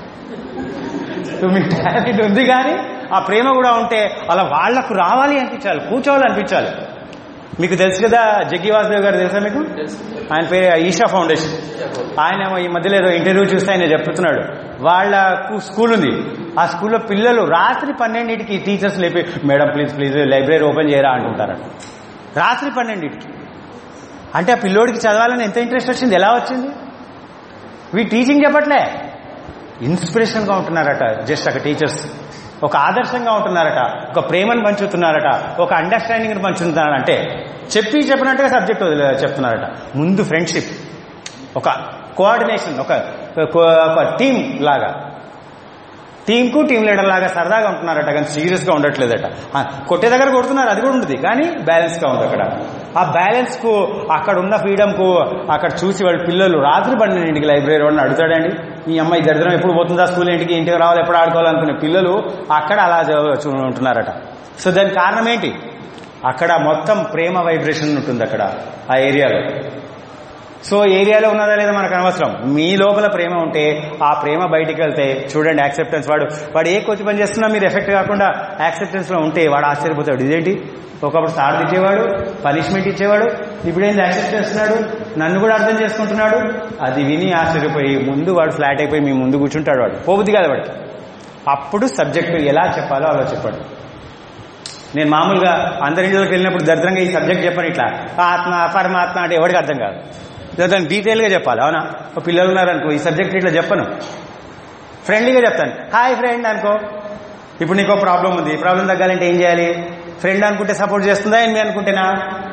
సో మీ టాలెంట్ ఉంది కానీ ఆ ప్రేమ కూడా ఉంటే అలా వాళ్లకు రావాలి అనిపించాలి కూర్చోవాలి అనిపించాలి మీకు తెలుసు కదా జగ్గి వాసుదేవ్ గారు తెలుసా మీకు ఆయన పేరు ఈషా ఫౌండేషన్ ఆయన ఏమో ఈ మధ్యలో ఏదో ఇంటర్వ్యూ చూస్తే ఆయన చెప్తున్నాడు వాళ్ళకు స్కూల్ ఉంది ఆ స్కూల్లో పిల్లలు రాత్రి పన్నెండింటికి టీచర్స్ లేపి madam please please library open చేయరా అంటుంటారట రాత్రి పన్నెండింటికి అంటే ఆ పిల్లోడికి చదవాలని ఎంత ఇంట్రెస్ట్ వచ్చింది ఎలా వచ్చింది వీ టీచింగ్ చెప్పట్లే ఇన్స్పిరేషన్గా ఉంటున్నారట జస్ట్ అక్కడ టీచర్స్ ఒక ఆదర్శంగా ఉంటున్నారట ఒక ప్రేమను పంచుతున్నారట ఒక అండర్స్టాండింగ్ పంచుతున్నారట అంటే చెప్పి చెప్పినట్టుగా సబ్జెక్ట్ చెప్తున్నారట ముందు ఫ్రెండ్షిప్ ఒక కోఆర్డినేషన్ ఒక ఒక టీం లాగా టీంకు టీం లీడర్ లాగా సరదాగా ఉంటున్నారట కానీ సీరియస్గా ఉండట్లేదట ఆ, కొట్టే దగ్గర కొడుతున్నారు అది కూడా ఉంటుంది కానీ బ్యాలెన్స్గా ఉంది అక్కడ ఆ బ్యాలెన్స్ కు అక్కడ ఉన్న ఫ్రీడమ్ కు అక్కడ చూసి వాళ్ళ పిల్లలు రాత్రి పన్నెండింటికి లైబ్రరీ వాడిని అడుగుతాడండి ఈ అమ్మాయి దరిద్రం ఎప్పుడు పోతుందా స్కూల్ ఇంటికి ఇంటికి రావాలి ఎప్పుడు ఆడుకోవాలనుకునే పిల్లలు అక్కడ అలా చ- చూ- ఉంటున్నారట సో దానికి కారణం ఏంటి అక్కడ మొత్తం ప్రేమ వైబ్రేషన్ ఉంటుంది అక్కడ ఆ ఏరియాలో సో ఏరియాలో ఉన్నదా లేదా మనకు అనవసరం మీ లోపల ప్రేమ ఉంటే ఆ ప్రేమ బయటికి వెళ్తే చూడండి యాక్సెప్టెన్స్ వాడు వాడు ఏ కొద్ది పని చేస్తున్నా మీరు ఎఫెక్ట్ కాకుండా యాక్సెప్టెన్స్ లో ఉంటే వాడు ఆశ్చర్యపోతాడు ఇదేంటి ఒకప్పుడు సార్ ఇచ్చేవాడు పనిష్మెంట్ ఇచ్చేవాడు ఇప్పుడు ఏంది యాక్సెప్ట్ చేస్తున్నాడు నన్ను కూడా అర్థం చేసుకుంటున్నాడు అది విని ఆశ్చర్యపోయి ముందు వాడు ఫ్లాట్ అయిపోయి మీ ముందు కూర్చుంటాడు వాడు పోబుద్ది కాదు వాడికి అప్పుడు సబ్జెక్టు ఎలా చెప్పాలో అలా చెప్పాడు నేను మామూలుగా అందరి ఇంట్లోకి వెళ్ళినప్పుడు దరిద్రంగా ఈ సబ్జెక్ట్ చెప్పను ఇట్లా ఆత్మ పరమాత్మ అంటే ఎవరికి అర్థం కాదు దాన్ని డీటెయిల్గా చెప్పాలి అవునా ఒక పిల్లలు ఉన్నారనుకో ఈ సబ్జెక్ట్ ఇట్లా చెప్పను ఫ్రెండ్లీగా చెప్తాను హాయ్ ఫ్రెండ్ అనుకో ఇప్పుడు నీకో ప్రాబ్లం ఉంది ప్రాబ్లం తగ్గాలంటే ఏం చేయాలి ఫ్రెండ్ అనుకుంటే సపోర్ట్ చేస్తుందా ఏమి అనుకుంటేనా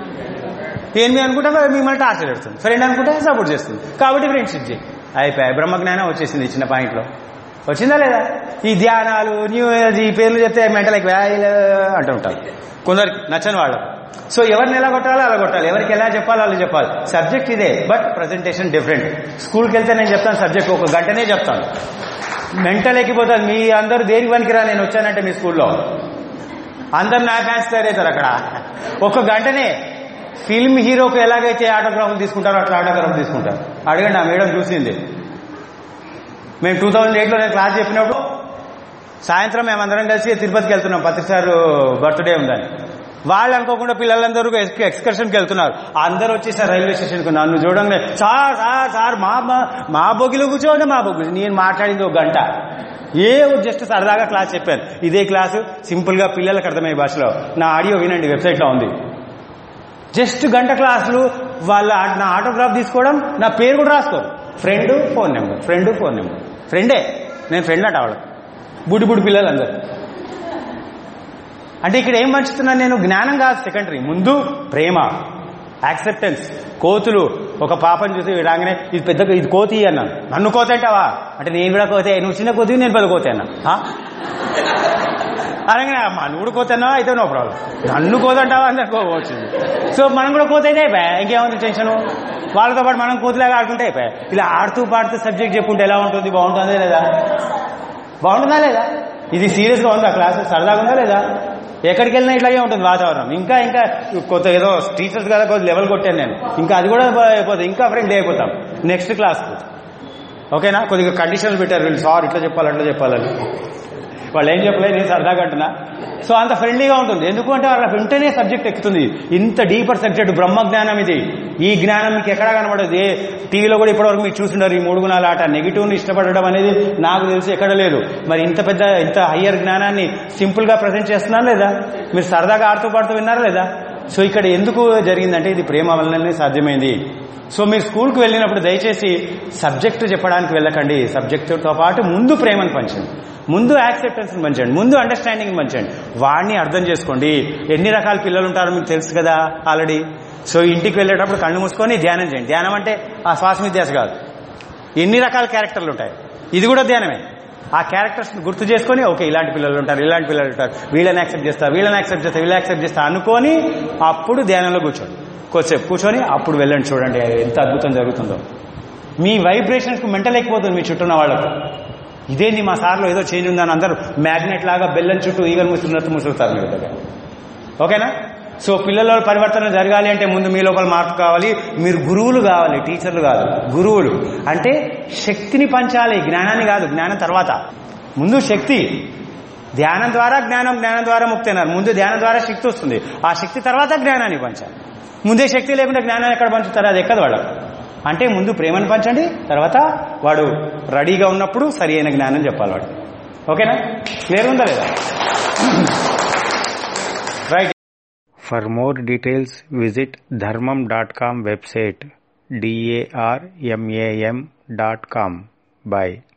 ఏమి అనుకుంటే మిమ్మల్ని టార్చర్ పెడుతుంది ఫ్రెండ్ అనుకుంటే సపోర్ట్ చేస్తుంది కాబట్టి ఫ్రెండ్షిప్ చేయి అయిపోయాయి బ్రహ్మజ్ఞానం వచ్చేసింది ఈ చిన్న పాయింట్లో వచ్చిందా లేదా ఈ ధ్యానాలు న్యూ ఏజ్ ఈ పేర్లు చెప్తే మెంటల్ అంటూ ఉంటారు కొందరికి నచ్చని వాళ్ళకు సో ఎవరిని ఎలా కొట్టాలో అలా కొట్టాలి ఎవరికి ఎలా చెప్పాలో అలా చెప్పాలి సబ్జెక్ట్ ఇదే బట్ ప్రజెంటేషన్ డిఫరెంట్ స్కూల్కి వెళ్తే నేను చెప్తాను సబ్జెక్ట్ ఒక గంటనే చెప్తాను మెంటల్ ఎక్కిపోతుంది మీ అందరూ దేనికి పనికిరా నేను వచ్చానంటే మీ స్కూల్లో అందరు నా ఫ్యాన్స్ తయారవుతారు అక్కడ ఒక గంటనే ఫిల్మ్ హీరోకు ఎలాగైతే ఆటోగ్రాఫ్లు తీసుకుంటారో అట్లా ఆటోగ్రాఫ్ తీసుకుంటారు అడగండి ఆ మేడం చూసింది మేము టూ థౌజండ్ ఎయిట్లో నేను క్లాస్ చెప్పినప్పుడు సాయంత్రం మేమందరం కలిసి తిరుపతికి వెళ్తున్నాం పత్రిక సార్ బర్త్డే ఉందని వాళ్ళు అనుకోకుండా పిల్లలందరూ ఎక్స్- ఎక్స్కర్షన్కి వెళ్తున్నారు అందరూ వచ్చేసారు రైల్వే స్టేషన్కి నన్ను చూడంగానే సార్ సార్ సార్ మా మా- మా బొగిలో కూర్చోండి మా బొగ్గు నేను మాట్లాడింది ఒక గంట ఏ జస్ట్ సరదాగా క్లాస్ చెప్పాను ఇదే క్లాసు సింపుల్ గా పిల్లలకు అర్థమయ్యే భాషలో నా ఆడియో వినండి వెబ్సైట్ లో ఉంది జస్ట్ గంట క్లాసులు వాళ్ళ ఆ- నా ఆటోగ్రాఫ్ తీసుకోవడం నా పేరు కూడా రాసుకోరు friend phone number friend phone number ఫ్రెండే నేను ఫ్రెండ్ అట వాళ్ళకి బుడి బుడి పిల్లలందరూ అంటే ఇక్కడ ఏం పంచుతున్నాను నేను జ్ఞానం కాదు సెకండరీ ముందు ప్రేమ యాక్సెప్టెన్స్ కోతులు ఒక పాపను చూసి రాగానే ఇది పెద్ద ఇది కోతి అన్నాను నన్ను కోతి అంటావా అంటే నేను కూడా కోతే నువ్వు చిన్న కోతి నేను పెద్ద కోతి అన్నా ఆ? అనగానే అమ్మా నువ్వు కూడా కోతన్నా అయితే నో ప్రాబ్లం నన్ను కోతంటావా అని కోపం వచ్చింది సో మనం కూడా కోత అయితే అయిపోయా ఇంకేముంది టెన్షన్ వాళ్ళతో పాటు మనం కోతిలాగా ఆడుకుంటే అయిపోయా ఇలా ఆడుతూ పాడుతూ సబ్జెక్ట్ చెప్పుకుంటే ఎలా ఉంటుంది బాగుంటుందా లేదా బాగుంటుందా లేదా ఇది సీరియస్ గా ఉందా క్లాస్ సరదాగా ఉందా లేదా ఎక్కడికి వెళ్ళినా ఇట్లాగే ఉంటుంది వాతావరణం ఇంకా ఇంకా కొత్త ఏదో టీచర్స్ కదా కొద్ది లెవెల్ కొట్టాను నేను ఇంకా అది కూడా అయిపోతుంది ఇంకా ఫ్రెండ్ అయిపోతాం నెక్స్ట్ క్లాస్ ఓకేనా కొద్దిగా కండిషన్లు పెట్టారు వీళ్ళు సార్ ఇట్లా చెప్పాలి అట్లా చెప్పాలని వాళ్ళు ఏం చెప్పలేదు నేను సరదాగా అంటున్నా సో అంత ఫ్రెండ్లీగా ఉంటుంది ఎందుకు అంటే వాళ్ళ వెంటనే సబ్జెక్ట్ ఎక్కుతుంది ఇంత డీపర్ సబ్జెక్ట్ బ్రహ్మ జ్ఞానం ఇది ఈ జ్ఞానం మీకు ఎక్కడా కనబడదు ఏ టీవీలో కూడా ఇప్పటివరకు మీరు చూస్తున్నారు ఈ మూడు గుణాల ఆట నెగిటివ్ని ఇష్టపడడం అనేది నాకు తెలిసి ఎక్కడ లేదు మరి ఇంత పెద్ద ఇంత హయ్యర్ జ్ఞానాన్ని సింపుల్ గా ప్రజెంట్ చేస్తున్నారా లేదా మీరు సరదాగా ఆడుతూ పాడుతూ విన్నారా లేదా సో ఇక్కడ ఎందుకు జరిగిందంటే ఇది ప్రేమ వల్లనే సాధ్యమైంది సో మీరు స్కూల్కి వెళ్ళినప్పుడు దయచేసి సబ్జెక్టు చెప్పడానికి వెళ్ళకండి సబ్జెక్టుతో పాటు ముందు ప్రేమను పంచండి ముందు యాక్సెప్టెన్స్ పంచండి ముందు అండర్స్టాండింగ్ పంచండి వాడిని అర్థం చేసుకోండి ఎన్ని రకాల పిల్లలు ఉంటారో మీకు తెలుసు కదా ఆల్రెడీ సో ఇంటికి వెళ్ళేటప్పుడు కళ్ళు మూసుకొని ధ్యానం చేయండి ధ్యానం అంటే ఆ శ్వాస మీద ధ్యాస కాదు ఎన్ని రకాల క్యారెక్టర్లు ఉంటాయి ఇది కూడా ధ్యానమే ఆ క్యారెక్టర్స్ గుర్తు చేసుకొని ఓకే ఇలాంటి పిల్లలు ఉంటారు ఇలాంటి పిల్లలు ఉంటారు వీళ్ళని యాక్సెప్ట్ చేస్తా వీళ్ళని యాక్సెప్ట్ చేస్తా వీళ్ళని యాక్సెప్ట్ చేస్తా అనుకొని అప్పుడు ధ్యానంలో కూర్చోండి కొద్దిసేపు కూర్చొని అప్పుడు వెళ్ళండి చూడండి ఎంత అద్భుతం జరుగుతుందో మీ వైబ్రేషన్స్ మెంటల్ అయిపోతుంది మీ చుట్టూ ఉన్న వాళ్ళకు ఇదేంది మా సార్లో ఏదో చేంజ్ ఉందని అందరూ మ్యాగ్నెట్ లాగా బెల్లం చుట్టూ ఈగలు ముసురున్నట్టు ముసురుతారు మీ దగ్గర ఓకేనా సో పిల్లల పరివర్తన జరగాలి అంటే ముందు మీ లోపల మార్పు కావాలి మీరు గురువులు కావాలి టీచర్లు కాదు గురువులు అంటే శక్తిని పంచాలి జ్ఞానాన్ని కాదు జ్ఞానం తర్వాత ముందు శక్తి ధ్యానం ద్వారా జ్ఞానం జ్ఞానం ద్వారా ముక్తి అన్నారు ముందు ధ్యానం ద్వారా శక్తి వస్తుంది ఆ శక్తి తర్వాత జ్ఞానాన్ని పంచాలి ముందే శక్తి లేకుండా జ్ఞానాన్ని ఎక్కడ పంచుతారు అది ఎక్కదు వాళ్ళకు అంటే ముందు ప్రేమను పంచండి తర్వాత వాడు రెడీగా ఉన్నప్పుడు సరి అయిన జ్ఞానం చెప్పాలి వాడు ఓకేనా క్లియర్ ఉందా లేదా right for more details visit Dharmam dot com website D A R M A M dot com by